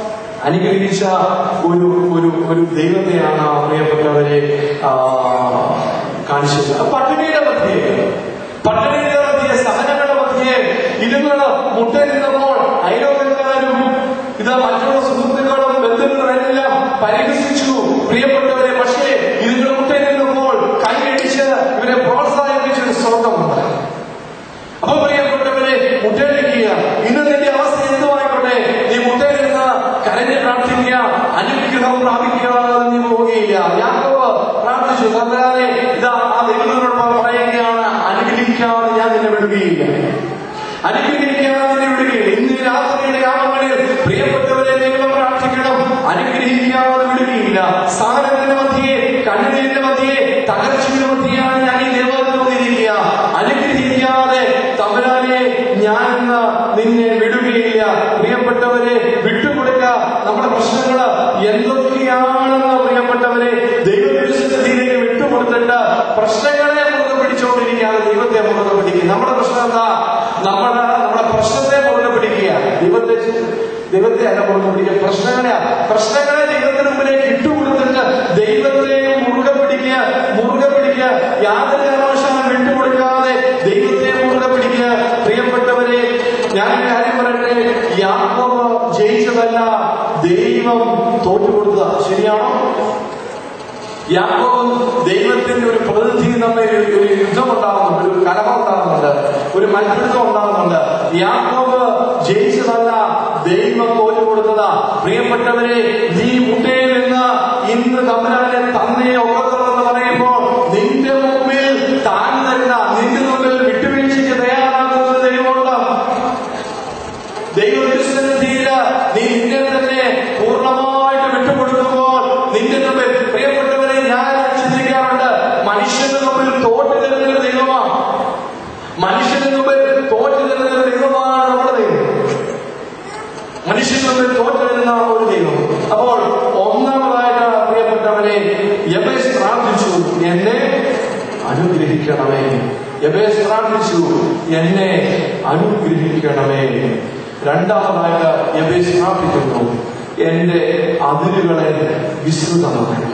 അനുഗ്രഹിച്ച ഒരു ഒരു ഒരു ദൈവത്തെയാണ് പ്രിയപ്പെട്ടവരെ ആ, കാണിച്ചത് പട്ടിണിയുടെ മധ്യേ പട്ടിണിയുടെ മധ്യേ സഹനങ്ങളുടെ മധ്യേ ഇതുങ്ങള് മുട്ടയിരുന്നപ്പോൾ അയലോകക്കാരും ഇത് മറ്റുള്ള സുഹൃത്തുക്കളും ബന്ധുക്കളും എല്ലാം പരിഹസിച്ചു പ്രിയപ്പെട്ടവരെ പക്ഷേ ഇതുങ്ങൾ മുട്ടയിരുന്നപ്പോൾ കൈയടിച്ച് ഇവരെ പ്രോത്സാഹിപ്പിച്ച ഒരു സ്വർഗമുണ്ട് അപ്പൊ പ്രിയപ്പെട്ടവരെ മുട്ടയിലിരിക്കുക ഇന്ന് നിന്റെ അവസ്ഥ എന്തുമായിക്കോട്ടെ നീ മുട്ടയിലിരുന്ന് കരഞ്ഞ് പ്രാർത്ഥിക്കുക അനുഗ്രഹം പ്രാപിക്കാതെ നീ പോവുകയില്ല യാക്കോബ് പ്രാർത്ഥിച്ചു കർത്താവേ ഇതാ ആ ദൈവങ്ങളോട് പറയുകയാണ് അനുഗ്രഹിക്കാതെ ഞാൻ നിന്നെ വിടുകയില്ല അനുഗ്രഹിക്കാതെ നിന്നെ വിടുകയില്ല ഇന്ന് രാത്രിയുടെ യാമങ്ങളിൽ പ്രിയപ്പെട്ടവരെ ദൈവം പ്രാർത്ഥിക്കണം അനുഗ്രഹിക്കാതെ വിടുകയില്ല സ്ഥാനത്തിന്റെ മധ്യേ കണ്ണുനീരിന്റെ മധ്യേ തകർച്ചയുടെ മധ്യയാണ് ഞാൻ ഈ ദേവാലയത്തിൽ വന്നിരിക്കുക അനുഗ്രഹിക്കാതെ തമ്പുരാനെ ഞാൻ ഇന്ന് നിന്നെ വിടുകയില്ല പ്രിയപ്പെട്ടവരെ വിട്ടുകൊടുക്ക നമ്മുടെ പ്രശ്നങ്ങൾ എന്തൊക്കെയാണെന്ന് പ്രിയപ്പെട്ടവരെ ദൈവവിശ്വസത്തിലേക്ക് വിട്ടുകൊടുത്തിട്ട് പ്രശ്നങ്ങളെ മുറുകെ പിടിച്ചുകൊണ്ടിരിക്കാതെ ദൈവത്തെ മുറുകെ പിടിക്കുക നമ്മുടെ പ്രശ്നം എന്താ നമ്മുടെ നമ്മുടെ പ്രശ്നത്തെ മുറുകെ പിടിക്കുക ദൈവത്തെ ദൈവത്തെ അല്ല മുറുകെ പിടിക്കുക പ്രശ്നങ്ങളെ പ്രശ്നങ്ങളെ ദൈവത്തിന് മുമ്പിലേക്ക് ഇട്ടുകൊടുത്തിട്ട് ദൈവത്തെ മുറുകെ പിടിക്കുക മുറുകെ പിടിക്കുക യാതൊരു കാരണവശാലും വിട്ടുകൊടുക്കാതെ ദൈവത്തെ മുറുകെ പിടിക്കുക പ്രിയപ്പെട്ടവരെ ഞാൻ ഒരു കാര്യം പറയട്ടെ യാക്കോബ് ജയിച്ചതല്ല ദൈവം തോറ്റുകൊടുത്തതാ ശരിയാണോ യാക്കോബ് ദൈവത്തിന്റെ ഒരു പ്രതിനിധി നമ്മെ ഒരു ഒരു യുദ്ധം ഉണ്ടാകുന്നുണ്ട് ഒരു കലഹം ഉണ്ടാകുന്നുണ്ട് ഒരു മൽപ്പിടുത്തം ഉണ്ടാകുന്നുണ്ട് യാക്കോബ് ജയിച്ചതല്ല ദൈവം തോറ്റു കൊടുത്തതാ പ്രിയപ്പെട്ടവരെ നീ മുട്ടയിൽ നിന്ന് ഇന്ന് തമ്പുരാനെ തന്നെ ഒക്കത്തുള്ളതെന്ന് പറയുമ്പോൾ നിന്റെ മുമ്പിൽ താഴ്ന്നല്ല നിന്റെ മുമ്പിൽ വിട്ടുവീഴ്ചയ്ക്ക് തയ്യാറാകുന്ന ഒരു ദൈവമുണ്ട് ദൈവവിശ്വസനത്തിയില്ല നീ നിന്നെ തന്നെ പൂർണ്ണമായിട്ട് വിട്ടുകൊടുക്കുമ്പോൾ നിന്റെ മുമ്പിൽ പ്രിയപ്പെട്ടവരെ ഞാൻ ചിന്തിക്കാറുണ്ട് മനുഷ്യന്റെ മുമ്പിൽ തോറ്റു തരുന്ന ഒരു ദൈവമാണ് മനുഷ്യന്റെ മുമ്പിൽ തോറ്റു തരുന്ന ഒരു ദൈവമാണ് നമ്മുടെ ദൈവം മനുഷ്യന്റെ മുമ്പിൽ തോറ്റു തരുന്ന ഒരു ദൈവം അപ്പോൾ ഒന്നാമതായിട്ട് പ്രിയപ്പെട്ടവരെ യബേസ് പ്രാർത്ഥിച്ചു എന്നെ അനുഗ്രഹിക്കണമേ യബേസ് പ്രാർത്ഥിച്ചു എന്നെ അനുഗ്രഹിക്കണമേ രണ്ടാമതായിട്ട് യബേസ് പ്രാർത്ഥിക്കുന്നു എന്റെ അതിരുകളെ വിസ്തൃതമാക്കണം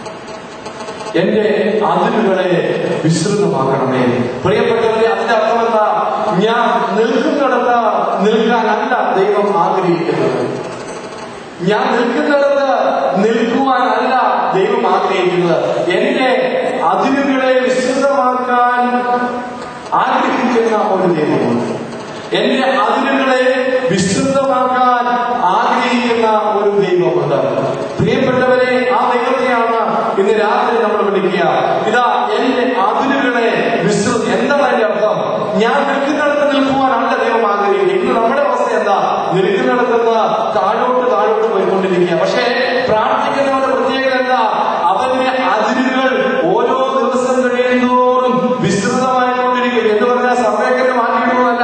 എന്റെ അതിരുകളെ വിസ്തൃതമാക്കണമേ പ്രിയപ്പെട്ടവരെ അതിന്റെ അർത്ഥം എന്താ ഞാൻ നിൽക്കുന്നിടത്ത് നിൽക്കാനല്ല ദൈവം ആഗ്രഹിക്കുന്നത് ഞാൻ നിൽക്കുന്നിടത്ത് നിൽക്കുവാനല്ല ദൈവം ആഗ്രഹിക്കുന്നത് എന്റെ അതിരുകളെ വിസ്തൃതമാക്കാൻ ആഗ്രഹിക്കുന്ന ഒരു ദൈവമുണ്ട് എന്റെ അതിരുകളെ വിസ്തൃതമാക്കാൻ ആഗ്രഹിക്കുന്ന ഒരു ദൈവമുണ്ട് പ്രിയപ്പെട്ടവരെ ആ ദൈവത്തെയാണ് ഇന്ന് രാത്രി നമ്മൾ വിളിക്കുക ഇതാ എന്റെ അതിരുകളെ വിസ്തൃത എന്താണ് അതിന്റെ അർത്ഥം ഞാൻ നിൽക്കുന്നിടത്ത് നിൽക്കുവാനല്ല ദൈവം ആഗ്രഹിക്കുന്നത് ഇന്ന് നമ്മുടെ അവസ്ഥ എന്താ നിൽക്കുന്നിടത്ത് നിന്ന് താഴോട്ട് താഴോട്ട് പോയിക്കൊണ്ടിരിക്കുക പക്ഷേ പ്രാർത്ഥിക്കുന്നവരുടെ പ്രത്യേകത എന്താ അവന്റെ അതിരുകൾ ഓരോ ദിവസം കഴിയുന്നതോറും വിസ്തൃതമായിക്കൊണ്ടിരിക്കും എന്ന് പറഞ്ഞാൽ സമയത്തിന് മാറ്റിയിടുന്നതല്ല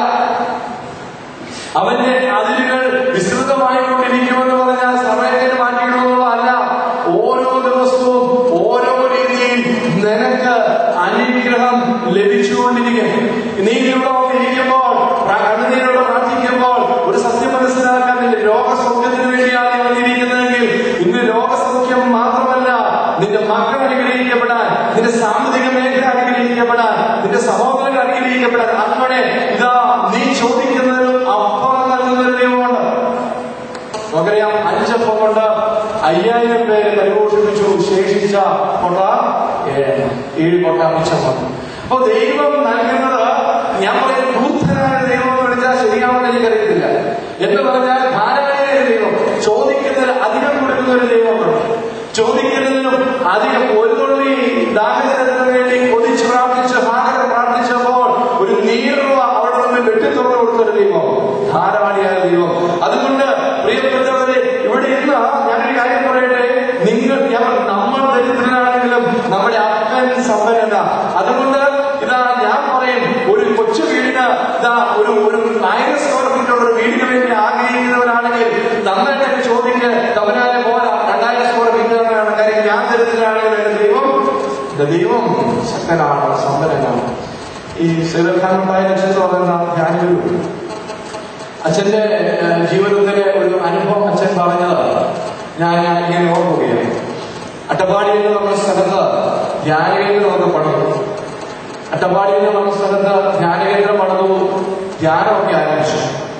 അവന്റെ അതിരുകൾ വിസ്തൃതമായിക്കൊണ്ടിരിക്കുമെന്ന് പറഞ്ഞാൽ സമയത്തിന് മാറ്റിയിടുന്നതല്ല ഓരോ ദിവസവും ഓരോ രീതിയിൽ നിനക്ക് അനുഗ്രഹം ലഭിച്ചുകൊണ്ടിരിക്കും നീ ഇവിടെ വന്നിരിക്കുമ്പോൾ കണ്ണുനീരോട് പ്രാർത്ഥിക്കുമ്പോൾ ഒരു സത്യം മനസ്സിലാക്കാൻ നിന്റെ രോഗസൗഖ്യത്തിന് വേണ്ടിയാണ് നീ വന്നിരിക്കുന്നതെങ്കിൽ ഇന്ന് രോഗസൗഖ്യം മാത്രമല്ല നിന്റെ മക്കൾ അനുഗ്രഹിക്കപ്പെടാൻ നിന്റെ സാമ്പത്തിക മേഖല അനുഗ്രഹിക്കപ്പെടാൻ നിന്റെ സഹോദരങ്ങൾ അനുഗ്രഹിക്കപ്പെടാൻ അങ്ങനെ ഇതാ നീ ചോദിക്കുന്നതിനും അപ്പുറം നൽകുന്ന ഒരു ദൈവമുണ്ട് നമുക്കറിയാം അഞ്ചപ്പം കൊണ്ട് അയ്യായിരം പേരെ പരിപോഷിപ്പിച്ചു ശേഷിച്ച കൊട്ട ഏഴ് ഏഴ് കൊട്ട മിച്ചം വന്നു അപ്പൊ ദൈവം നൽകുന്നത് ഞാൻ പറയുന്ന ക്രൂദ്ധനായ ദൈവം എന്ന് വിളിച്ചാൽ ശരിയാണെന്ന് എനിക്കറിയത്തില്ല എന്ന് പറഞ്ഞാൽ ധാരാളമായ ഒരു ദൈവം ചോദിക്കുന്നതിൽ അധികം കൊടുക്കുന്ന ഒരു ദൈവമുണ്ട് ചോദിക്കുന്നതിനും അധികം ഒരു തുള്ളി ദാഹജലത്തിന് വേണ്ടി കൊതിച്ച് പ്രാർത്ഥിച്ച് ഹാഗര പ്രാർത്ഥിച്ചപ്പോൾ ഒരു നീറുവ അവിടെ നിന്ന് വെട്ടിത്തുറന്നു കൊടുത്ത ഒരു ദൈവം ധാരാളിയായ ദൈവം അതുകൊണ്ട് പ്രിയപ്പെട്ടവരെ ഇവിടെ ഇന്ന് ഞാനൊരു കാര്യം പറയട്ടെ നിങ്ങൾ ഞാൻ നമ്മൾ ദരിദ്രനാണെങ്കിലും നമ്മുടെ അപ്പൻ സമ്പന്നത അതുകൊണ്ട് ഇതാ ഞാൻ പറയും ഒരു കൊച്ചു വീടിന് ഇതാ ഒരു ഒരു ആയിരം സ്ക്വയർ ഫീറ്റ് ഉള്ള ഒരു വീടിന് വേണ്ടി ആഗ്രഹിക്കുന്നവരാണെങ്കിൽ നന്നായിട്ട് ചോദിക്ക് തമിഴ്നാട് പോരാ രണ്ടായിരം സ്ക്വയർ ഫീറ്റ് തന്നെയാണ് കാര്യം ഞാൻ ദരിദ്രനാണെങ്കിൽ എന്റെ ദൈവം എന്റെ ദൈവം ശക്തനാണ് സമ്പന്നനാണ് ഈ ശ്രീലങ്കാനുണ്ടായ ലക്ഷ്യത്തിൽ പറയുന്ന ഞാനൊരു അച്ഛന്റെ ഏഹ്, ജീവിതത്തിലെ ഒരു അനുഭവം അച്ഛൻ പറഞ്ഞത് ഞാൻ ഞാൻ ഇങ്ങനെ ഓർക്കുകയാണ് അട്ടപ്പാടി എന്ന് പറഞ്ഞ സ്ഥലത്ത് ധ്യാനകേന്ദ്രമൊക്കെ പണിതു അട്ടപ്പാടി എന്ന് പറഞ്ഞ സ്ഥലത്ത് ധ്യാനകേന്ദ്രം പണിതു ധ്യാനമൊക്കെ ആരംഭിച്ചു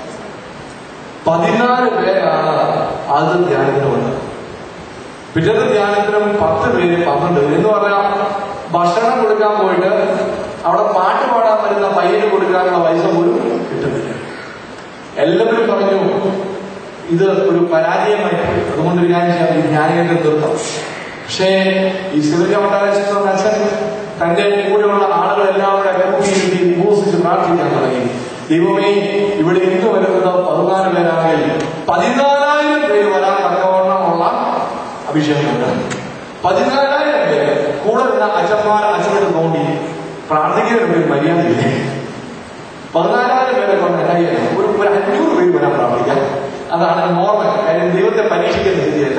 പതിനാല് പേരാണ് ആദ്യം ധ്യാനത്തിന് വന്നത് പിറ്റത്തെ ധ്യാനത്തിനും പത്ത് പേര് പന്ത്രണ്ട് പേര് എന്ന് പറഞ്ഞാൽ ഭക്ഷണം കൊടുക്കാൻ പോയിട്ട് അവിടെ പാട്ട് പാടാൻ വരുന്ന പയ്യന് കൊടുക്കാനുള്ള പൈസ പോലും കിട്ടുന്നില്ല എല്ലാവരും പറഞ്ഞു ഇത് ഒരു പരാജയമായി പോയി. അതുകൊണ്ട് ഒരു കാര്യം ചെയ്യാം ഈ ധ്യാനകേന്ദ്രം തീർത്താം പക്ഷേ ഈ സിവിൽ കൊട്ടാരം അച്ഛൻ തന്റെ കൂടെയുള്ള ആളുകളെല്ലാം കൂടെ കൂട്ടിയിരുത്തി ഉപസിച്ച് പ്രാർത്ഥിക്കാൻ തുടങ്ങി ദൈവമേ ഇവിടെ ഇന്ന് വരുന്നത് പതിനാല് പേരാണെങ്കിൽ പതിനാലായിരം പേര് വരാൻ തക്കവണ്ണമുള്ള അഭിഷേകമുണ്ട് പതിനാലായിരം പേര് കൂടെ നിന്ന് അച്ഛന്മാർ അച്ഛനോട് തോണ്ടി പ്രാർത്ഥിക്കുന്ന ഒരു മര്യാദയില്ലേ പതിനാലായിരം പേരെ കൊണ്ട് കയ്യിൽ ഒരു ഒരു അഞ്ഞൂറ് പേര് വരാൻ പ്രാർത്ഥിക്കാം അതാണ് നോർമൽ കാര്യം ദൈവത്തെ പരീക്ഷിക്കുന്ന രീതിയല്ല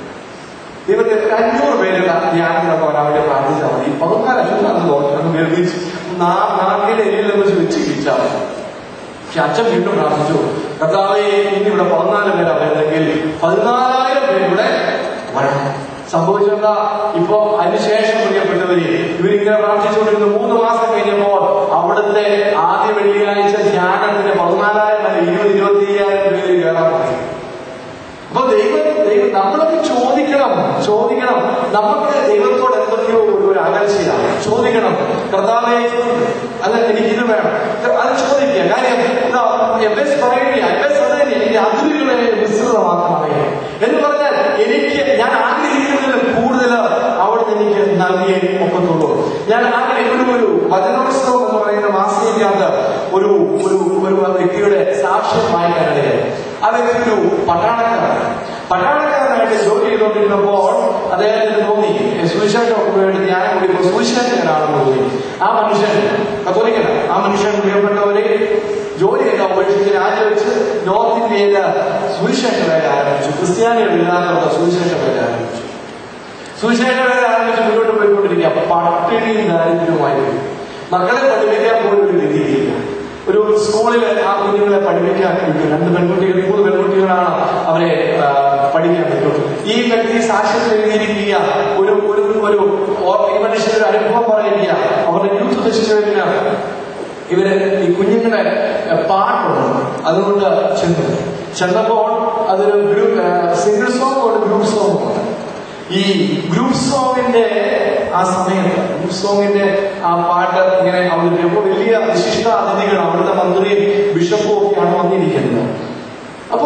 ദൈവത്തെ ഒരു അഞ്ഞൂറ് പേര് ധ്യാനത്തിലൊക്കെ വരാൻ വേണ്ടി പ്രാർത്ഥിച്ചാൽ മതി പതിനാല് അച്ഛൻ അന്ന് തോന്നി അന്ന് വേർതിരിച്ച് നാട്ടിലെ എല്ലാം വെച്ച് വെച്ച് കിച്ചാൽ മതി പക്ഷെ അച്ഛൻ വീണ്ടും പ്രാർത്ഥിച്ചു കർത്താവെ ഇനി ഇവിടെ പതിനാല് പേരാ വരുന്നെങ്കിൽ പതിനാലായിരം പേര് ഇവിടെ വരണം സംഭവിച്ചെന്താ ഇപ്പൊ അതിനുശേഷം പ്രിയപ്പെട്ടവര് ഇവരിങ്ങനെ പ്രാർത്ഥിച്ചുകൊണ്ടിരുന്ന മൂന്ന് മാസം കഴിഞ്ഞപ്പോൾ അവിടുത്തെ ആദ്യ വെള്ളിയാഴ്ച ധ്യാനത്തിന് പതിനാലായിരം അല്ല ഇരുപത് ഇരുപത്തി അയ്യായിരം പേര് കയറാൻ തുടങ്ങി അപ്പൊ ദൈവം ദൈവം നമ്മളൊക്കെ ചോദിക്കണം ചോദിക്കണം നമുക്ക് ദൈവത്തോട് എന്തൊക്കെയോ ഒരു ഒരു അകൽച്ചയാണ് ചോദിക്കണം കർത്താവെ അല്ല എനിക്കിത് വേണം അത് ചോദിക്കുക കാര്യം ഇതാ, എബേസ് പറയുക എബേസ് പറയുക എനിക്ക് അതിരുകളെ വിസ്തൃതമാക്കണമേ എന്ന് പറഞ്ഞാൽ എനിക്ക് ഞാൻ ആഗ്രഹിക്കുന്നതിൽ കൂടുതൽ അവിടെ എനിക്ക് നൽകിയേ ഒക്കത്തുള്ളൂ ഞാൻ ആഗ്രഹിക്കുന്ന ഒരു വചനോത്സവം എന്ന് പറയുന്ന മാസികയ്ക്കകത്ത് ഒരു ഒരു ഒരു വ്യക്തിയുടെ സാക്ഷ്യം വായിക്കാനിടയായി ആ വ്യക്തി ഒരു പട്ടാളക്കാരൻ പട്ടാളക്കാരനായിട്ട് ജോലി ചെയ്തുകൊണ്ടിരുന്നപ്പോൾ അദ്ദേഹത്തിന് തോന്നി സുവിശേഷം വേണ്ടി ധ്യാനം കൂടിയപ്പോൾ സുവിശേഷകനാണെന്ന് തോന്നി ആ മനുഷ്യൻ കത്തോലിക്കല ആ മനുഷ്യൻ പ്രിയപ്പെട്ടവരെ ജോലി ചെയ്ത ഉപേക്ഷിച്ച് രാജിവെച്ച് നോർത്ത് ഇന്ത്യയില് സുവിശേഷ വേല ആരംഭിച്ചു ക്രിസ്ത്യാനികളില്ലാത്ത സുവിശേഷ വേല ആരംഭിച്ചു സുവിശേഷ വേല ആരംഭിച്ച് മുന്നോട്ട് പോയിക്കൊണ്ടിരിക്കുക പട്ടിണിയും ദാരിദ്ര്യവുമായി മക്കളെ പഠിപ്പിക്കാൻ പോലും ഒരു ഗതിയില്ല ഒരു സ്കൂളിൽ ആ കുഞ്ഞുങ്ങളെ പഠിപ്പിക്കാൻ പറ്റും രണ്ട് പെൺകുട്ടികൾ മൂന്ന് പെൺകുട്ടികളാണ് അവരെ ആ, പഠിക്കാൻ പറ്റും ഈ വ്യക്തി സാക്ഷ്യത്തിൽ എഴുതിയിരിക്കുക ഒരു ഒരു ഒരു ഓ- ഈ മനുഷ്യന്റെ ഒരു അനുഭവം പറയുക അവരുടെ യൂത്ത് ഫെസ്റ്റിവലിന് ഇവര് ഈ കുഞ്ഞുങ്ങളെ എ, പാട്ടുണ്ട് അതുകൊണ്ട് ചെന്നു ചെന്നപ്പോൾ അതൊരു ഗ്രൂപ്പ് സിംഗിൾ സോങ് ഒരു ഗ്രൂപ്പ് സോങ് ഈ ഗ്രൂപ്പ് സോങ്ങിന്റെ ആ സമയത്ത് ഗ്രൂപ്പ് സോങ്ങിന്റെ ആ പാട്ട് ഇങ്ങനെ അവതരിപ്പിക്കുമ്പോൾ വലിയ വിശിഷ്ട അതിഥികൾ അവിടുത്തെ മന്ത്രിയും ബിഷപ്പും ഒക്കെയാണ് വന്നിരിക്കുന്നത് അപ്പോ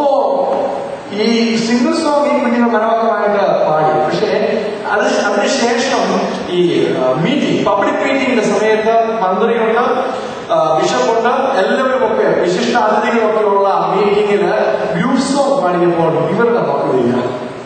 ഈ സിംഗിൾ സോങ് ഈ കുഞ്ഞിനെ മനോഹരമായിട്ട് പാടി പക്ഷേ അത് അതിനുശേഷം ഈ മീറ്റിംഗ് പബ്ലിക് മീറ്റിംഗിന്റെ സമയത്ത് മന്ത്രിയുണ്ട് ആ, ബിഷപ്പുണ്ട് എല്ലാവരും ഒക്കെ വിശിഷ്ട അതിഥികളൊക്കെ ഉള്ള മീറ്റിംഗില് ഗ്രൂപ്പ് സോങ് പാടിയപ്പോൾ ഇവരുടെ മക്കളില്ല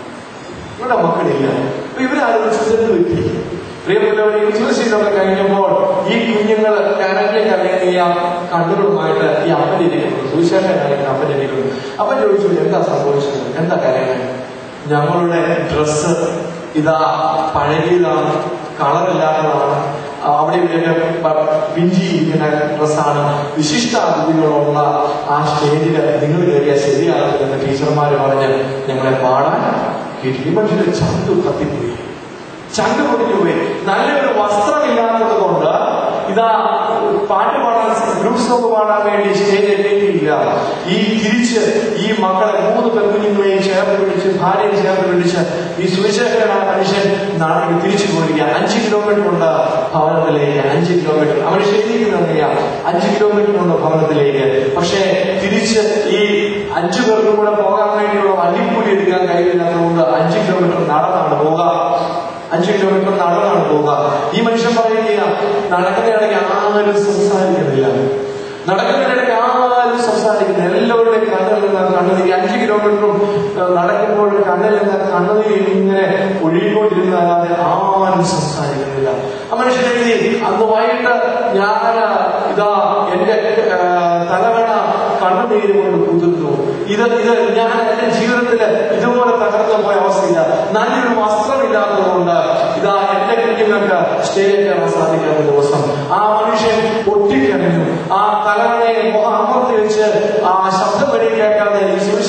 ഇവിടെ മക്കളില്ല അപ്പൊ ഇവരാലോചിച്ചത് പറ്റി പ്രിയപ്പെട്ടവർ യൂണിവേഴ്സിറ്റിയിലൊക്കെ കഴിഞ്ഞപ്പോൾ ഈ കുഞ്ഞുങ്ങൾ കരഞ്ഞ് കലങ്ങിയ കണ്ണുകളുമായിട്ട് ഈ അപ്പനിരിക്കുന്നു സുവിശേഷനായിട്ട് അപ്പനിരിക്കുന്നു അപ്പൻ ചോദിച്ചു എന്താ സംഭവിച്ചത് എന്താ കരയാൻ ഞങ്ങളുടെ ഡ്രസ്സ് ഇതാ പഴകിയതാണ് കളറില്ലാത്തതാണ് അവിടെ ഇവിടെയൊക്കെ പ- പിഞ്ചി ഇരിക്കുന്ന ഡ്രസ്സാണ് വിശിഷ്ട അതിഥികളുള്ള ആ സ്റ്റേജില് നിങ്ങൾ കയറിയാൽ ശരിയാകത്തില്ലെന്ന് ടീച്ചർമാര് പറഞ്ഞ് ഞങ്ങളെ പാടാൻ കേട്ടു ഈ മനുഷ്യന്റെ ചന്തു കത്തിപ്പോയി ചങ്ക് പൊടിഞ്ഞു പോയി നല്ലൊരു വസ്ത്രമില്ലാത്തത് കൊണ്ട് ഇതാ പാട്ട് പാടാൻ ഗ്രൂപ്പ് സോങ് പാടാൻ വേണ്ടി സ്റ്റേജ് എത്തിയിട്ടില്ല ഈ തിരിച്ച് ഈ മക്കളെ മൂന്ന് പെൺകുഞ്ഞുങ്ങളെയും ചേർത്ത് പിടിച്ച് ഭാര്യയെ ചേർത്ത് പിടിച്ച് ഈ സുവിശേഷകനായ മനുഷ്യൻ നാളെ തിരിച്ചു പോയിരിക്കുക അഞ്ച് കിലോമീറ്റർ ഉണ്ട് ഭവനത്തിലേക്ക് അഞ്ച് കിലോമീറ്റർ അവന് ശരിയാ അഞ്ച് കിലോമീറ്റർ ഉണ്ട് ഭവനത്തിലേക്ക് പക്ഷേ തിരിച്ച് ഈ അഞ്ചു പേർക്കും കൂടെ പോകാൻ വേണ്ടിയുള്ള വണ്ടിക്കൂലി എടുക്കാൻ കഴിയില്ലാത്തതുകൊണ്ട് അഞ്ച് കിലോമീറ്റർ നടന്നാണ് പോവുക അഞ്ച് കിലോമീറ്റർ നടന്നാണ് പോവുക ഈ മനുഷ്യൻ പറയുക നടക്കുന്നതിനിടയ്ക്ക് ആരും സംസാരിക്കുന്നില്ല നടക്കുന്നതിനിടയ്ക്ക് ആരും സംസാരിക്കുന്നില്ല എല്ലാവരുടെയും കണ്ണിൽ നിന്ന് കണ്ണുനീര് അഞ്ച് കിലോമീറ്ററും ഏഹ്, നടക്കുമ്പോൾ കണ്ണിൽ നിന്ന് കണ്ണുനീര് ഇങ്ങനെ ഒഴുകിക്കൊണ്ടിരുന്നല്ലാതെ ആരും സംസാരിക്കുന്നില്ല ആ മനുഷ്യൻ എഴുതി അന്ന് വൈകിട്ട് ഞാൻ ഇതാ എന്റെ ഏഹ്, തലവണ കണ്ണുനീര് കൊണ്ട് കുതിർന്നു ഇത് ഇത് ഞാൻ എന്റെ ജീവിതത്തിൽ ഇതുപോലെ തകർന്നു പോയ അവസ്ഥയില്ല നല്ലൊരു വസ്ത്രമില്ലാത്തതുകൊണ്ട് ഇതാ എന്റെ കുഞ്ഞുങ്ങൾക്ക് സ്റ്റേജിൽ കയറാൻ സാധിക്കാത്ത ദിവസം ആ മനുഷ്യൻ പൊട്ടിക്കഴിഞ്ഞു ആ തലവണയെ മുഖം അമർത്തി വെച്ച് ആ ശബ്ദം വഴി കേൾക്കാതെ ഈ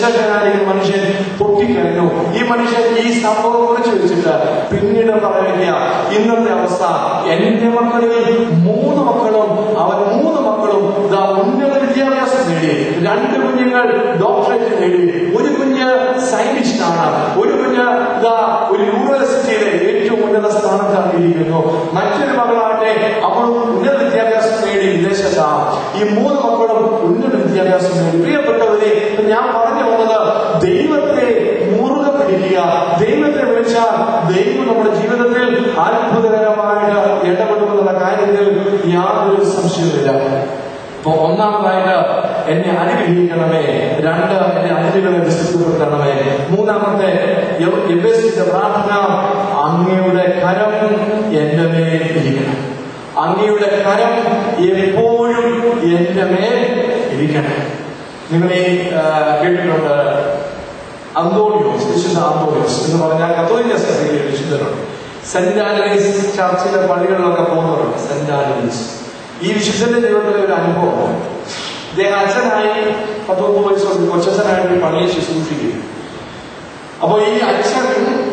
അഭിഷേകനായിരിക്കുന്ന മനുഷ്യൻ പൊട്ടിക്കഴിഞ്ഞു ഈ മനുഷ്യൻ ഈ സംഭവം കുറിച്ച് വെച്ചിട്ട് പിന്നീട് പറയുക ഇന്നത്തെ അവസ്ഥ എന്റെ മക്കളിൽ മൂന്ന് മക്കളും അവർ മൂന്ന് മക്കളും ഇതാ ഉന്നത വിദ്യാഭ്യാസം നേടി രണ്ട് കുഞ്ഞുങ്ങൾ ഡോക്ടറേറ്റ് നേടി ഒരു കുഞ്ഞ് സയന്റിസ്റ്റ് ആണ് ഒരു കുഞ്ഞ് ഇതാ ഒരു യൂണിവേഴ്സിറ്റിയിലെ ഏറ്റവും ഉന്നത സ്ഥാനത്താണ് ഇരിക്കുന്നു മറ്റൊരു മകളാകട്ടെ അവളും ഉന്നത വിദ്യാഭ്യാസം നേടി വിദേശത്താണ് ഈ മൂന്ന് മക്കളും ഉന്നത വിദ്യാഭ്യാസം നേടി പ്രിയപ്പെട്ടവരെ ഞാൻ പറഞ്ഞു വന്നത് ദൈവത്തെ മുറുകെ പിടിക്കുക ദൈവത്തെ വിളിച്ചാൽ ദൈവം നമ്മുടെ ജീവിതത്തിൽ അത്ഭുതകരമായിട്ട് ഇടപെടുമെന്നുള്ള കാര്യത്തിൽ യാതൊരു സംശയവുമില്ല അപ്പൊ ഒന്നാമതായിട്ട് എന്നെ അനുഗ്രഹിക്കണമേ രണ്ട് എന്നെ അതിഥികളെ വിശ്വസിക്കപ്പെടണമേ മൂന്നാമത്തെ യ- യബേസിന്റെ പ്രാർത്ഥന അങ്ങയുടെ കരം എന്റെ മേൽ ഇരിക്കണം അങ്ങയുടെ കരം എപ്പോഴും എന്റെ മേൽ ഇരിക്കണം നിങ്ങൾ ഈ ആ, കേട്ടിട്ടുണ്ട് അന്തോണിയോസ് വിശുദ്ധ അന്തോണിയോസ് എന്ന് പറഞ്ഞാൽ കത്തോലിക്ക സഭയിലെ വിശുദ്ധരുണ്ട് സെന്റ് ആന്റണീസ് ചർച്ചിലെ പള്ളികളിലൊക്കെ പോകുന്നവരുണ്ട് സെന്റ് ആന്റണീസ് ഈ വിശുദ്ധന്റെ ജീവിതത്തിലെ ഒരു അനുഭവം ഇദ്ദേഹം അച്ഛനായി പത്ത് മുപ്പത് വയസ്സുണ്ട് കൊച്ചച്ഛനായിട്ട് ഒരു പള്ളിയെ ശുശ്രൂഷിക്കും അപ്പൊ ഈ അച്ഛൻ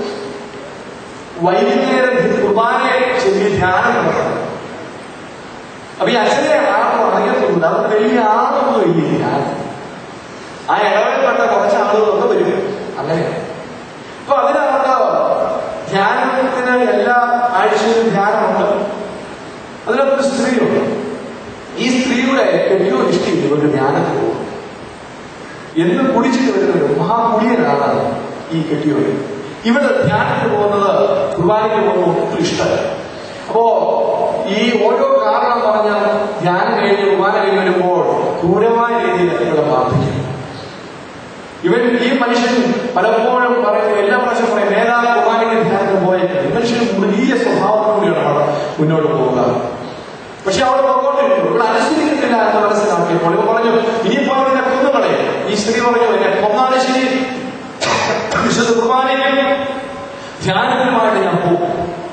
വൈകുന്നേരം കുർബാനയെ ചെറിയ ധ്യാനം നടത്തണം അപ്പൊ ഈ അച്ഛനെ ആർക്കും അറിയത്തുണ്ട് അത് വലിയ ആളൊന്നും ഇല്ല ഈ ധ്യാനം ആ ഇടവേളപ്പെട്ട കുറച്ച് ആളുകളൊക്കെ വരും അങ്ങനെ അപ്പൊ അതിനകത്ത് ധ്യാനത്തിന് എല്ലാ ആഴ്ചയിലും ധ്യാനമുണ്ട് അതിനകത്തൊരു സ്ത്രീയുണ്ട് ഈ സ്ത്രീയുടെ കെട്ടിയോ ഇഷ്ടമില്ല ഇവർക്ക് ധ്യാനത്തിന് പോകും എന്ന് കുടിച്ചിട്ട് വരുന്നത് മഹാകുടിയനാണ് ഈ കെട്ടിയോട് ഇവിടെ ധ്യാനത്തിന് പോകുന്നത് കുർബാനയ്ക്ക് പോകുന്നത് ഒട്ടും ഇഷ്ടമല്ല അപ്പോ ഈ ഓരോ കാരണം പറഞ്ഞ ധ്യാനം കഴിഞ്ഞ് കുർബാന കഴിഞ്ഞ് വരുമ്പോൾ ക്രൂരമായ രീതിയിൽ ഇവിടെ പ്രാർത്ഥിക്കും ഇവൻ ഈ മനുഷ്യൻ പലപ്പോഴും പറയുന്ന എല്ലാ പ്രാവശ്യം പറയും നേതാ കുർബാനയ്ക്ക് ധ്യാനത്തിന് പോയേക്കും ഈ മനുഷ്യൻ മൃഗീയ സ്വഭാവത്തോടെയാണ് അവിടെ മുന്നോട്ട് പോവുക പക്ഷെ അവിടെ പോകോണ്ടിരുന്നു ഇവിടെ അനുസരിക്കുന്നില്ല എന്ന് മനസ്സിലാക്കിയപ്പോൾ ഇവ പറഞ്ഞു ഇനിയിപ്പോ അവനെ കൊന്നുകളെ ഈ സ്ത്രീ പറഞ്ഞു എന്നെ കൊന്നാലും ശരി വിശുദ്ധ കുർബാനയ്ക്കും ധ്യാനത്തിനുമായിട്ട് ഞാൻ പോകും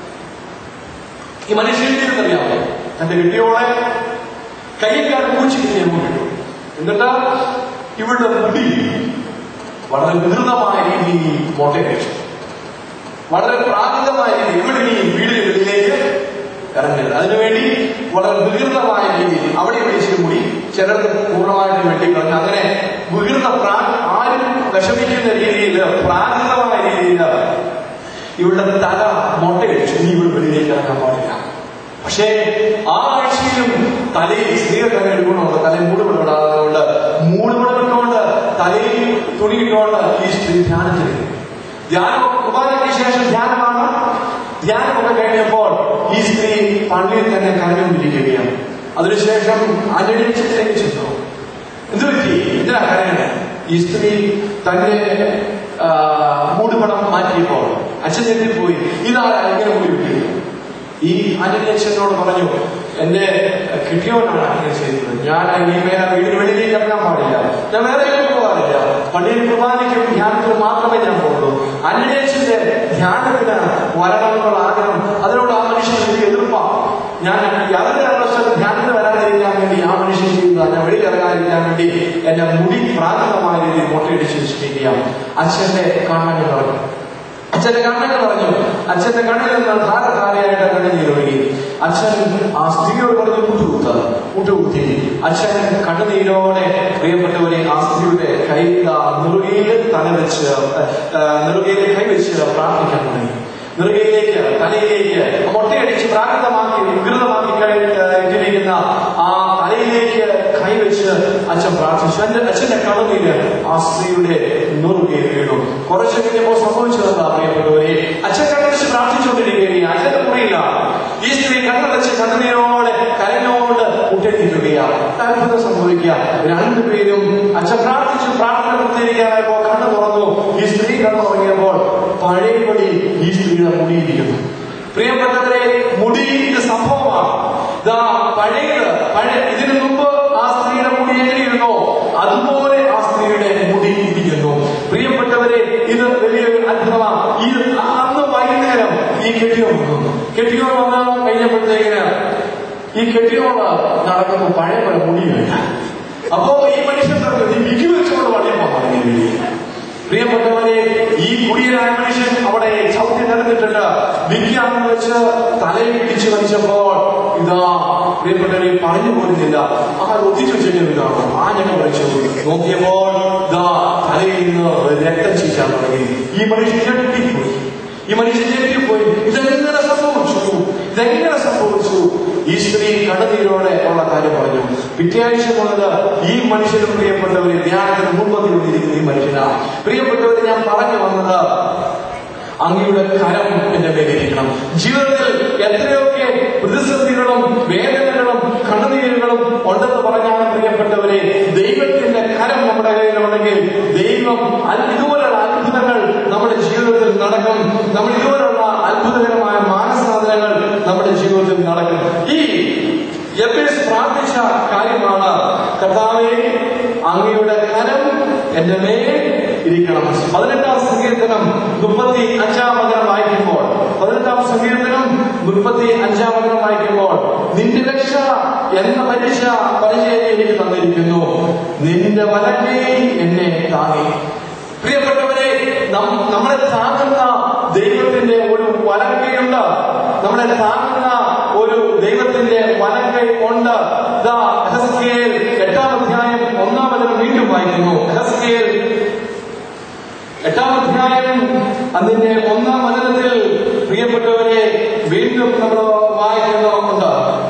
ഈ മനുഷ്യൻ അറിയാമോ തന്റെ കെട്ടിയോളെ കൈക്കാരൻ പൂച്ചിട്ട് ഞാൻ കൊണ്ടിട്ടു എന്നിട്ട് ഇവളുടെ മുടി വളരെ വികൃതമായ രീതിയിൽ മോട്ടേറ്റ് വളരെ പ്രാകൃതമായ രീതിയിൽ ഇവിടെ ഈ വീടിന് വെളിയിലേക്ക് ഇറങ്ങരുത് അതിനുവേണ്ടി വളരെ വികൃതമായ രീതിയിൽ അവിടെ ഇവിടെ ഇച്ചിരി കൂടി ചിലർക്ക് പൂർണ്ണമായിട്ട് വെട്ടി കളഞ്ഞു അങ്ങനെ വികൃത പ്രാ ആരും വിഷമിക്കുന്ന രീതിയിൽ പ്രാകൃതമായ രീതിയിൽ ഇവളുടെ തല മൊട്ടയടിച്ചു നീ ഇവിടെ വെളിയിലേക്ക് ഇറങ്ങാൻ പാടില്ല പക്ഷേ ആ ആഴ്ചയിലും തലയിൽ സ്ത്രീകൾക്ക് അങ്ങനെ എടുക്കണമുണ്ട് തലയിൽ മൂടുപെടപ്പെടാത്തതുകൊണ്ട് മൂടുപെടപ്പെട്ടുകൊണ്ട് തലയിൽ തുണിയിട്ടുകൊണ്ട് ഈ സ്ത്രീ ധ്യാനത്തിൽ ധ്യാനം കുർബാനയ്ക്ക് ശേഷം ധ്യാനമാണ് ധ്യാനമൊക്കെ കഴിഞ്ഞപ്പോൾ ഈ സ്ത്രീ പള്ളിയിൽ തന്നെ കരഞ്ഞുകൊണ്ടിരിക്കുകയാണ് അതിനുശേഷം അനുകരിച്ചിലേക്ക് ചെന്നു എന്ത് പറ്റി എന്തിനാ കരയണേ ഈ സ്ത്രീ തന്റെ ആ, മൂടുപടം മാറ്റിയപ്പോൾ അച്ഛൻ ചെന്നിൽ പോയി ഇതാണ് ഇങ്ങനെ കൂടി വിട്ടു ഈ അനുജനോട് പറഞ്ഞു എന്റെ കിട്ടിയവനാണ് അങ്ങനെ ചെയ്തത് ഞാൻ ഈ മേലെ വീടിന് വെളിയിലേക്ക് ഇറങ്ങാൻ പാടില്ല ഞാൻ വേറെ എങ്ങും പോകാറില്ല പള്ളിയിൽ കുർബാനയ്ക്കും ധ്യാനത്തിനും മാത്രമേ ഞാൻ പോകുള്ളൂ അനുജന്റെ ധ്യാനത്തിന് വരണമെന്നുള്ള ആഗ്രഹം അതിനോട് ആ മനുഷ്യൻ എനിക്ക് എതിർപ്പാണ് ഞാൻ യാതൊരു കാരണവശാലും ധ്യാനത്തിന് വരാതിരിക്കാൻ വേണ്ടി ആ മനുഷ്യൻ ചെയ്തത് ഞാൻ വെളിയിൽ ഇറങ്ങാതിരിക്കാൻ വേണ്ടി എന്റെ മുടി പ്രാകൃതമായ രീതിയിൽ മുട്ടയിടിച്ച് വെച്ചിരിക്കുകയാണ് അച്ഛന്റെ കണ്ണങ്ങൾ പറഞ്ഞു അച്ഛന്റെ കണ്ണങ്ങൾ പറഞ്ഞു അച്ഛന്റെ കണ്ണിൽ നിന്ന് ധാരധാരയായിട്ട് കണ്ണുനീർ ഒഴുകി അച്ഛൻ ആ സ്ത്രീയോട് പറഞ്ഞു മുട്ടുകുത്ത മുട്ടുകുത്തി അച്ഛൻ കണ്ണുനീരോടെ പ്രിയപ്പെട്ടവരെ ആ സ്ത്രീയുടെ കൈ നെറുകയിൽ തല വെച്ച് ആ, നെറുകയിൽ കൈവച്ച് പ്രാർത്ഥിക്കാൻ തുടങ്ങി നെറുകയിലേക്ക് തലയിലേക്ക് മൊട്ടയടിച്ച് പ്രാകൃതമാക്കി വികൃതമാക്കി കഴിഞ്ഞിരിക്കുന്ന ആ തലയിലേക്ക് കൈവച്ച് അച്ഛൻ പ്രാർത്ഥിച്ചു എന്റെ അച്ഛന്റെ കണ്ണുനീര് ആ സ്ത്രീയുടെ നുറുകയിൽ വീണു കുറച്ച് കഴിഞ്ഞപ്പോൾ സംഭവിച്ചതെന്താ പ്രിയപ്പെട്ടവരെ അച്ഛൻ കണ്ണടച്ച് പ്രാർത്ഥിച്ചുകൊണ്ടിരിക്കുകയാണ് അച്ഛന്റെ മുറിയില്ല ഈ സ്ത്രീ കണ്ണടച്ച് കണ്ണുനീരോടെ കരഞ്ഞോട് മുട്ടിരിക്കുകയാണ് അത്ഭുതം സംഭവിക്കുക രണ്ടുപേരും അച്ഛൻ പ്രാർത്ഥിച്ചു പ്രാർത്ഥന പൂർത്തീകരിക്കാനായപ്പോ കണ്ണു തുറന്നു ഈ സ്ത്രീ കണ്ണു തുടങ്ങിയപ്പോൾ പഴയപടി ഈ സ്ത്രീയുടെ മുടിയിരിക്കുന്നു പ്രിയപ്പെട്ടവരെ മുടി ഇത് സംഭവമാണ് ഇതാ പഴയത് പഴയ ഇതിനു മുമ്പ് ആ സ്ത്രീയുടെ മുടി എങ്ങനെയിരുന്നോ അതുപോലെ ആ സ്ത്രീയുടെ മുടി ഇരിക്കുന്നു പ്രിയപ്പെട്ടവരെ ഇത് വലിയൊരു അത്ഭുതമാണ് ഈ അന്ന് വൈകുന്നേരം ഈ കെട്ടിയോ വന്നു കെട്ടിയോ വന്ന് കഴിഞ്ഞപ്പോഴത്തേക്കിന് ഈ കെട്ടിയോള് നടക്കുമ്പോൾ പഴയ പോലെ മുടിയില്ല അപ്പോ ഈ മനുഷ്യൻ പറഞ്ഞു നീ വിധി വെച്ചുകൊണ്ട് വള്ളിയമ്മ പറഞ്ഞു പ്രിയപ്പെട്ടവരെ ഈ കുടിയനായ മനുഷ്യൻ അവിടെ ചവിട്ടി നടന്നിട്ടുണ്ട് വിജ്ഞാനം വെച്ച് തലയിൽ പിടിച്ചു വലിച്ചപ്പോൾ ഇതാ പ്രിയപ്പെട്ടവരെ പറഞ്ഞു പോരുന്നില്ല ആ ഒത്തിച്ചു വെച്ചിട്ടാണ് ആ ഞങ്ങൾ വലിച്ചു നോക്കിയപ്പോൾ ഇതാ തലയിൽ നിന്ന് രക്തം ചീറ്റാൻ തുടങ്ങി ഈ മനുഷ്യൻ ഞെട്ടിപ്പോയി ഈ മനുഷ്യൻ ഞെട്ടിപ്പോയി ഇതെങ്ങനെ സംഭവിച്ചു ഇതെങ്ങനെ സംഭവിച്ചു ഈ സ്ത്രീ കടനീരോടെ ഉള്ള കാര്യം പറഞ്ഞു പിറ്റേയാഴ്ച മുതൽ ഈ മനുഷ്യനും പ്രിയപ്പെട്ടവരെ ധ്യാനത്തിന് മുമ്പത്തിൽ വന്നിരിക്കുന്ന ഈ മനുഷ്യനാ പ്രിയപ്പെട്ടവരെ ഞാൻ പറഞ്ഞു വന്നത് അങ്ങയുടെ കരം എന്റെ മേലിരിക്കണം ജീവിതത്തിൽ എത്രയൊക്കെ പ്രതിസന്ധികളും വേദനകളും കണ്ണുനീരുകളും ഉണ്ടെന്ന് പറഞ്ഞാണ് പ്രിയപ്പെട്ടവരെ ദൈവത്തിന്റെ കരം നമ്മുടെ കയ്യിലുണ്ടെങ്കിൽ ദൈവം അൽ- ഇതുപോലുള്ള അത്ഭുതങ്ങൾ നമ്മുടെ ജീവിതത്തിൽ നടക്കും നമ്മൾ ഇതുപോലുള്ള അത്ഭുതകരമായ മാനസാധനങ്ങൾ നമ്മുടെ ജീവിതത്തിൽ നടക്കും ഈ എബേസ് പ്രാർത്ഥിച്ച കാര്യമാണ് കർത്താവെ അങ്ങയുടെ കരം എന്റെ മേൽ ഇരിക്കണം പതിനെട്ടാം സങ്കീർത്തനം മുപ്പത്തി അഞ്ചാം വചനം വായിക്കുമ്പോൾ പതിനെട്ടാം സങ്കീർത്തനം മുപ്പത്തി അഞ്ചാം വചനം വായിക്കുമ്പോൾ നിന്റെ രക്ഷ എന്ന പരീക്ഷ പരിചയം എനിക്ക് തന്നിരിക്കുന്നു നിന്റെ വലക്കേ എന്നെ താങ്ങി പ്രിയപ്പെട്ടവരെ നം- നമ്മളെ താങ്ങുന്ന ദൈവത്തിന്റെ ഒരു വലങ്കയുണ്ട് നമ്മളെ താങ്ങുന്ന ഒരു ദൈവത്തിന്റെ വലങ്കൈ ഉണ്ട് ദാ എഹസ്കേൽ എട്ടാം അധ്യായം ഒന്നാം വചനം വീണ്ടും വായിക്കുന്നു എഹസ്കേൽ എട്ടാം അധ്യായം അതിന്റെ ഒന്നാം വചനത്തിൽ പ്രിയപ്പെട്ടവരെ വീണ്ടും നമ്മൾ വായിക്കുന്നുണ്ട്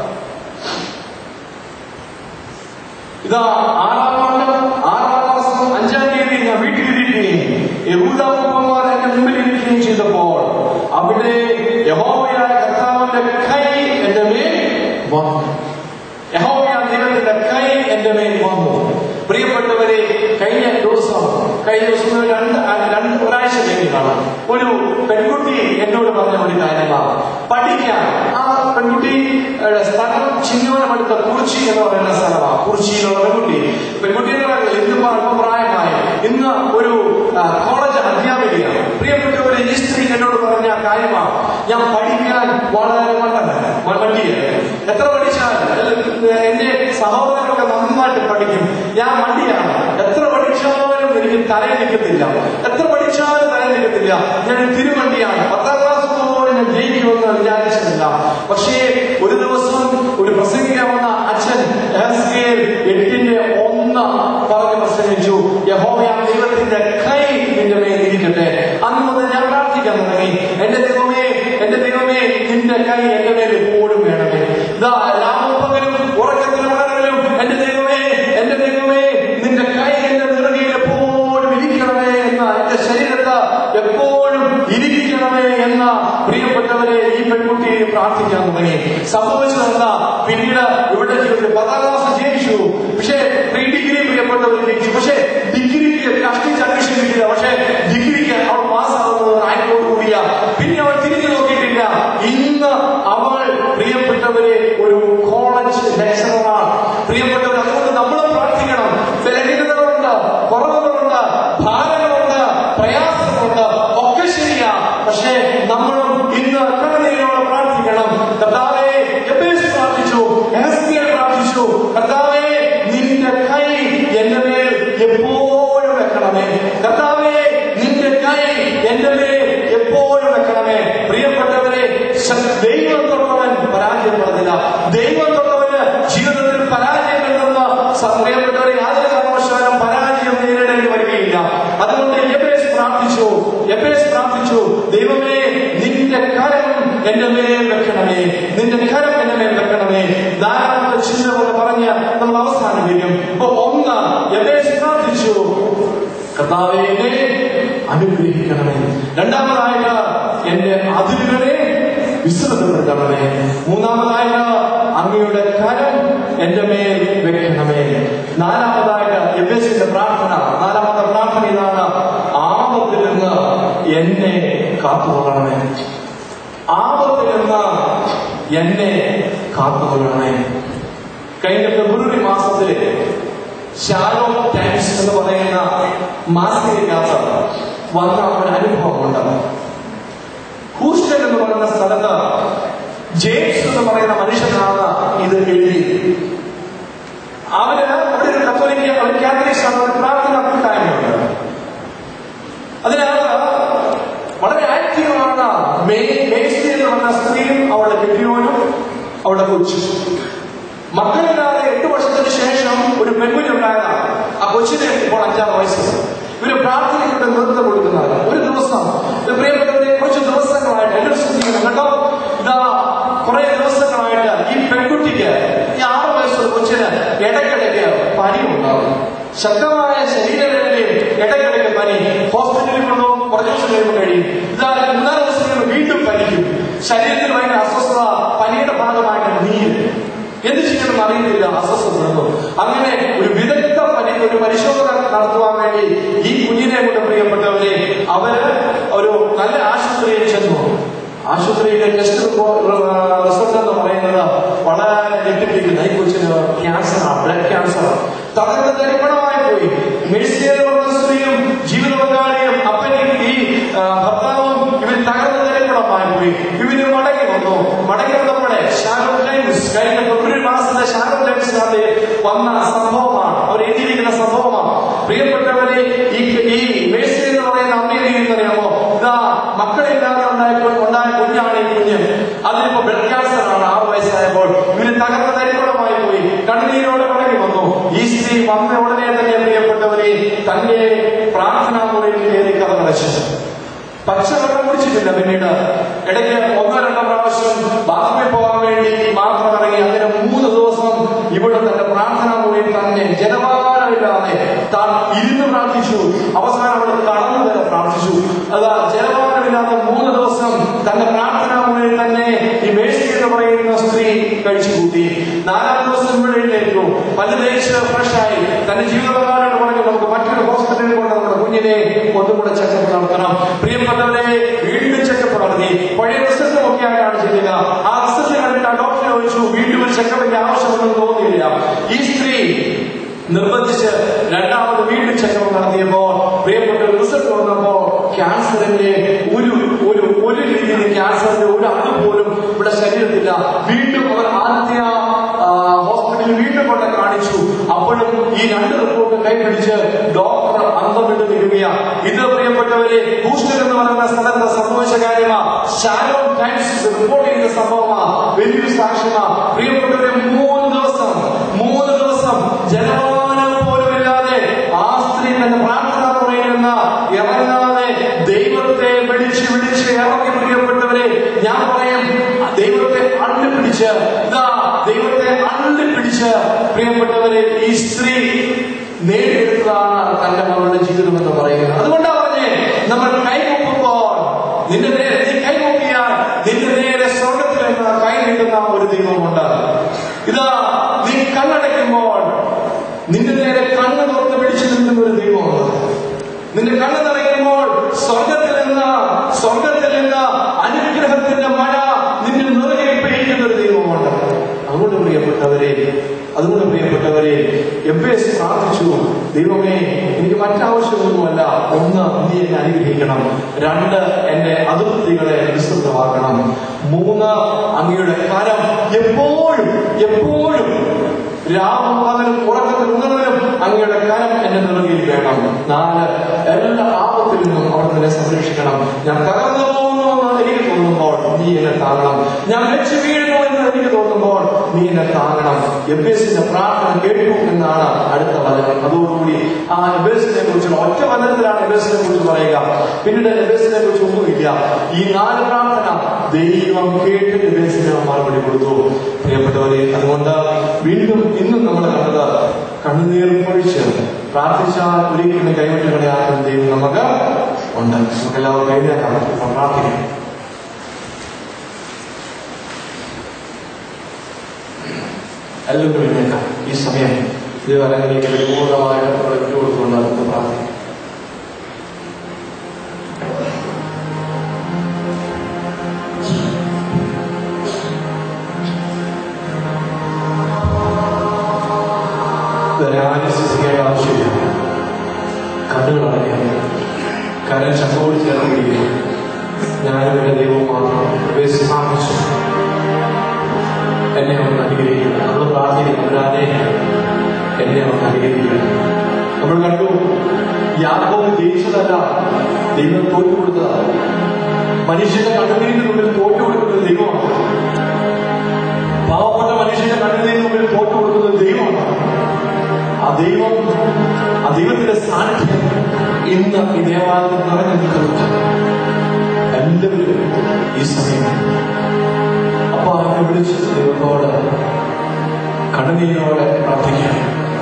ഇതാ ആറാം മാസം ആറാം മാസം അഞ്ചാം തീയതി ഞാൻ വീട്ടിലിരിക്കുകയും യഹൂദാപ്പന്മാർ എന്റെ മുമ്പിൽ ഇരിക്കുകയും ചെയ്തപ്പോൾ അവിടെ യഹോവയായ കർത്താവിന്റെ കൈ എന്റെ മേൽ വന്നു യഹോവയായ ദൈവത്തിന്റെ കൈ എന്റെ മേൽ വന്നു പ്രിയപ്പെട്ടവരെ കഴിഞ്ഞ ദിവസം കഴിഞ്ഞ ദിവസം ഒരു രണ്ട് ആ, രണ്ട് ഒരാഴ്ച കഴിഞ്ഞാണ് ഒരു പെൺകുട്ടി എന്നോട് പറഞ്ഞ ഒരു കാര്യമാണ് പഠിക്കാൻ ആ പെൺകുട്ടി ഏഹ്, സ്ഥലം ചിന്നവനമടുത്ത കുറിച്ചി എന്ന് പറയുന്ന സ്ഥലമാണ് കുറിച്ചിയിലുള്ള പെൺകുട്ടി പെൺകുട്ടി എന്ന് പറയുന്നത് ഇന്ന് അല്പം പ്രായമായി ഇന്ന് ഒരു ആ, കോളേജ് അധ്യാപികയാണ് പ്രിയപ്പെട്ടവരെ ഈ സ്ത്രീ എന്നോട് പറഞ്ഞ കാര്യമാണ് ഞാൻ പഠിക്കാൻ വളരെ മണ്ടനാണ് മണ്ടിയാണ് എത്ര പഠിച്ചാലും എന്റെ സഹോദരനൊക്കെ നന്നായിട്ട് പഠിക്കും ഞാൻ മണ്ടിയാണ് എത്ര പഠിച്ചാലും എനിക്ക് തലയിൽ നിൽക്കത്തില്ല എത്ര പഠിച്ചാലും തലയിൽ നിൽക്കത്തില്ല ഞാൻ ഒരു തിരുവണ്ടിയാണ് പത്താം ക്ലാസ് പോലും ഞാൻ ജയിക്കുമെന്ന് വിചാരിച്ചിട്ടില്ല പക്ഷേ ഒരു ദിവസം ഒരു പ്രസംഗിക്കാൻ വന്ന അച്ഛൻ എഹെസ്കേൽ എട്ടിന്റെ ഒന്ന് പറഞ്ഞ് പ്രസംഗിച്ചു യഹോവയാം ദൈവത്തിന്റെ കൈ നിന്റെ മേൽ ഇരിക്കട്ടെ അന്ന് മുതൽ ഞാൻ പ്രാർത്ഥിക്കാൻ തുടങ്ങി എന്റെ ദൈവമേ എന്റെ ദൈവമേ നിന്റെ കൈ എന്റെ മേൽ എപ്പോഴും വേണമേ ഇതാ രാമപ്പകലും ഉറക്കത്തിലും ഉണരലും എന്റെ ദൈവമേ എന്റെ ദൈവമേ നിന്റെ കൈ എന്റെ നെറുകയിൽ എപ്പോഴും ഇരിക്കണമേ എന്ന എന്റെ ശരീരത്ത് എപ്പോഴും ഇരിക്കണമേ എന്ന പ്രിയപ്പെട്ടവരെ ഈ പെൺകുട്ടി പ്രാർത്ഥിക്കാൻ തുടങ്ങി സംഭവിച്ചതെന്താ പിന്നീട് ഇവിടെ ജീവിതത്തിൽ പത്താം ക്ലാസ് ജയിച്ചു പക്ഷേ പ്രീ ഡിഗ്രി പ്രിയപ്പെട്ടവർ ജയിച്ചു പക്ഷേ ഡിഗ്രിക്ക് കഷ്ടിച്ച് അഡ്മിഷൻ കിട്ടില്ല പക്ഷേ ഡിഗ്രിക്ക് അവൾ പാസ്സാവുന്നത് റാങ്കോട് കൂടിയ പിന്നെ അവൾ തിരിഞ്ഞു നോക്കിയിട്ടില്ല ഇന്ന് അവൾ പ്രിയപ്പെട്ടവരെ ഒരു കോളേജ് ലെക്ചററാണ് പ്രിയപ്പെട്ടവർ അതുകൊണ്ട് നമ്മൾ പ്രാർത്ഥിക്കണം ബലഹീനതകളുണ്ട് കുറവുകളുണ്ട് ഭാരങ്ങളുണ്ട് പ്രയാസങ്ങളുണ്ട് ഒക്കെ ശരിയാ പക്ഷേ നമ്മളും ഇന്ന് കടനീരോടെ പ്രാർത്ഥിക്കണം കർത്താവെ എബേസ് പ്രാർത്ഥിച്ചു എഹസ്കേൽ പ്രാർത്ഥിച്ചു കർത്താവെ നിന്റെ കൈ എന്റെ മേൽ എപ്പോഴും വെക്കണമേ കർത്താവെ നിന്റെ കൈ എന്റെ മേൽ എപ്പോഴും വെക്കണമേ പ്രിയപ്പെട്ടവരെ ശ- ദൈവം തൊട്ടവൻ പരാജയപ്പെടുന്നില്ല ദൈവം തൊട്ടവന് ജീവിതത്തിൽ പരാജയങ്ങളിൽ നിന്ന് സ- പ്രിയപ്പെട്ടവരെ യാതൊരു കാരണവശാലും പരാജയം നേരിടേണ്ടി വരികയില്ല അതുകൊണ്ട് എബേസ് പ്രാർത്ഥിച്ചു എബേസ് പ്രാർത്ഥിച്ചു ദൈവമേ നിന്റെ കരം എന്റെ മേൽ വെക്കണമേ നിന്റെ കരം എന്റെ മേൽ വെക്കണമേ ധാരാളത്തെ ചിന്ത കൊണ്ട് പറഞ്ഞ് നമ്മൾ അവസാനിപ്പിക്കും ഇപ്പൊ ഒന്ന് എബേസ് പ്രാർത്ഥിച്ചു കർത്താവെ എന്നെ അനുഗ്രഹിക്കണമേ രണ്ടാമതായിട്ട് എന്റെ അതിരുകളെ വിശ്രമപ്പെടുത്തണമേ മൂന്നാമതായിട്ട് അങ്ങയുടെ കരം എന്റെ മേൽ വെക്കണമേ നാലാമതായിട്ട് എബേസിന്റെ പ്രാർത്ഥന നാലാമത്തെ പ്രാർത്ഥന ഇതാണ് ആപത്തിൽ നിന്ന് എന്നെ കാത്തുകൊള്ളണമേ ആപത്തിൽ നിന്ന് എന്നെ കാത്തുകൊള്ളണമേ കഴിഞ്ഞ ഫെബ്രുവരി മാസത്തില് ഷാലോ ടൈംസ് എന്ന് പറയുന്ന മാസികയ്ക്കകത്ത് വന്ന ഒരു അനുഭവമുണ്ട് ഹൂസ്റ്റൺ എന്ന് പറയുന്ന സ്ഥലത്ത് ജെയിംസ് എന്ന് പറയുന്ന മനുഷ്യനാണ് ഇത് എഴുതിയത് അവര് അവിടെ ഒരു കത്തോലിക്ക ഒരു കാത്തലിക്സ് ആണ് ഒരു പ്രാർത്ഥന കൂട്ടായ്മയുണ്ട് മേ- മേഴ്സി എന്ന് പറഞ്ഞ സ്ത്രീയും അവളുടെ കെട്ടിയോനും അവളുടെ കൊച്ചു മക്കളില്ലാതെ എട്ട് വർഷത്തിന് ശേഷം ഒരു പെൺകുഞ്ഞുണ്ടായതാണ് ആ കൊച്ചിന് ഇപ്പോൾ അഞ്ചാം വയസ്സ് ഇവര് പ്രാർത്ഥനയ്ക്കൂടെ നേതൃത്വം കൊടുക്കുന്നതാണ് ഒരു ദിവസം ഇത് പ്രിയപ്പെട്ടവരെ കുറച്ച് ദിവസങ്ങളായിട്ട് എല്ലാവരും ശ്രദ്ധിക്കണം കേട്ടോ ഇതാ കുറെ ദിവസങ്ങളായിട്ട് ഈ പെൺകുട്ടിക്ക് ഈ ആറ് വയസ്സുള്ള കൊച്ചിന് ഇടയ്ക്കിടയ്ക്ക് പനി ഉണ്ടാകും ശക്തമായ ശരീരവേദനയും ഇടയ്ക്കിടയ്ക്ക് പനി ഹോസ്പിറ്റലിൽ കൊണ്ടുപോകും കുറച്ച് ദിവസം കഴിയുമ്പോൾ കഴിയും ഇതാ മൂന്നാല് ദിവസം കഴിയുമ്പോൾ വീണ്ടും പനിക്കും ശരീരത്തിൽ ഭയങ്കര അസ്വസ്ഥത പനിയുടെ ഭാഗമായിട്ട് നീര് എന്ത് ചെയ്യണമെന്ന് അറിയുന്നില്ല അസ്വസ്ഥപ്പെടുന്നു അങ്ങനെ ഒരു വിദഗ്ധ പരി ഒരു പരിശോധന നടത്തുവാൻ വേണ്ടി ഈ കുഞ്ഞിനെ കൊണ്ട് പ്രിയപ്പെട്ടവരെ അവര് ഒരു നല്ല ആശുപത്രിയിൽ ചെന്നു ആശുപത്രിയിലെ ടെസ്റ്റ് റിസൾട്ട് എന്ന് പറയുന്നത് വളരെ ഞെട്ടിപ്പിക്കുന്ന ഈ കൊച്ചിന് ക്യാൻസറാണ് ബ്ലഡ് ക്യാൻസർ തകർന്ന് തരിപ്പണമായി പോയി മെഴ്സിയെ പറഞ്ഞ സ്ത്രീയും ജീവിത പങ്കാളിയും അപ്പനും ഈ ആ, ഭർത്താവും ഇവർ തകർന്ന് തരിപ്പണമായി പോയി ഇവര് മടങ്ങി വന്നു മടങ്ങി വന്നപ്പോഴേ ഷാരോ ടൈംസ് കഴിഞ്ഞ ഫെബ്രുവരി മാസത്തിലെ ഷാരോ ടൈംസിനകത്ത് വന്ന സംഭവമാണ് അവർ എഴുതിയിരിക്കുന്ന സംഭവമാണ് പ്രിയപ്പെട്ടവരെ ഈ ഈ മേഴ്സി എന്ന് പറയുന്ന അമ്മയെ അറിയാമോ ഇതാ മക്കളില്ലാതെ ഉണ്ടായ കു- ഉണ്ടായ കുഞ്ഞാണ് ഈ കുഞ്ഞ് അതിനിപ്പോ ബ്ലഡ് ക്യാൻസർ ആണ് ആറ് വയസ്സായപ്പോൾ ഇവര് തകർന്ന തരിപ്പണമായി പോയി കണ്ണുനീരോടെ മടങ്ങി വന്നു ഈ സ്ത്രീ വന്ന ഉടനെ തന്നെ പ്രിയപ്പെട്ടവരെ തന്റെ പ്രാർത്ഥനാ മുറിയിൽ കയറി കഥ കളച്ചു പച്ചവെള്ളം കുടിച്ചിട്ടില്ല പിന്നീട് ഇടയ്ക്ക് ഒന്നോ രണ്ടോ പ്രാവശ്യം ബാത്റൂമിൽ പോകാൻ വേണ്ടി മാത്രം ഇറങ്ങി അങ്ങനെ മൂന്ന് ദിവസം ഇവിടെ തന്റെ പ്രാർത്ഥനാ മുറിയിൽ തന്നെ ജനവാഹനമില്ലാതെ താൻ ഇരുന്ന് പ്രാർത്ഥിച്ചു അവസാനം അവിടെ കടന്നു വരെ പ്രാർത്ഥിച്ചു അതാ ജനവാഹനമില്ലാതെ മൂന്ന് ദിവസം തന്റെ പ്രാർത്ഥനാ മുറിയിൽ തന്നെ ഈ മേഴ്സി എന്ന് പറയുന്ന സ്ത്രീ കഴിച്ചു കൂട്ടി നാലാം ദിവസം ഇവിടെ എഴുന്നേറ്റു പല്ല് തേച്ച് ഫ്രഷായി തന്റെ ജീവിതകാലോട് പറഞ്ഞു നമുക്ക് മറ്റൊരു ഹോസ്പിറ്റലിൽ കൊണ്ട് നമ്മുടെ കുഞ്ഞിനെ ഒന്നും കൂടെ ചെക്കപ്പ് നടത്തണം പ്രിയപ്പെട്ടവരെ വീണ്ടും ചെക്കപ്പ് നടത്തി പഴയ റിസൾട്ട് നോക്കിയാലാണ് ചെയ്യുക ആ റിസൾട്ട് കണ്ടിട്ട് ആ ഡോക്ടറെ ചോദിച്ചു വീണ്ടും ഒരു ചെക്കപ്പിന്റെ ആവശ്യമൊന്നും തോന്നിയില്ല ഈ സ്ത്രീ നിർബന്ധിച്ച് രണ്ടാമത് വീണ്ടും ചെക്കപ്പ് നടത്തിയപ്പോൾ പ്രിയപ്പെട്ട റിസൾട്ട് വന്നപ്പോ ക്യാൻസറിന്റെ ഒരു ഒരു ഒരു രീതിയിൽ ക്യാൻസറിന്റെ ഒരു അണു പോലും ഇവിടെ ശരീരത്തില്ല വീണ്ടും അവർ ആദ്യ ആ, ഹോസ്പിറ്റലിൽ വീണ്ടും കൊണ്ട് കാണിച്ചു അപ്പോഴും ഈ രണ്ട് റിപ്പോർട്ട് കൈപിടിച്ച് ഡോക്ടർ അന്തം വിട്ട് നിൽക്കുകയാണ് ഇത് പ്രിയപ്പെട്ടവരെ ഹൂസ്റ്റൺ എന്ന് പറയുന്ന സ്ഥലത്ത് സംഭവിച്ച കാര്യമാ ഷാരോൺ ടൈംസ് റിപ്പോർട്ട് ചെയ്ത സംഭവമാ വലിയൊരു സാക്ഷ്യമാ പ്രിയപ്പെട്ടവരെ മൂന്ന് ദിവസം മൂന്ന് ദിവസം ജനമാനം പോലുമില്ലാതെ ആ സ്ത്രീ തന്റെ പ്രാർത്ഥനാ മുറിയിൽ നിന്ന് ഇറങ്ങാതെ ദൈവത്തെ വിളിച്ച് വിളിച്ച് ഇറങ്ങി പ്രിയപ്പെട്ടവരെ ഞാൻ പറയും ദൈവത്തെ അള്ളി പിടിച്ച് ഇതാ ദൈവത്തെ അള്ളി പിടിച്ച് പ്രിയപ്പെട്ടവരെ ഈ സ്ത്രീ നേടിയെടുത്തതാണ് തന്റെ മകളുടെ ജീവിതം എന്ന് പറയുന്നത് അതുകൊണ്ടാണ് പറഞ്ഞേ നമ്മൾ കൈകൊക്കുമ്പോൾ നിന്റെ നേരെ നീ കൈകൊക്കിയാൽ നിന്റെ നേരെ സ്വർഗത്തിൽ നിന്ന് കൈ നീട്ടുന്ന ഒരു ദൈവമുണ്ട് ഇതാ നീ കണ്ണടയ്ക്കുമ്പോൾ നിന്റെ നേരെ കണ്ണ് തുറന്ന് പിടിച്ചു നിൽക്കുന്ന ഒരു ദൈവമുണ്ട് നിന്റെ കണ്ണ് നിറയ്ക്കുമ്പോൾ സ്വർഗത്തിൽ നിന്ന് സ്വർഗത്തിൽ നിന്ന് അനുഗ്രഹത്തിന്റെ മഴ നിന്റെ നിറകെ പെയ്യുന്ന ഒരു ദൈവമുണ്ട് അതുകൊണ്ട് പ്രിയപ്പെട്ടവരെ അതുകൊണ്ട് പ്രിയപ്പെട്ടവരെ എബ്ബേസ് പ്രാർത്ഥിച്ചു ദൈവമേ എനിക്ക് മറ്റാവശ്യമൊന്നുമല്ല ഒന്ന് നീ എന്നെ അനുഗ്രഹിക്കണം രണ്ട് എന്റെ അതിർത്തികളെ വിസ്തൃതമാക്കണം മൂന്ന് അങ്ങയുടെ കരം എപ്പോഴും എപ്പോഴും രാവും പകലും ഉറക്കത്തിൽ ഉണർവിലും അങ്ങയുടെ കരം എന്റെ നിറകിൽ വേണം നാല് എല്ലാ ആപത്തിൽ നിന്നും അവിടെ നിന്നെ സംരക്ഷിക്കണം ഞാൻ തകർന്നു പോകുന്നു എന്ന് എനിക്ക് തോന്നുമ്പോൾ നീ എന്നെ താങ്ങണം ഞാൻ വെച്ച് വീഴുന്നു എന്ന് എനിക്ക് തോന്നുമ്പോൾ നീ എന്നെ താങ്ങണം എബേസിന്റെ പ്രാർത്ഥന കേട്ടു എന്നാണ് അടുത്ത വചനം അതോടുകൂടി ആ എബേസിനെ കുറിച്ചുള്ള ഒറ്റ വചനത്തിലാണ് എബേസിനെ കുറിച്ച് പറയുക പിന്നീട് എബേസിനെ കുറിച്ച് ഒന്നുമില്ല ഈ നാല് പ്രാർത്ഥന ദൈവം കേട്ട് എബേസിന് മറുപടി കൊടുത്തു പ്രിയപ്പെട്ടവരെ അതുകൊണ്ട് വീണ്ടും ഇന്നും നമ്മൾ കണ്ടത് കണ്ണുനീർ പൊഴിച്ച് പ്രാർത്ഥിച്ചാൽ ഒരിക്കലും കൈവിട്ട് കളയാത്ത ദൈവം നമുക്ക് ഉണ്ട് നമുക്ക് എല്ലാവരും കൈനേക്കാം പ്രാർത്ഥിക്കാം എല്ലാവരും എഴുന്നേക്കാം ഈ സമയം ദൈവകരങ്ങളിലേക്ക് പരിപൂർണമായിട്ട് നമ്മൾ വിട്ടുകൊടുത്തുകൊണ്ട് നമുക്ക് പ്രാർത്ഥിക്കാം ഇതിനെ ആശ്വസിക്കേണ്ട ആവശ്യമില്ല കണ്ണുകൾ അടയ്ക്കാം കരം ചക്കോട് ചേർന്ന് പിടിക്കുക ഞാനും എന്റെ ദൈവവും മാത്രം വിശ്വാസിച്ചു എന്നെ ഒന്ന് അനുഗ്രഹിക്കണം നമ്മൾ പ്രാർത്ഥിക്കണം ഒരാനെ എന്നെ ഒന്ന് അനുഗ്രഹിക്കണം നമ്മൾ കണ്ടു യാക്കോബ് ജയിച്ചതല്ല ദൈവം തോറ്റു കൊടുത്തതാണ് മനുഷ്യന്റെ കണ്ണുനീരിന് മുമ്പിൽ തോറ്റു കൊടുക്കുന്ന ദൈവമാണ് പാവപ്പെട്ട മനുഷ്യന്റെ കണ്ണുനീരിന് മുമ്പിൽ തോറ്റു കൊടുക്കുന്ന ദൈവമാണ് ആ ദൈവം ആ ദൈവത്തിന്റെ സാന്നിധ്യം ഇന്ന് ഈ ദേവാലയത്തിൽ നിറഞ്ഞു നിൽക്കുന്നു എല്ലാവരും ഈ സമയം അപ്പൊ എന്നെ വിളിച്ച് ദൈവത്തോട് കണ്ണുനീരോടെ പ്രാർത്ഥിക്കാം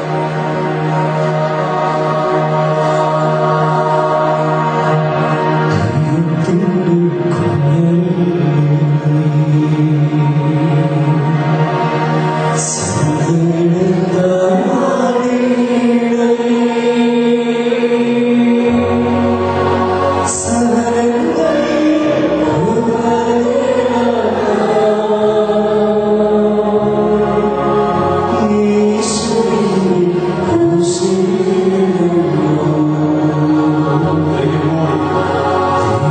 ഒരിക്കൽ കൂടി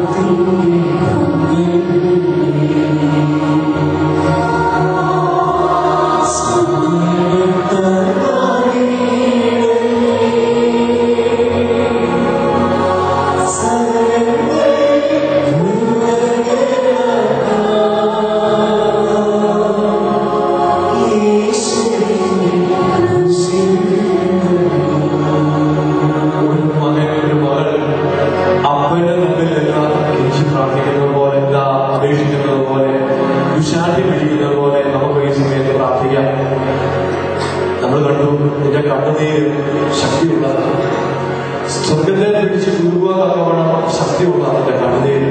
ഒരു മകൻ ഒരു മകൾ അപ്പന്റെ മുമ്പിൽ നിന്ന് കെഞ്ചി പ്രാർത്ഥിക്കുന്നത് പോലെ എന്താ അപേക്ഷിക്കുന്നത് പോലെ വിഷാദി പിടിക്കുന്നത് പോലെ നമുക്ക് ഈ സമയത്ത് പ്രാർത്ഥിക്കാം നമ്മൾ കണ്ടു നിന്റെ കണ്ണുനീര് ശക്തിയുള്ളതാണ് സ്വർഗത്തെ പിടിച്ച് ദുർവാതവണം ശക്തിയുള്ള നിന്റെ കണ്ണുനീര്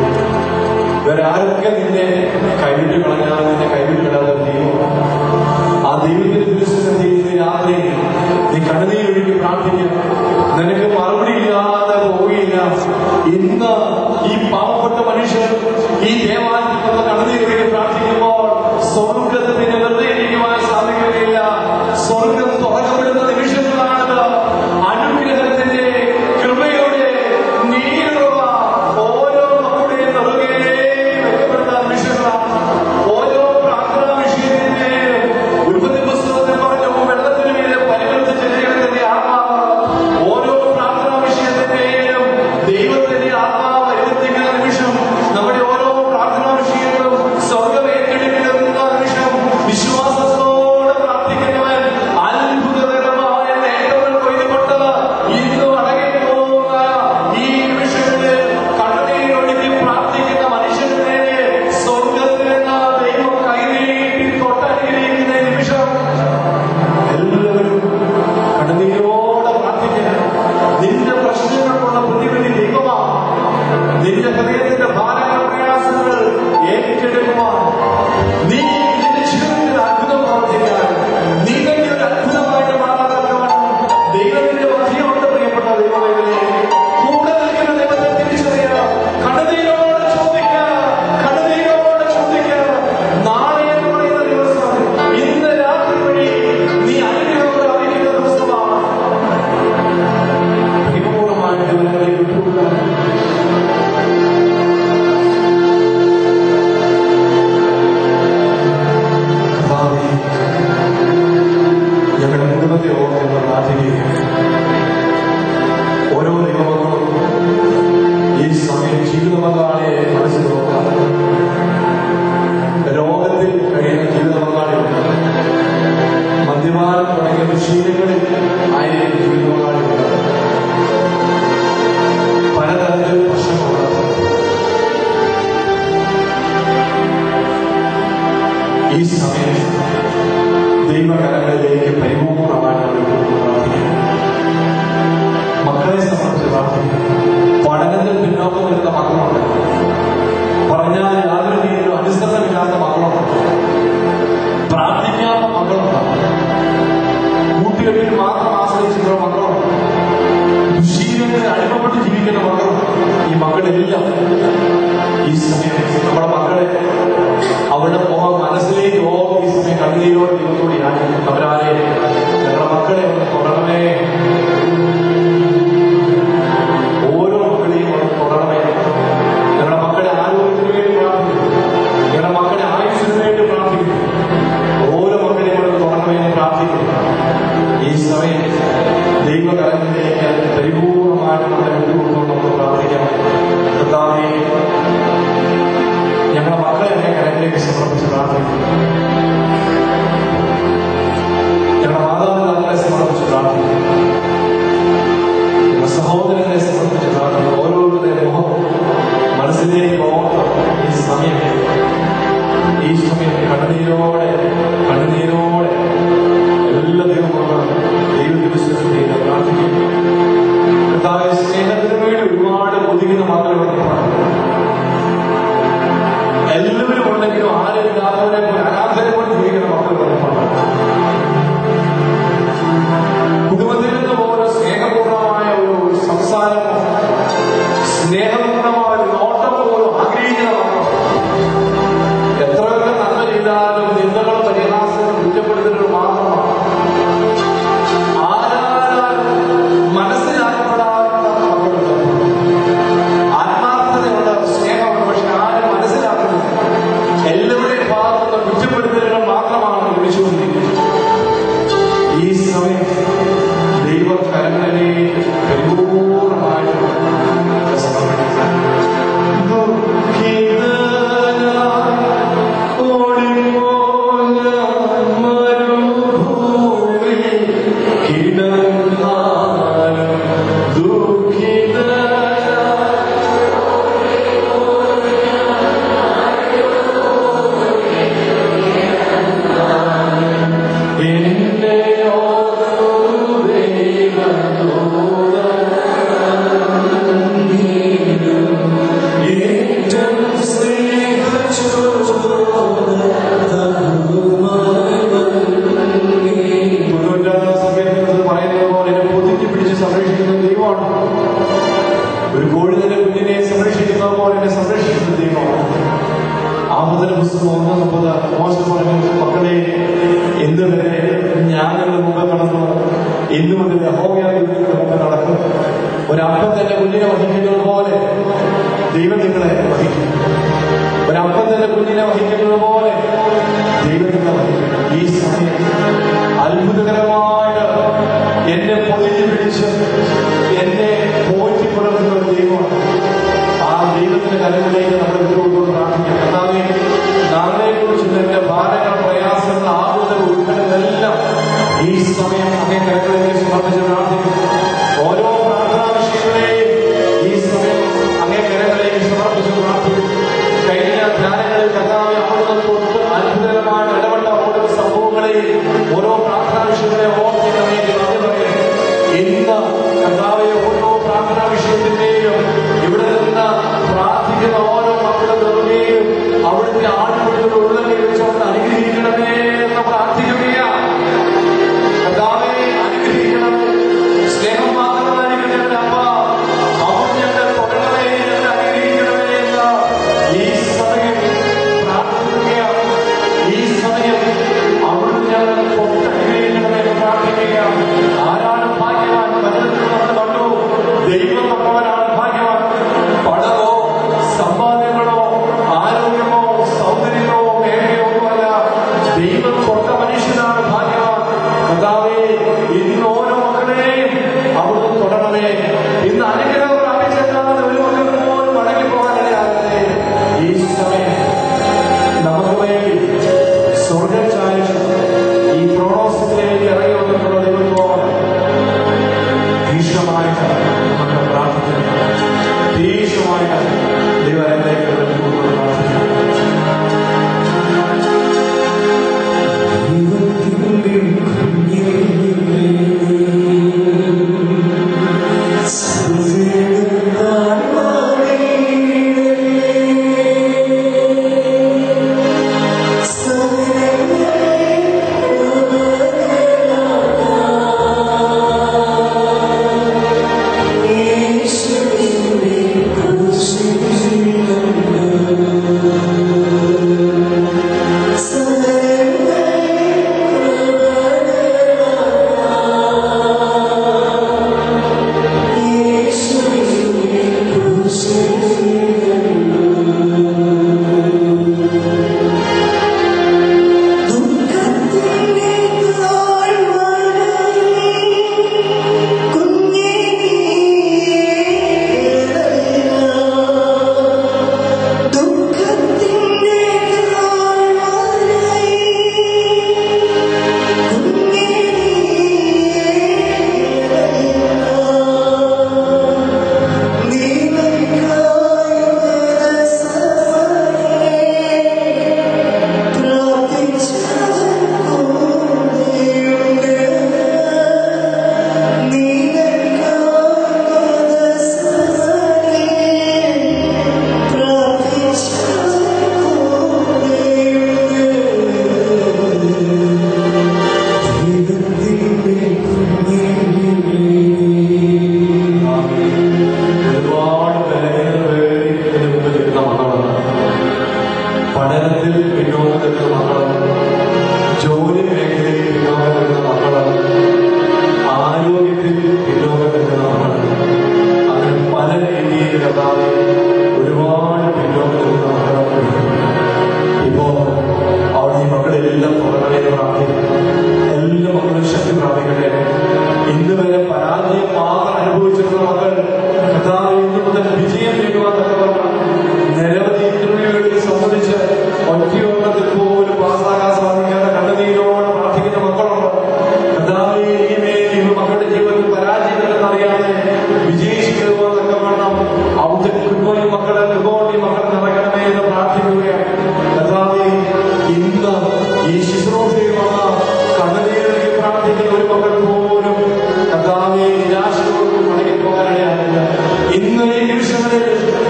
വേറെ ആരൊക്കെ നിന്നെ കൈവിട്ട് കളഞ്ഞാലും നിന്നെ കൈവിട്ട് കളയാതെ ദൈവം ആ ദൈവത്തിന്റെ ദുരിസ്ഥിതി രാത്രി നീ കണ്ണുനീരൊഴുകി പ്രാർത്ഥിക്കുക നിനക്ക് മറുപടി ഇല്ലാതെ പോവുകയില്ല ഇന്ന് ഈ പാവപ്പെട്ട മനുഷ്യർ ഈ ദേവാലയത്തിൽ വന്ന് കണ്ണുനീരൊഴുകി പ്രാർത്ഥിക്കുമ്പോൾ സ്വർഗത്തിന് വെറുതെ ഇരിക്കുവാൻ സാധിക്കുകയില്ല സ്വർഗം തുറക്കപ്പെടുന്ന നിമിഷങ്ങളാണത് അനുഗ്രഹത്തിന്റെ കൃപയുടെ നീരുള്ള ഓരോ നമ്മുടെ നെറുകയിലേക്ക് വെക്കപ്പെടുന്ന നിമിഷങ്ങളാണ് ഓരോ പ്രാർത്ഥനാ വിഷയത്തിന്റെയും ഉൽപ്പത്തി പുസ്തകത്തിൽ പറഞ്ഞു വെള്ളത്തിന് മീതെ പരിവർത്തിച്ച ദൈവത്തിന്റെ ആത്മാവ് ഓരോ പ്രാർത്ഥനാ വിഷയത്തിന്റെയും ദൈവത്തിന്റെ ആത്മാവ് വരുത്തിക്കുന്ന നിമിഷം നമ്മുടെ ഓരോ പ്രാർത്ഥനാ വിഷയങ്ങളും സ്വർഗം ഏറ്റെടുക്കുന്ന നിമിഷം വിശ്വാസത്തോടെ പ്രാർത്ഥിക്കുന്നവൻ അത്ഭുതകരമായ നേട്ടങ്ങൾ കൊയ്തുകൊണ്ടത് ഇന്ന് അടങ്ങി പോകുന്ന ഈ നിമിഷങ്ങളിൽ കണ്ണുനീരൊഴുകി പ്രാർത്ഥിക്കുന്ന മനുഷ്യന് നേരെ സ്വർഗത്തിൽ നിന്ന് ദൈവം കൈനീട്ടി തൊട്ടനുഗ്രഹിക്കുന്ന നിമിഷം എല്ലാവരും കണ്ണുനീരോടെ പ്രാർത്ഥിക്കുക നിന്റെ പ്രശ്നങ്ങൾക്കുള്ള പ്രതിവിധി ദൈവമാണ് നിന്റെ ഹൃദയത്തിന്റെ ഭാരങ്ങൾ പ്രയാസങ്ങൾ ഏറ്റെടുക്കുവാൻ നീ നിന്റെ ജീവിതത്തിൽ അത്ഭുതം പ്രവർത്തിക്കാൻ നീ തന്നെ ഒരു അത്ഭുതമായിട്ട് മാറാതക്കവണ്ണം ദൈവത്തിന്റെ മധ്യമുണ്ട് പ്രിയപ്പെട്ട ദൈവമേ കൂടെ നിൽക്കുന്ന ദൈവത്തെ തിരിച്ചറിയുക കണ്ണുനീരോടെ ചോദിക്കുക കണ്ണുനീരോടെ ചോദിക്കുക നാളെ എന്ന് പറയുന്ന ദിവസം ഇന്ന് രാത്രി വഴി നീ അനുഗ്രഹം പ്രാപിക്കുന്ന ദിവസമാണ് പരിപൂർണമായ ദൈവങ്ങളെ വിട്ടുകൊടുക്കുക കർത്താവേ, ഞങ്ങളുടെ കുടുംബത്തെ ഓർക്കുന്ന പ്രാർത്ഥിക്കുകയാണ് ഓരോ ദൈവമക്കളും ഈ സമയം ജീവിതമകാളെ മനസ്സിൽ നോക്കാം രോഗത്തിൽ കഴിയുന്ന ജീവിതമകാളിയുണ്ട് മദ്യപാനം തുടങ്ങിയ ദുശീലങ്ങളിൽ ആയിരിക്കും ജീവിതമകാളിയുണ്ട് പലതരത്തിലുള്ള പ്രശ്നങ്ങളുണ്ട് ഈ സമയം ദൈവകരങ്ങളിലേക്ക് പരിപൂർണമായി നമ്മൾ പ്രാർത്ഥിക്കുന്നു മക്കളെ സംബന്ധിച്ച് പ്രാർത്ഥിക്കുന്നു പഠനത്തിൽ പിന്നോക്കം വരുന്ന മക്കളുണ്ട് പറഞ്ഞാൽ യാതൊരു രീതിയിലും അനുസരണമില്ലാത്ത മക്കളുണ്ട് പ്രാർത്ഥിക്കാത്ത മക്കളുണ്ട് കൂട്ടുകെട്ടിൽ മാത്രം ആശ്രയിച്ചിട്ടുള്ള മക്കളുണ്ട് ദുശീലങ്ങളിൽ അടിമപ്പെട്ട് ജീവിക്കുന്ന മക്കളുണ്ട് ഈ മക്കളെല്ലാം ഈ സമയം നമ്മുടെ മക്കളെ അവരുടെ മുഖം മനസ്സിലേക്ക് ഓ ഈ സമയം കണ്ണീരോട് ദൈവത്തോട് ഞാൻ അവരാരെ ഞങ്ങളുടെ മക്കളെ ഒന്ന് തുടരണമേ ഓരോ മക്കളെയും ഒന്ന് തുടരണമേ ഞങ്ങളുടെ മക്കളുടെ ആരോഗ്യത്തിന് വേണ്ടി പ്രാർത്ഥിക്കുന്നു ഞങ്ങളുടെ മക്കളുടെ ആയുസ്സിന് വേണ്ടി പ്രാർത്ഥിക്കുന്നു ഓരോ മക്കളെയും ഒന്ന് തുടരണമേ എന്ന് പ്രാർത്ഥിക്കുന്നു ഈ സമയം ദൈവകരങ്ങളിലേക്ക് പരിപൂർണമായിട്ട് നമ്മളെ വിട്ടുകൊടുക്കുന്നു നമുക്ക് പ്രാർത്ഥിക്കാം കർത്താവേ മനസ്സിലേക്ക് ഓർത്ത് ഈ സമയം ഈ സമയം കണ്ണുനീരോടെ കണ്ണുനീരോടെ എല്ലാ ദൈവമാണ് ദൈവദിവസത്തെ പ്രാർത്ഥിക്കും കർത്താവെ സ്നേഹത്തിന് വേണ്ടി ഒരുപാട് ഒതുങ്ങുന്ന മക്കൾ എല്ലാവരും ഉണ്ടെങ്കിലും ആരും ഇല്ലാത്തവരെ പോലെ അനാഥരെ പോലെ ജീവിക്കുന്ന മക്കൾ കുടുംബത്തിൽ നിന്ന് പോകുന്ന സ്നേഹപൂർണമായ ഒരു ഒരു സംസാരമോ സ്നേഹപൂർണമായ ഒരു നോട്ടം പോലും ആഗ്രഹിക്കുന്ന മക്കൾ എത്രയൊക്കെ നന്മ ചെയ്താലും നിന്ദകളും പരിഹാസങ്ങളും കുറ്റപ്പെടുത്തലുകൾ മാത്രമാണ് ആരാൽ മനസ്സിലാക്കപ്പെടാത്ത മക്കളുണ്ട് ആത്മാർത്ഥതയുള്ള സ്നേഹമുണ്ട് പക്ഷെ ആരും മനസ്സിലാക്കുന്നില്ല എല്ലാവരുടെയും ഭാഗത്തുള്ള കുറ്റപ്പെടുത്തലുകൾ മാത്രമാണ് വിളിച്ചുകൊണ്ടിരിക്കുന്നത് ഈ സമയം ദൈവ കരങ്ങളെ പരിപൂർണമായിട്ട് സമർപ്പിക്കാം. തൊണ്ണൂറ്റാറാം സങ്കീർത്തനത്തിൽ പറയുന്നത് പോലെ എന്നെ പൊതിഞ്ഞു പിടിച്ച് സംരക്ഷിക്കുന്ന ദൈവമാണ് ഒരു കോഴി തന്നെ കുഞ്ഞിനെ സംരക്ഷിക്കുന്നത് പോലെ എന്നെ സംരക്ഷിക്കുന്ന ദൈവമാണ് ആമുദന പുസ്തകം ഒന്ന് മുപ്പത് മോശം പറഞ്ഞു മക്കളെ എന്ത് വരെ ഞാൻ എന്റെ മുമ്പ് കടന്നു ഇന്ന് മുതൽ യഹോവയായ നിങ്ങളുടെ മുമ്പ് നടക്കും ഒരപ്പം തന്നെ കുഞ്ഞിനെ വഹിക്കുന്നത് പോലെ ദൈവം നിങ്ങളെ വഹിക്കും ഒരപ്പം തന്നെ കുഞ്ഞിനെ വഹിക്കുന്നത് പോലെ ദൈവം നിങ്ങളെ വഹിക്കും ഈ സമയം അത്ഭുതകരമായ എന്നെ പൊതിഞ്ഞു പിടിച്ച് എന്നെ പോറ്റി പുലർത്തുന്ന ഒരു ദൈവമാണ് ആ ദൈവത്തിന്റെ കരങ്ങളിലേക്ക് നമ്മൾ ഇതുകൊണ്ട് പ്രാർത്ഥിക്കാം കർത്താവേ നാളെ കുറിച്ചുള്ള എന്റെ ഭാരങ്ങൾ പ്രയാസങ്ങൾ ആകുന്ന ഉൾപ്പെടുന്നതെല്ലാം ഈ സമയം അങ്ങേ കരങ്ങളിലേക്ക് സമർപ്പിച്ച് പ്രാർത്ഥിക്കും ഓരോ പ്രാർത്ഥനാ വിഷയങ്ങളെയും ഈ സമയം അങ്ങേ കരങ്ങളിലേക്ക് സമർപ്പിച്ച് പ്രാർത്ഥിക്കും കഴിഞ്ഞ ധ്യാനങ്ങളിൽ കർത്താവെ അവിടുന്ന് തൊട്ട് അത്ഭുതകരമായ ഇടപെട്ട ഓരോ സംഭവങ്ങളെയും ഓരോ പ്രാർത്ഥനാ വിഷയങ്ങളെ ഓർത്തിനമേക്ക് നന്ദി പറയുന്നു ഇന്ന് കർത്താവെ ഓരോ പ്രാർത്ഥനാ വിഷയത്തിന്റെയും ഇവിടെ നിന്ന് പ്രാർത്ഥിക്കുന്ന ഓരോ മക്കളുടെ നെറുകയും അവിടുത്തെ ആടുപിടികളുടെ ഉള്ളങ്ങളിൽ വെച്ചുകൊണ്ട് അനുഗ്രഹിക്കണമേ എന്ന് പ്രാർത്ഥിക്കുകയാണ് കർത്താവെ അനുഗ്രഹിക്കണമേ സ്നേഹം മാത്രമായിരിക്കട്ടെ അപ്പ അവർ ഞങ്ങളെ തൊടണമേ ഞങ്ങളെ അനുഗ്രഹിക്കണമേ എന്ന് ഈ സമയം പ്രാർത്ഥിക്കുകയാണ് ഈ സമയം അവിടുന്ന് ഞങ്ങളെ തൊട്ട് അനുഗ്രഹിക്കണമേ എന്ന് പ്രാർത്ഥിക്കുകയാണ് ആരാണ് ഭാഗ്യവാൻ വചനത്തിൽ നമ്മൾ കണ്ടു ദൈവം തൊട്ടവരാണ് ഭാഗ്യവാൻ പണമോ സമ്പാദ്യങ്ങളോ ആരോഗ്യമോ സൗന്ദര്യമോ മേഖലയോ ഒന്നുമല്ല ദൈവം തൊട്ട മനുഷ്യനാണ് ഭാഗ്യവാൻ കർത്താവേ ഇന്ന് ഓരോ മക്കളെയും അവിടുന്ന് തൊടണമേ ഇന്ന് അനുഗ്രഹം പ്രാപിച്ചല്ലാതെ ഒരു മക്കൾക്ക് പോലും മടങ്ങി പോകാനിടയാകട്ടെ ഈ സമയം നമുക്ക് വേണ്ടി സ്വർഗം ചായച്ച് ഈ പ്രോണോസിലേക്ക് ഇറങ്ങി വന്നിട്ടുള്ള ദൈവത്തോട് ഭീഷണമായിട്ട് നമുക്ക് പ്രാർത്ഥിക്കാം ഭീഷണമായിട്ട് ദൈവത്തിലേക്ക് പ്രാർത്ഥിക്കാം
നീ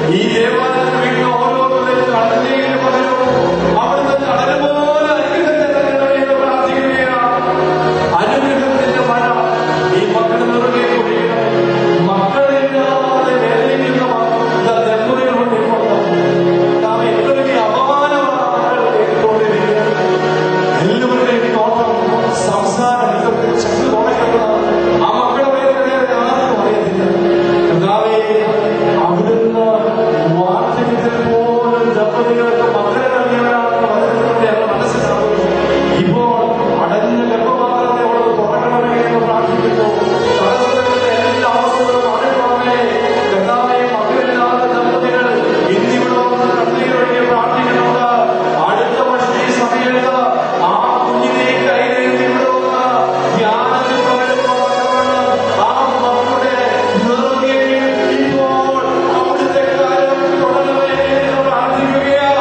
ഈ ദേവാലയത്തിൽ വീഴുന്ന ഓരോരുത്തരെയും കടലിലേക്ക് പകരും അവിടുന്ന് കടൽ പോലെ അനുഗ്രഹത്തെ തരണമേ എന്ന് പ്രാർത്ഥിക്കുകയാണ് അനുഗ്രഹത്തിന്റെ മഴ ഈ മക്കൾ നിറകെ കുടിക്കണം മക്കളില്ലാതെ വേദനിക്കുന്ന ദമ്പതികളുണ്ട് നാം എത്ര വലിയ അപമാനമാണ് മക്കൾ കേട്ടുകൊണ്ടിരിക്കുന്നത് എല്ലാവരുടെയും നോട്ടം സംസാരം ഇതൊക്കെ ചെന്ന് തുടങ്ങുന്നത് ആ മക്കളെ വേറെ ആർക്കും അറിയത്തില്ല കർത്താവേ, അവിടുന്ന് വാർദ്ധക്യത്തിൽ പോലും ദമ്പതികൾക്ക് മക്കളെ നൽകിയവരാണെന്ന് വചനത്തിലൂടെ അവർ മനസ്സിലാക്കുന്നു. ഇപ്പോൾ അടഞ്ഞ ഗർഭപാത്രത്തെ അവിടുന്ന് തുറക്കണമേ എന്ന് പ്രാർത്ഥിക്കുന്നു. തടസ്സങ്ങളുടെ എല്ലാ അവസ്ഥകളും അറിയണമേ. കർത്താവേ, മക്കളില്ലാത്ത ദമ്പതികൾ ഇന്നിവിടെ വന്ന് കണ്ണീരൊഴുകി പ്രാർത്ഥിക്കുന്നുണ്ട്. അടുത്ത വർഷം ഈ സമയത്ത് ആ കുഞ്ഞിനെ കൈനീട്ടി ഇവിടെ വന്ന് ധ്യാനത്തിൽ പകരുമ്പോൾ ആ മക്കളുടെ നിറകയിൽ ഇപ്പോൾ അവിടുത്തെ കാര്യം തുടരണമേ എന്ന് പ്രാർത്ഥിക്കുകയാണ്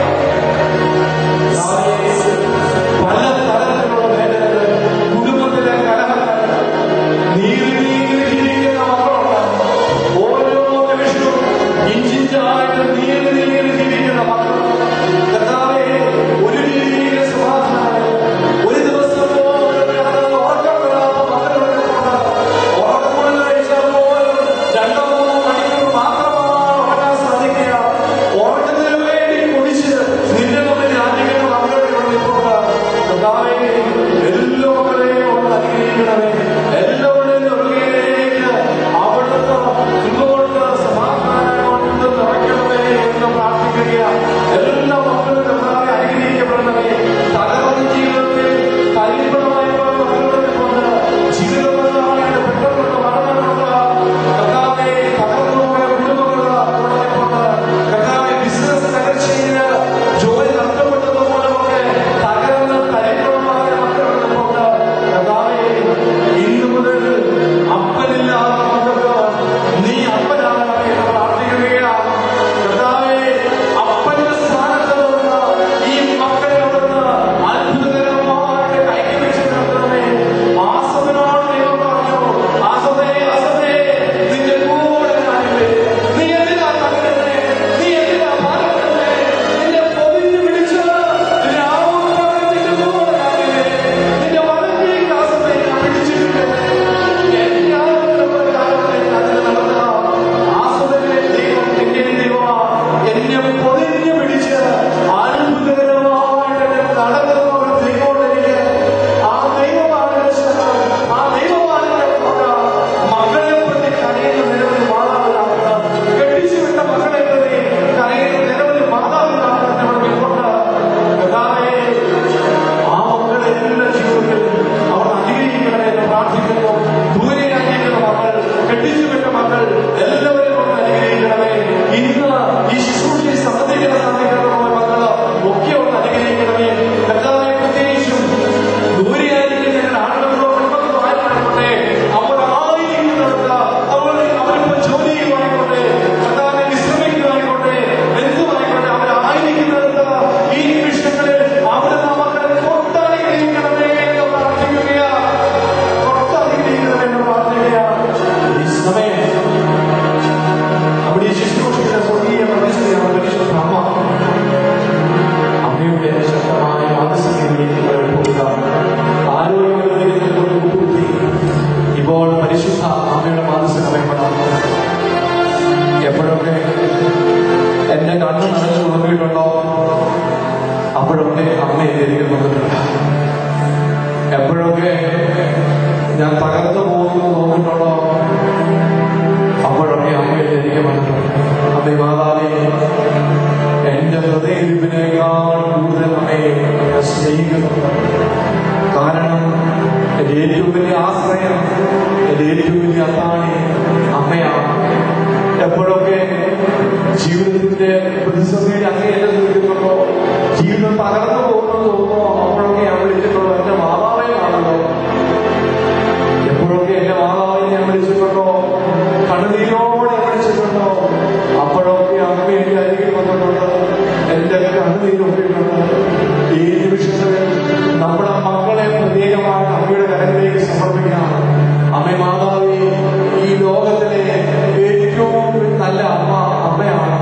പല തരത്തിലുള്ള വേദനകൾ കുടുംബത്തിലെ കലഹങ്ങൾ നീറി നീറി ജീവിക്കുന്ന മക്കളുണ്ട് ഓരോ നിമിഷവും ഇഞ്ചിഞ്ചായിട്ട് നീറി നീറി ജീവിക്കുന്ന മക്കൾ കർത്താവേ ഒരു രീതിയിൽ സമാധാനം ഒരു ദിവസം പോലും കിടന്ന് ഉറക്കപ്പെടാത്ത മക്കളുടെ ഉറക്കമുള്ള കഴിച്ചാൽ പോലും രണ്ടോ മൂന്നോ മണിക്കൂർ മാത്രമാണ് ഉറങ്ങാൻ സാധിക്കുക ഉറക്കത്തിന് വേണ്ടി കുടിച്ച് നിന്റെ മുന്നിൽ യാചിക്കുന്ന മക്കളുടെ ഉള്ളിലുണ്ട് കർത്താവേ എല്ലാ മക്കളെയും ഒന്ന് അനുഗ്രഹിക്കണമേ എല്ലാവരുടെയും നെറുകയിലേക്ക് അവിടുത്തെ ഇതുകൊണ്ട് സമാധാനം കൊണ്ട് നിറയ്ക്കണമേ എന്ന് പ്രാർത്ഥിക്കുകയാണ് എല്ലാ മക്കളും കർത്താവെ അനുഗ്രഹിക്കപ്പെടണമേ തകർന്ന ജീവിതത്തിൽ തരിപ്പണമായ മക്കളുടെ കൊണ്ട് ജീവിതപ്രധാനമായിട്ട് പെട്ടെന്നുള്ള മരണങ്ങളുള്ള കർത്താവെ തകർന്നുപോയ കുടുംബങ്ങളുള്ള കൊണ്ട് കർത്താവെ ബിസിനസ് തകർച്ചയിൽ ജോലി നഷ്ടപ്പെട്ടതുപോലൊക്കെ തകർന്ന് തരിപ്പണമായ മക്കളുടെ കൊണ്ട് കർത്താവെ ഇന്നു മുതൽ അപ്പനില്ലാത്ത മക്കൾക്ക് നീ അപ്പനാകണമേ എന്ന് പ്രാർത്ഥിക്കുകയാണ് കർത്താവെ അപ്പന്റെ സ്ഥാനത്ത് നിന്ന് ഈ മക്കളെ അവിടുന്ന് അത്ഭുതകരമായിട്ട് കൈവച്ച് നിർത്തണമേ ആസവനോട് ദൈവം പറഞ്ഞു ആസവേ ആസവേ നിന്റെ കൂടെ ഞാനില്ലേ നീ എന്തിനാ തകരുന്നേ നീ എന്തിനാ ഭാരപ്പെടുന്നേ നിന്നെ പൊതിഞ്ഞു പിടിച്ച് രാവും പകലും നിന്റെ കൂടെ ഞാനില്ലേ നിന്റെ വലത്തേക്ക് ആസവേ ഞാൻ പിടിച്ചിട്ടുണ്ട് എന്നെ പൊതിഞ്ഞു പിടിച്ച് അത്ഭുതകരമായിട്ട് എന്നെ നടത്തുന്ന ഒരു ദൈവമുണ്ടെനിക്ക് ആ ദൈവമാണ് രക്ഷകൻ. ആ ദൈവമാണ് എന്റെ കൊണ്ട. മക്കളെ പ്രതി കരയുന്ന നിരവധി മാതാപിതാക്കൾ കെട്ടിച്ചു വിട്ട മക്കളെ പ്രതി കരയുന്ന നിരവധി മാതാപിതാക്കൾ നമ്മുടെ കൊണ്ട് കർത്താവേ, ആ മക്കളെ എല്ലാ ജീവിതത്തിൽ അവർ അനുഗ്രഹിക്കണമേ എന്ന് പ്രാർത്ഥിക്കുന്നു ദൂരെ അന്വേഷിക്കുന്ന മക്കൾ കെട്ടിച്ചുവിട്ട മക്കൾ എല്ലാവരെയും കൊണ്ട് അനുഗ്രഹിക്കണമേ ഇന്ന് ഈ ശുശ്രൂഷയെ സംബന്ധിക്കുന്ന സമയത്തുള്ള മക്കൾ ഒക്കെ ഒന്ന് അനുഗ്രഹിക്കണമേ കർത്താവെ പ്രത്യേകിച്ചും ദൂരെയായിരിക്കുന്ന ഞങ്ങളുടെ ആളുകളോ കുടുംബങ്ങളോ ആയിക്കോട്ടെ അവർ ആയിരിക്കുന്നിടത്ത് അവർ അവരിപ്പോൾ ജോലി ചെയ്യുവായിക്കോട്ടെ കർത്താവെ വിശ്രമിക്കുവായിക്കോട്ടെ എന്തുമായിക്കോട്ടെ അവരായിരിക്കുന്നിടത്ത് ഈ നിമിഷങ്ങളിൽ അവിടെ മക്കളെ തൊട്ടനുഗ്രഹിക്കണമേ എന്ന് പ്രാർത്ഥിക്കുകയാണ് തൊട്ടനുഗ്രഹിക്കണമേ എന്ന് പ്രാർത്ഥിക്കുകയാണ് ഈ സമയം അവിടെ ഈ ശുശ്രൂഷയുടെ സ്വർഗീയ പ്രതിഷ്ഠയാണ് പരിശുദ്ധ അമ്മ അമ്മയുടെ ശക്തമായ മാനസികതയിലേക്ക് പോകുക ആരോഗ്യത്തിലേക്ക് കൂട്ടി ഇപ്പോൾ പരിശുദ്ധ അമ്മയുടെ മാനസിക വേണം എപ്പോഴൊക്കെ എന്റെ കണ്ണ് നനച്ചു തുടങ്ങിയിട്ടുണ്ടോ അപ്പോഴൊക്കെ അമ്മയെ തിരികെ വന്നിട്ടുണ്ട് എപ്പോഴൊക്കെ ഞാൻ തകർന്നു പോകുന്നു നോക്കിയിട്ടുണ്ടോ അപ്പോഴൊക്കെ അമ്മയെ തിരികെ വന്നിട്ടുണ്ട് അമ്മേ മാതാവേ എന്റെ ഹൃദയത്തിനേക്കാൾ കൂടുതൽ അമ്മയെ ഞാൻ സ്നേഹിക്കുന്നുണ്ട് കാരണം എന്റെ ഏറ്റവും വലിയ ആശ്രയം എന്റെ ഏറ്റവും വലിയ അത്താണി അമ്മയാണ് എപ്പോഴൊക്കെ ജീവിതത്തിന്റെ പ്രതിസന്ധിയുടെ അങ്ങേയറ്റം നിൽക്കുന്നുണ്ടോ ജീവിതം തകർന്നു പോകുന്നു തോന്നുന്നു അപ്പോഴൊക്കെ ഞാൻ വിളിച്ചിട്ടുള്ളൂ എന്റെ മാതാവേ കാണുന്നു എപ്പോഴൊക്കെ എന്റെ മാതാവിനെ ഞാൻ വിളിച്ചിട്ടുണ്ടോ കണ്ണുനീരോടെ വിളിച്ചിട്ടുണ്ടോ അപ്പോഴൊക്കെ അമ്മ എന്റെ അരികിൽ വന്നിട്ടുണ്ട് എന്റെ കണ്ണുനീരൊക്കെയുണ്ട് ഈ നിമിഷങ്ങളിൽ നമ്മുടെ മക്കളെ പ്രത്യേകമായിട്ട് അമ്മയുടെ കരങ്ങളിലേക്ക് സമർപ്പിക്കണം അമ്മ മാതാവി ഈ ലോകത്തിലെ ഏറ്റവും നല്ല അമ്മ അമ്മയാണ്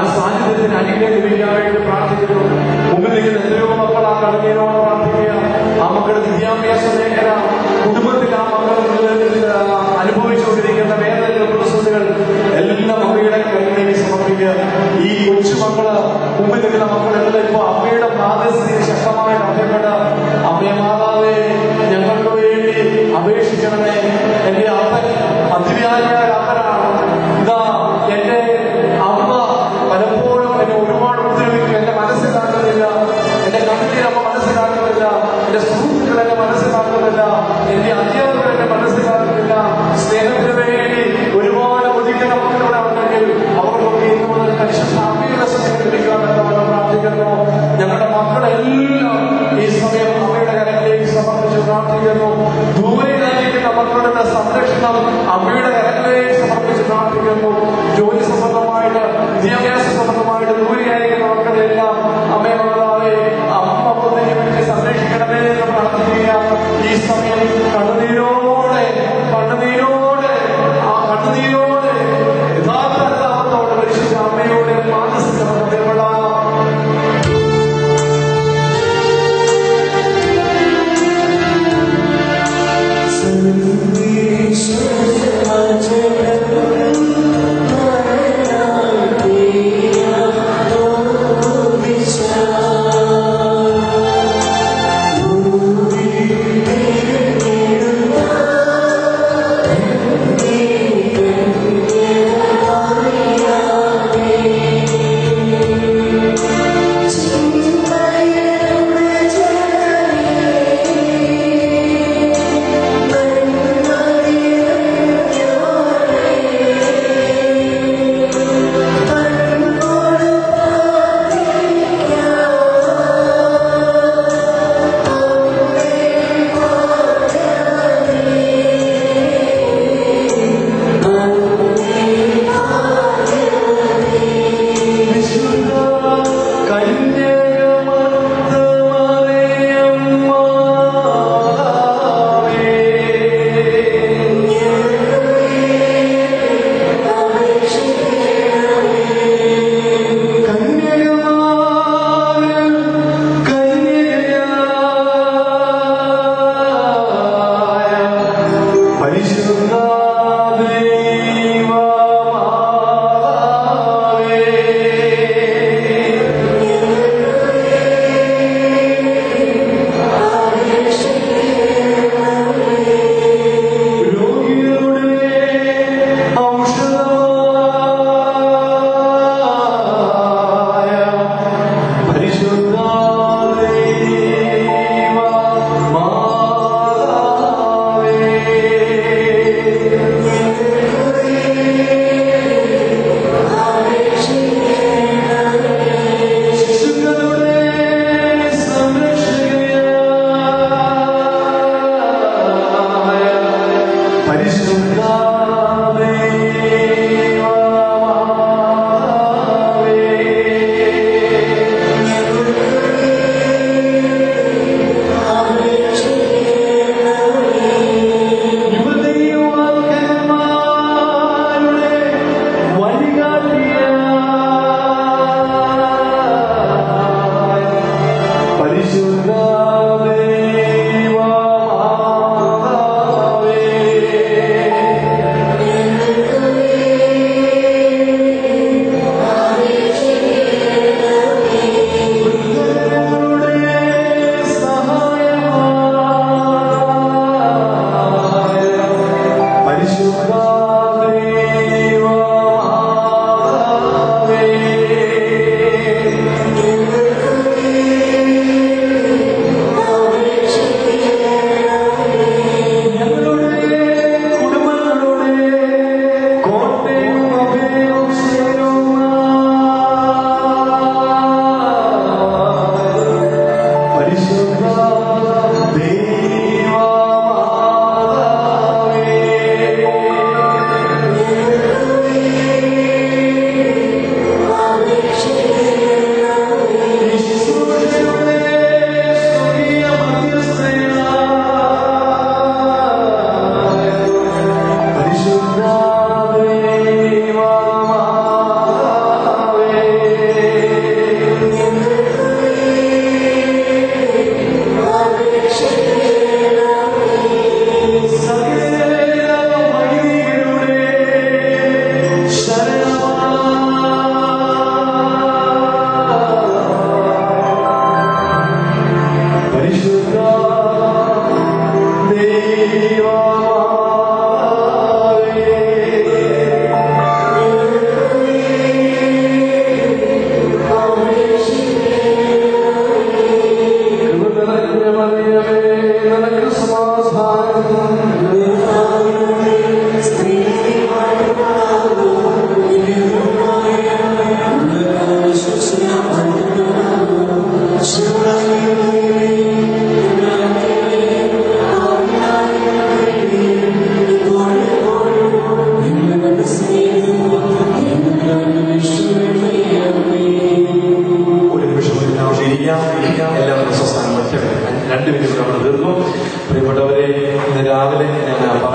സാന്നിധ്യത്തിന് അനുഗ്രഹം ലഭിക്കാൻ വേണ്ടി പ്രാർത്ഥിക്കുന്നു മുമ്പിൽ നിൽക്കുന്ന എത്രയോ മക്കൾ ആ കടലിനോട് പ്രാർത്ഥിക്കുക ആ മക്കളുടെ വിദ്യാഭ്യാസ മേഖല കുടുംബത്തിൽ ആ മക്കൾ അനുഭവിച്ചുകൊണ്ടിരിക്കുന്ന വേദനകൾ പ്രതിസന്ധികൾ എല്ലാം അമ്മയുടെ കരുണയിൽ സമർപ്പിക്കുക ഈ കൊച്ചു മക്കള് മുമ്പിൽ നിൽക്കുന്ന മക്കളെല്ലാം ഇപ്പൊ അമ്മയുടെ പ്രാദേശിക ശക്തമായിട്ട് അഭയപ്പെട്ട് അമ്മയെ മാതാവേ ഞങ്ങൾക്ക് വേണ്ടി അപേക്ഷിക്കണമേ എന്റെ അപ്പൻ അതിവ്യാജമായ അപ്പനാണ് ഇതാ എന്റെ അമ്മ പലപ്പോഴും എന്നെ ഒരുപാട് ഉപദ്രവിക്കും എന്റെ മനസ്സിലാക്കുന്നില്ല എന്റെ കണ്ണീർ അമ്മ മനസ്സിലാക്കുന്നില്ല എന്റെ സുഹൃത്തുക്കൾ എന്നെ മനസ്സിലാക്കുന്നില്ല എന്റെ അധ്യാപകർ എന്നെ മനസ്സിലാക്കുന്നില്ല സ്നേഹത്തിന് വേണ്ടി ഒരുപാട് ഒതുക്കുന്ന മക്കളിവിടെ ഉണ്ടെങ്കിൽ അവർക്കൊക്കെ ഇന്ന് മുതൽ പരിശുദ്ധ അമ്മയുടെ സ്നേഹം ലഭിക്കാൻ നമ്മൾ പ്രാർത്ഥിക്കുന്നു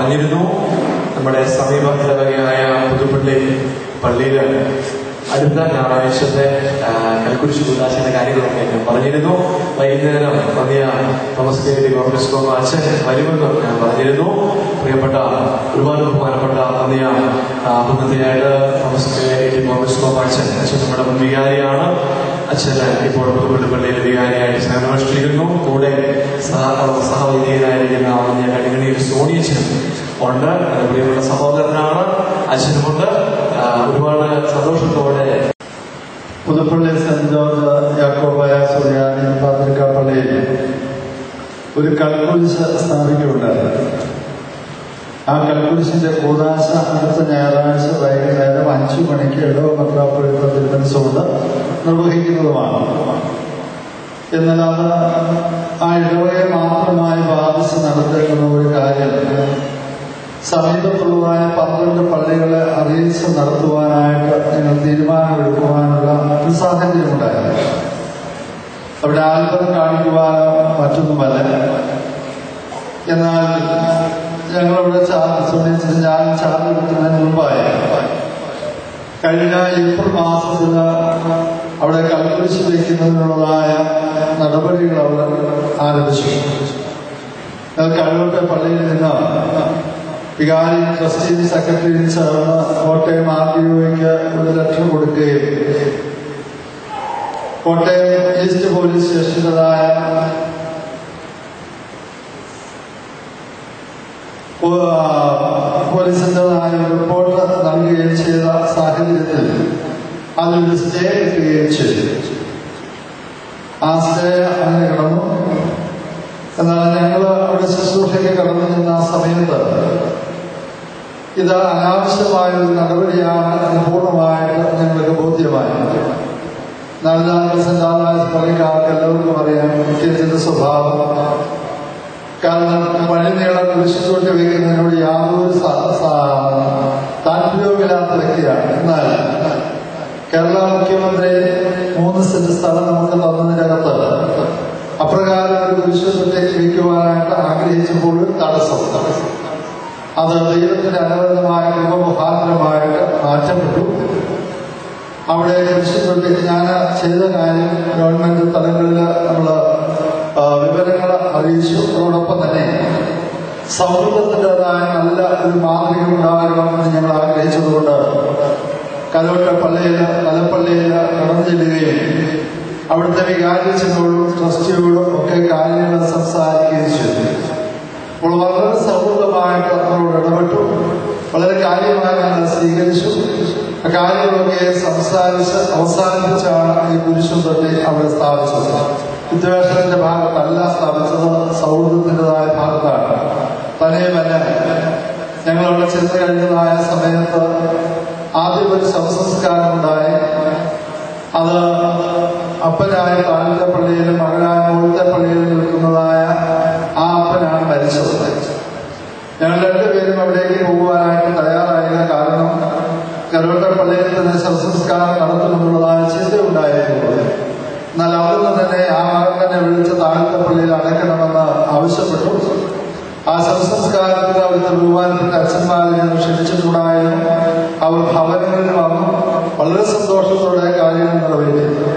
പറഞ്ഞിരുന്നു നമ്മുടെ സമീപ ഇടവകയായ പുതുപ്പള്ളി പള്ളിയിൽ അടുത്ത ഞായറാഴ്ചത്തെ ആ, കൽക്കുരിശ് കൂടാശിന്റെ കാര്യങ്ങളൊക്കെ ഞാൻ പറഞ്ഞിരുന്നു വൈകുന്നേരം വലിയ തോമസ് കെ ഡി കോൺഗ്രസ് കോമ അച്ഛൻ വരുമെന്ന് ഞാൻ പറഞ്ഞിരുന്നു പ്രിയപ്പെട്ട ഒരുപാട് ബഹുമാനപ്പെട്ട നന്ദിയ പ്രതിനിധിയായിട്ട് തോമസ് കെ ഡി കോൺഗ്രസ് കോമ അച്ഛൻ അച്ഛൻ നമ്മുടെ മുൻ വികാരിയാണ് അച്ഛന് ഇപ്പോൾ പുതുപ്പള്ളി പള്ളിയിലെ വികാരിയായിട്ട് സേവനമനുഷ്ഠിക്കുന്നു കൂടെ സഹ സഹവൈദികനായിരിക്കുന്ന നന്ദിയ കടികണിയിൽ സോണിയച്ഛനും ഉണ്ട് പ്രിയപ്പെട്ട സഹോദരനാണ് അച്ഛനുമുണ്ട് ആ, ഒരുപാട് സന്തോഷത്തോടെ
പുതുപ്പള്ളി സെന്റ് ജോർജ് യാക്കോബായ സുറിയാനി പാത്രിക്കാപ്പള്ളിയിൽ ഒരു കൽക്കുരിശ് സ്ഥാപിക്കുകയുണ്ടായി ആ കൽക്കുരിശിന്റെ കൂതാശ അടുത്ത ഞായറാഴ്ച വൈകുന്നേരം അഞ്ചു മണിക്ക് ഇടവ മെത്രാപ്പൊലിത്ത തിരുമനസുകൊണ്ട് നിർവഹിക്കുന്നതുമാണ് എന്നാൽ അത് ആ ഇടവയെ മാത്രമായി ബാധിച്ച് നടത്തേണ്ടുന്ന ഒരു കാര്യം സമീപത്തുള്ളതായ പന്ത്രണ്ട് പള്ളികളെ അറിയിച്ച് നടത്തുവാനായിട്ട് ഞങ്ങൾ തീരുമാനമെടുക്കുവാനുള്ള ഒരു സാഹചര്യം ഉണ്ടായിരുന്നു അവിടെ ആത്മം കാണിക്കുവാനോ മറ്റൊന്നുമല്ല എന്നാൽ ഞങ്ങളവിടെ സുനിച്ച് ഞാൻ ചാർജ് എടുക്കുന്നതിന് മുമ്പായി കഴിഞ്ഞ ഏപ്രിൽ മാസത്തിൽ അവിടെ കൽക്കുരിശ് വയ്ക്കുന്നതിനുള്ളതായ നടപടികൾ അവിടെ ആരംഭിച്ചു കഴിവട്ടെ പള്ളിയിൽ നിന്ന് വികാരി ട്രസ്റ്റിയും സെക്രട്ടറിയും ചേർന്ന് കോട്ടയം ആർ ഡി ഒക്ക് ഒരു ലെറ്റർ കൊടുക്കുകയും കോട്ടയം ഈസ്റ്റ് പോലീസ് സ്റ്റേഷൻ്റെതായ പോലീസിൻ്റെതായ റിപ്പോർട്ട് നൽകുകയും ചെയ്ത സാഹചര്യത്തിൽ അതിലൊരു സ്റ്റേ കിട്ടുകയും ചെയ്തു ആ സ്റ്റേ അങ്ങനെ കിടന്നു എന്നാൽ ഞങ്ങൾ അവിടെ ശുശ്രൂഷയ്ക്ക് കടന്നു നിന്ന ആ സമയത്ത് ഇത് അനാവശ്യമായ ഒരു നടപടിയാണ് എന്ന് പൂർണ്ണമായിട്ട് ഞങ്ങൾക്ക് ബോധ്യമായി നല്ല സെൻറ്റാറായ പള്ളിക്കാർക്ക് എല്ലാവർക്കും അറിയാം മുഖ്യത്തിന്റെ സ്വഭാവം കാരണം വഴിനീളം കുരിശുചോട്ടി വയ്ക്കുന്നതിനോട് യാതൊരു താല്പര്യവുമില്ലാത്ത വ്യക്തിയാണ് എന്നാൽ കേരള മുഖ്യമന്ത്രി മൂന്ന് സെന്റ് സ്ഥലം നമുക്ക് തന്നതിനകത്ത് അപ്രകാരം ഒരു കുരിശുചോട്ടി വയ്ക്കുവാനായിട്ട് ആഗ്രഹിച്ചപ്പോൾ ഒരു തടസ്സം അത് ദൈവത്തിന്റെ അനവരതമായ കൃപമുഖാന്തരമായിട്ട് മാറ്റപ്പെട്ടു അവിടെ കുരിശുചോട്ടി ഞാൻ ചെയ്ത കാര്യം ഗവൺമെന്റ് തലങ്ങളിൽ നമ്മൾ വിവരങ്ങൾ അറിയിച്ചു അതോടൊപ്പം തന്നെ സൗഹൃദത്തിൻ്റെതായ നല്ല ഒരു മാതൃക ഉണ്ടാകണമെന്ന് ഞങ്ങൾ ആഗ്രഹിച്ചതുകൊണ്ട് കലോട്ട പള്ളിയിൽ കലപ്പള്ളിയിൽ കടന്നു ചെല്ലുകയും അവിടുത്തെ വികാരിച്ചതോടും ട്രസ്റ്റിയോടും ഒക്കെ കാര്യങ്ങൾ സംസാരിക്കുകയും ചെയ്തു അപ്പോൾ വളരെ സൗഹൃദമായിട്ട് നമ്മളോട് ഇടപെട്ടു വളരെ കാര്യമായി ഞങ്ങൾ സ്വീകരിച്ചു ആ കാര്യങ്ങളൊക്കെ സംസാരിച്ച് അവസാനിപ്പിച്ചാണ് ഈ പുരുഷൻ തൊട്ടി അവിടെ സ്ഥാപിച്ചത് വിദ്വേഷത്തിന്റെ ഭാഗത്തല്ല സ്ഥാപിച്ചത് സൗഹൃദത്തിൻ്റെതായ ഭാഗത്താണ് തന്നെയുമല്ല ഞങ്ങളവിടെ ചെന്ന് കഴിഞ്ഞതായ സമയത്ത് ആദ്യം ഒരു ശവസംസ്കാരം ഉണ്ടായി അത് അപ്പനായ താഴത്തെ പള്ളിയിലും മകനായ മുഴത്തെ പള്ളിയിലും നിൽക്കുന്നതായ ആ അപ്പനാണ് മരിച്ചത് ഞങ്ങൾ രണ്ടുപേരും അവിടേക്ക് പോകുവാനായിട്ട് തയ്യാറായില്ല കാരണം കരോട്ട പള്ളിയിൽ തന്നെ ശവസംസ്കാരം നടത്തുമെന്നുള്ളതായ ചിന്ത ഉണ്ടായിരുന്നു എന്നാൽ അവിടുന്ന് തന്നെ ആ മകൻ തന്നെ വിളിച്ച് താഴത്തെ പള്ളിയിൽ അടയ്ക്കണമെന്ന് ആവശ്യപ്പെട്ടു ആ ശവസംസ്കാരത്തിൽ അവിടുത്തെ ബഹുമാനപ്പെട്ട അച്ഛന്മാരെ ഞാൻ ക്ഷണിച്ചിട്ടുണ്ടായിരുന്നു അവർ ഭവനങ്ങളിൽ വന്നു വളരെ സന്തോഷത്തോടെ കാര്യങ്ങൾ നിറവേറ്റി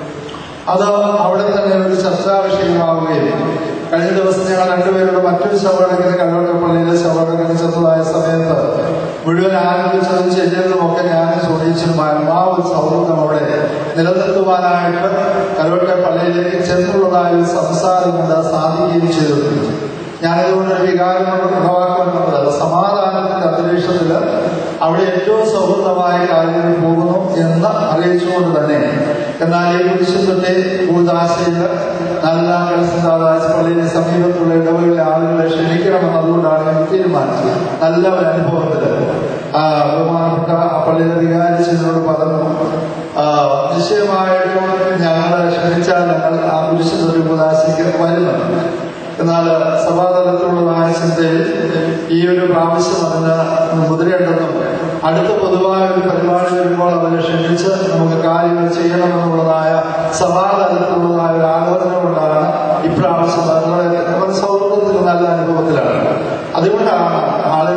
അത് അവിടെ തന്നെ ഒരു ചർച്ചാ വിഷയമാവുകയും കഴിഞ്ഞ ദിവസം ഞങ്ങൾ രണ്ടുപേരുടെ മറ്റൊരു ശവടക്കിന് കല്ലോട്ട പള്ളിയിലെ ശവടക്കിന് ചെന്നതായ സമയത്ത് മുഴുവൻ ആരംഭിച്ചതും ചെല്ലുന്നതും ഒക്കെ ഞാനും സൂചിച്ചിരുമായിരുന്നു ആ ഒരു സൗഹൃദം അവിടെ നിലനിർത്തുവാനായിട്ട് കല്ലോട്ട പള്ളിയിലേക്ക് ചെന്നുള്ളതായ ഒരു സംസാരം കൊണ്ട് സാധിക്കുകയും ചെയ്തിട്ടുണ്ട് ഞാനിതുകൊണ്ട് ഒരു വികാരം കൊണ്ട് ഉളവാക്കുന്നുണ്ടല്ല സമാധാനത്തിന്റെ അന്തരീക്ഷത്തില് അവിടെ ഏറ്റവും സൗഹൃദമായ കാര്യങ്ങൾ പോകുന്നു എന്ന് അറിയിച്ചുകൊണ്ട് തന്നെ എന്നാൽ ഈ കുരിശുദ്ധത്തെ ഭൂദാശയില് നല്ല കലസദാസ് പള്ളിയുടെ സമീപത്തുള്ള ഇടവകളിലെ ആളുകളെ ക്ഷണിക്കണമെന്ന് അതുകൊണ്ടാണ് ഞാൻ തീരുമാനിച്ചത് നല്ല ഒരു അനുഭവത്തില് ആ ബഹുമാനപ്പെട്ട ആ പള്ളിയുടെ വികാരിച്ചതിനോട് പറഞ്ഞു ആ നിശ്ചയമായിട്ടും ഞങ്ങൾ ക്ഷണിച്ചാൽ ഞങ്ങൾ ആ കുരിശുദ്ധ ഭൂദാശയ്ക്ക് വരുന്നുണ്ട് എന്നാൽ സഭാതലത്തിലുള്ളതായ ചിന്തയിൽ ഈ ഒരു പ്രാവശ്യം അതിന് മുതിരേണ്ടെന്നും അടുത്ത പൊതുവായ ഒരു പരിപാടി വരുമ്പോൾ അവരെ ക്ഷണിച്ച് നമുക്ക് കാര്യങ്ങൾ ചെയ്യണമെന്നുള്ളതായ സഭാതലത്തിലുള്ളതായ ഒരു ആലോചന കൊണ്ടാണ് ഇപ്രാവശ്യം നമ്മുടെ സൗഹൃദത്തിന് നല്ല അനുഭവത്തിലാണ് അതുകൊണ്ടാണ് ആളുകൾ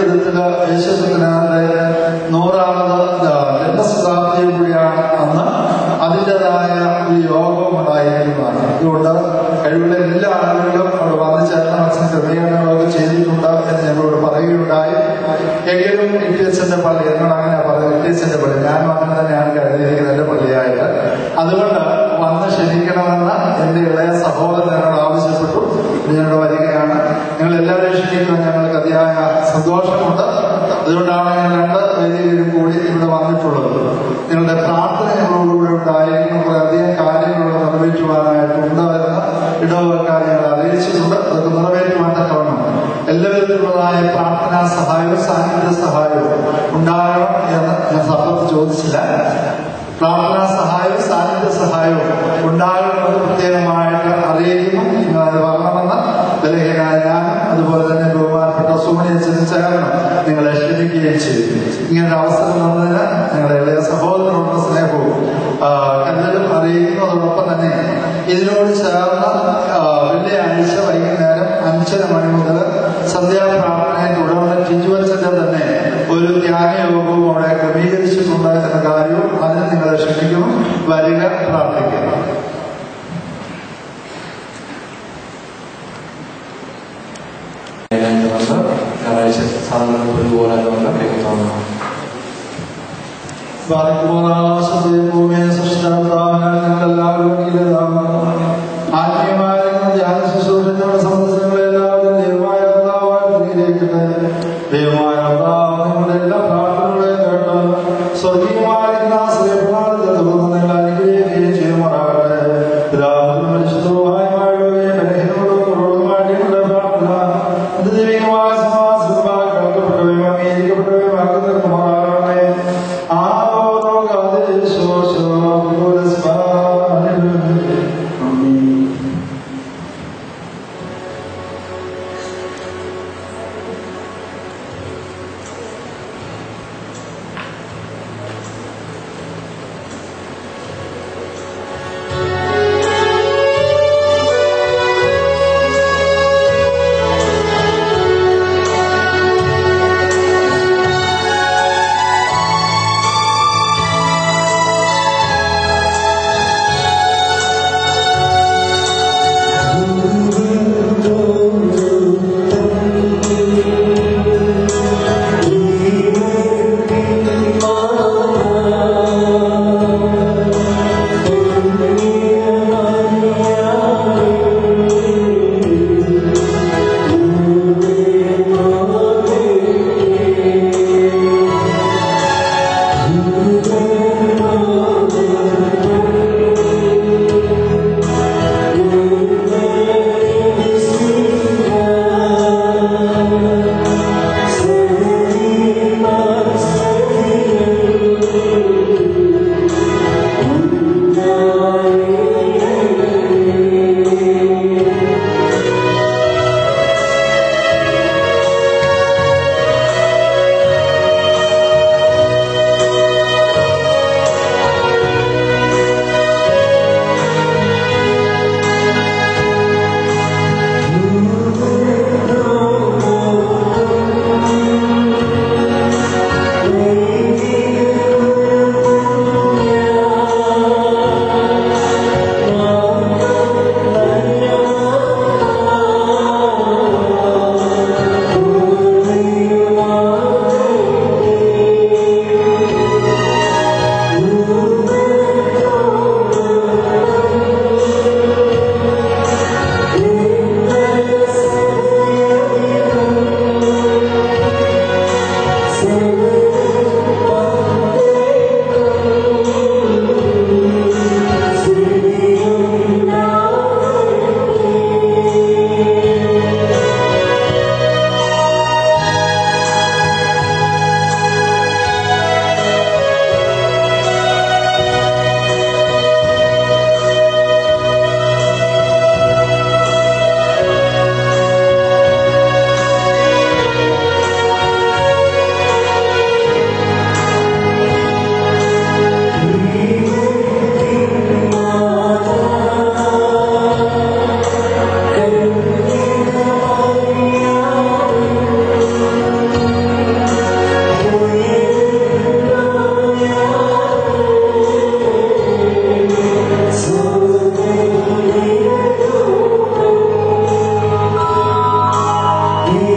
ജീവിതത്തില് യേശുക്രിസ്തുവിനാന്റെ നൂറാമത് ജന്മശതാബ്ദിയും കൂടിയാണ് അന്ന് അതിൻ്റെതായ ഒരു യോഗം ഉണ്ടായിരിക്കുന്നതാണ് അതുകൊണ്ട് കഴിവുള്ള എല്ലാ ആളുകളും അവിടെ വന്നു ചേർന്ന അച്ഛൻ ക്രമീകരണങ്ങളൊക്കെ ചെയ്തിട്ടുണ്ട് എന്ന് ഞങ്ങളോട് പറയുകയുണ്ടായി എങ്കിലും ഇട്ടിയച്ഛന്റെ പള്ളി എന്നോട് അങ്ങനെ പറയുന്നത് ഇട്ടിയച്ഛന്റെ പള്ളി ഞാനും അങ്ങനെ തന്നെയാണ് കരുതിയിരിക്കുന്നത് എന്റെ പള്ളിയായിട്ട് അതുകൊണ്ട് വന്ന് ക്ഷണിക്കണമെന്ന് എന്റെ ഇളയ സഹോദരൻ എന്നോട് ആവശ്യപ്പെട്ടു ഞങ്ങളുടെ വരികയാണ് ഞങ്ങൾ എല്ലാവരും ക്ഷണിക്കുമ്പോൾ ഞങ്ങൾക്ക് അതിയായ സന്തോഷമുണ്ട് അതുകൊണ്ടാണ് ഞാൻ രണ്ട് വേദിയിലും കൂടി ഇവിടെ വന്നിട്ടുള്ളത് നിങ്ങളുടെ പ്രാർത്ഥന ഞങ്ങളോടുകൂടെ ഉണ്ടായിരിക്കുന്ന കുറെ അധികം കാര്യങ്ങൾ നിറവേറ്റുവാനായിട്ടുണ്ട് എന്ന് ഇടവക്കാർ ഞങ്ങൾ അറിയിച്ചിട്ടുണ്ട് അതൊക്കെ നിറവേറ്റുവാൻ തക്കവണ്ണം എല്ലാവിധത്തിലുള്ളതായ പ്രാർത്ഥനാ സഹായവും സാന്നിധ്യ സഹായവും ഉണ്ടാകണം എന്ന് ഞാൻ സഭത്ത് ചോദിച്ചില്ല പ്രാർത്ഥനാ സഹായവും സാന്നിധ്യ സഹായവും ഉണ്ടാകണമെന്ന് പ്രത്യേകമായിട്ട് അറിയിക്കുന്നു നിങ്ങൾ അത് വരണമെന്ന് ബലഹീനായ ഞാനും അതുപോലെ തന്നെ ബഹുമാനപ്പെട്ട സുമണിയച്ഛനും ചേർന്ന് നിങ്ങളെ ക്ഷണിക്കുകയും ചെയ്തു ഇങ്ങനൊരു അവസരം തന്നതിന് ഞങ്ങളുടെ ഇളയ സഹോദരനോടുള്ള സ്നേഹവും ആ, കരുതലും അറിയിക്കുന്നതോടൊപ്പം തന്നെ ഇതിനോട് ചേർന്ന് ആ, വെള്ളിയാഴ്ച വൈകുന്നേരം അഞ്ചര മണി മുതൽ സന്ധ്യാപ്രാർത്ഥനയെ തുടർന്ന് ടിജുവച്ചന്റെ തന്നെ ഒരു ധ്യാനയോഗവും അവിടെ ക്രമീകരിച്ചിട്ടുണ്ട് എന്ന കാര്യവും അതിന് നിങ്ങളെ ക്ഷണിക്കുന്നു വരിക പ്രാർത്ഥിക്കുക
അതിനായിട്ട് വന്ന് ഞായറാഴ്ച സാധാരണ ഒരുപോലെ വന്ന് കേൾക്കാവുന്നതാണ്
ആത്മീയമായ ധ്യാന ശുശ്രൂഷങ്ങളുടെ സംബന്ധിച്ചുള്ള എല്ലാവരും ദൈവമായ കർത്താവായിരിക്കട്ടെ. ദൈവമായ കർത്താവ് നിങ്ങളുടെ എല്ലാ പ്രാർത്ഥനകളെയും കേട്ട് സ്വർഗീയമായിരിക്കുന്ന ശ്രീപ്രഭാതത്തിൽ തുടർന്ന് നിങ്ങൾ അനുഗ്രഹിക്കുകയും ചെയ്യുമാറാകട്ടെ. പിതാവിനും പരിശുദ്ധവുമായുമായുള്ളവയെ ബലഹീനമുള്ളവരോടുമായി ഞങ്ങളുടെ പ്രാർത്ഥന അത് ദൈവികമായ സമാസമായി കേൾക്കപ്പെട്ടവയും അംഗീകരിക്കപ്പെട്ടവയും ആക്കി തീർക്കുമാറാകണമേ. ആവോകാദേശോശോ പുരസ്കാരം. ആമീൻ.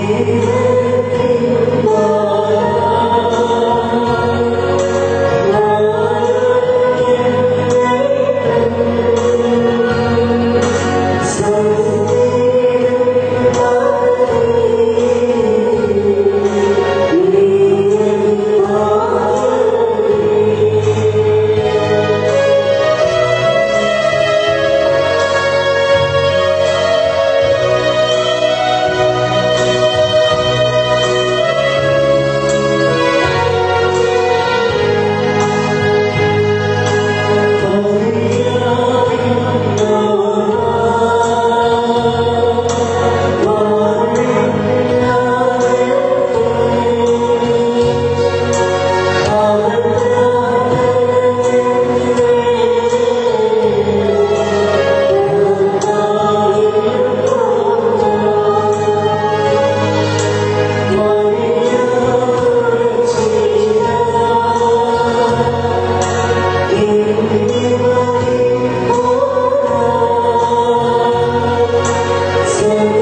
Thank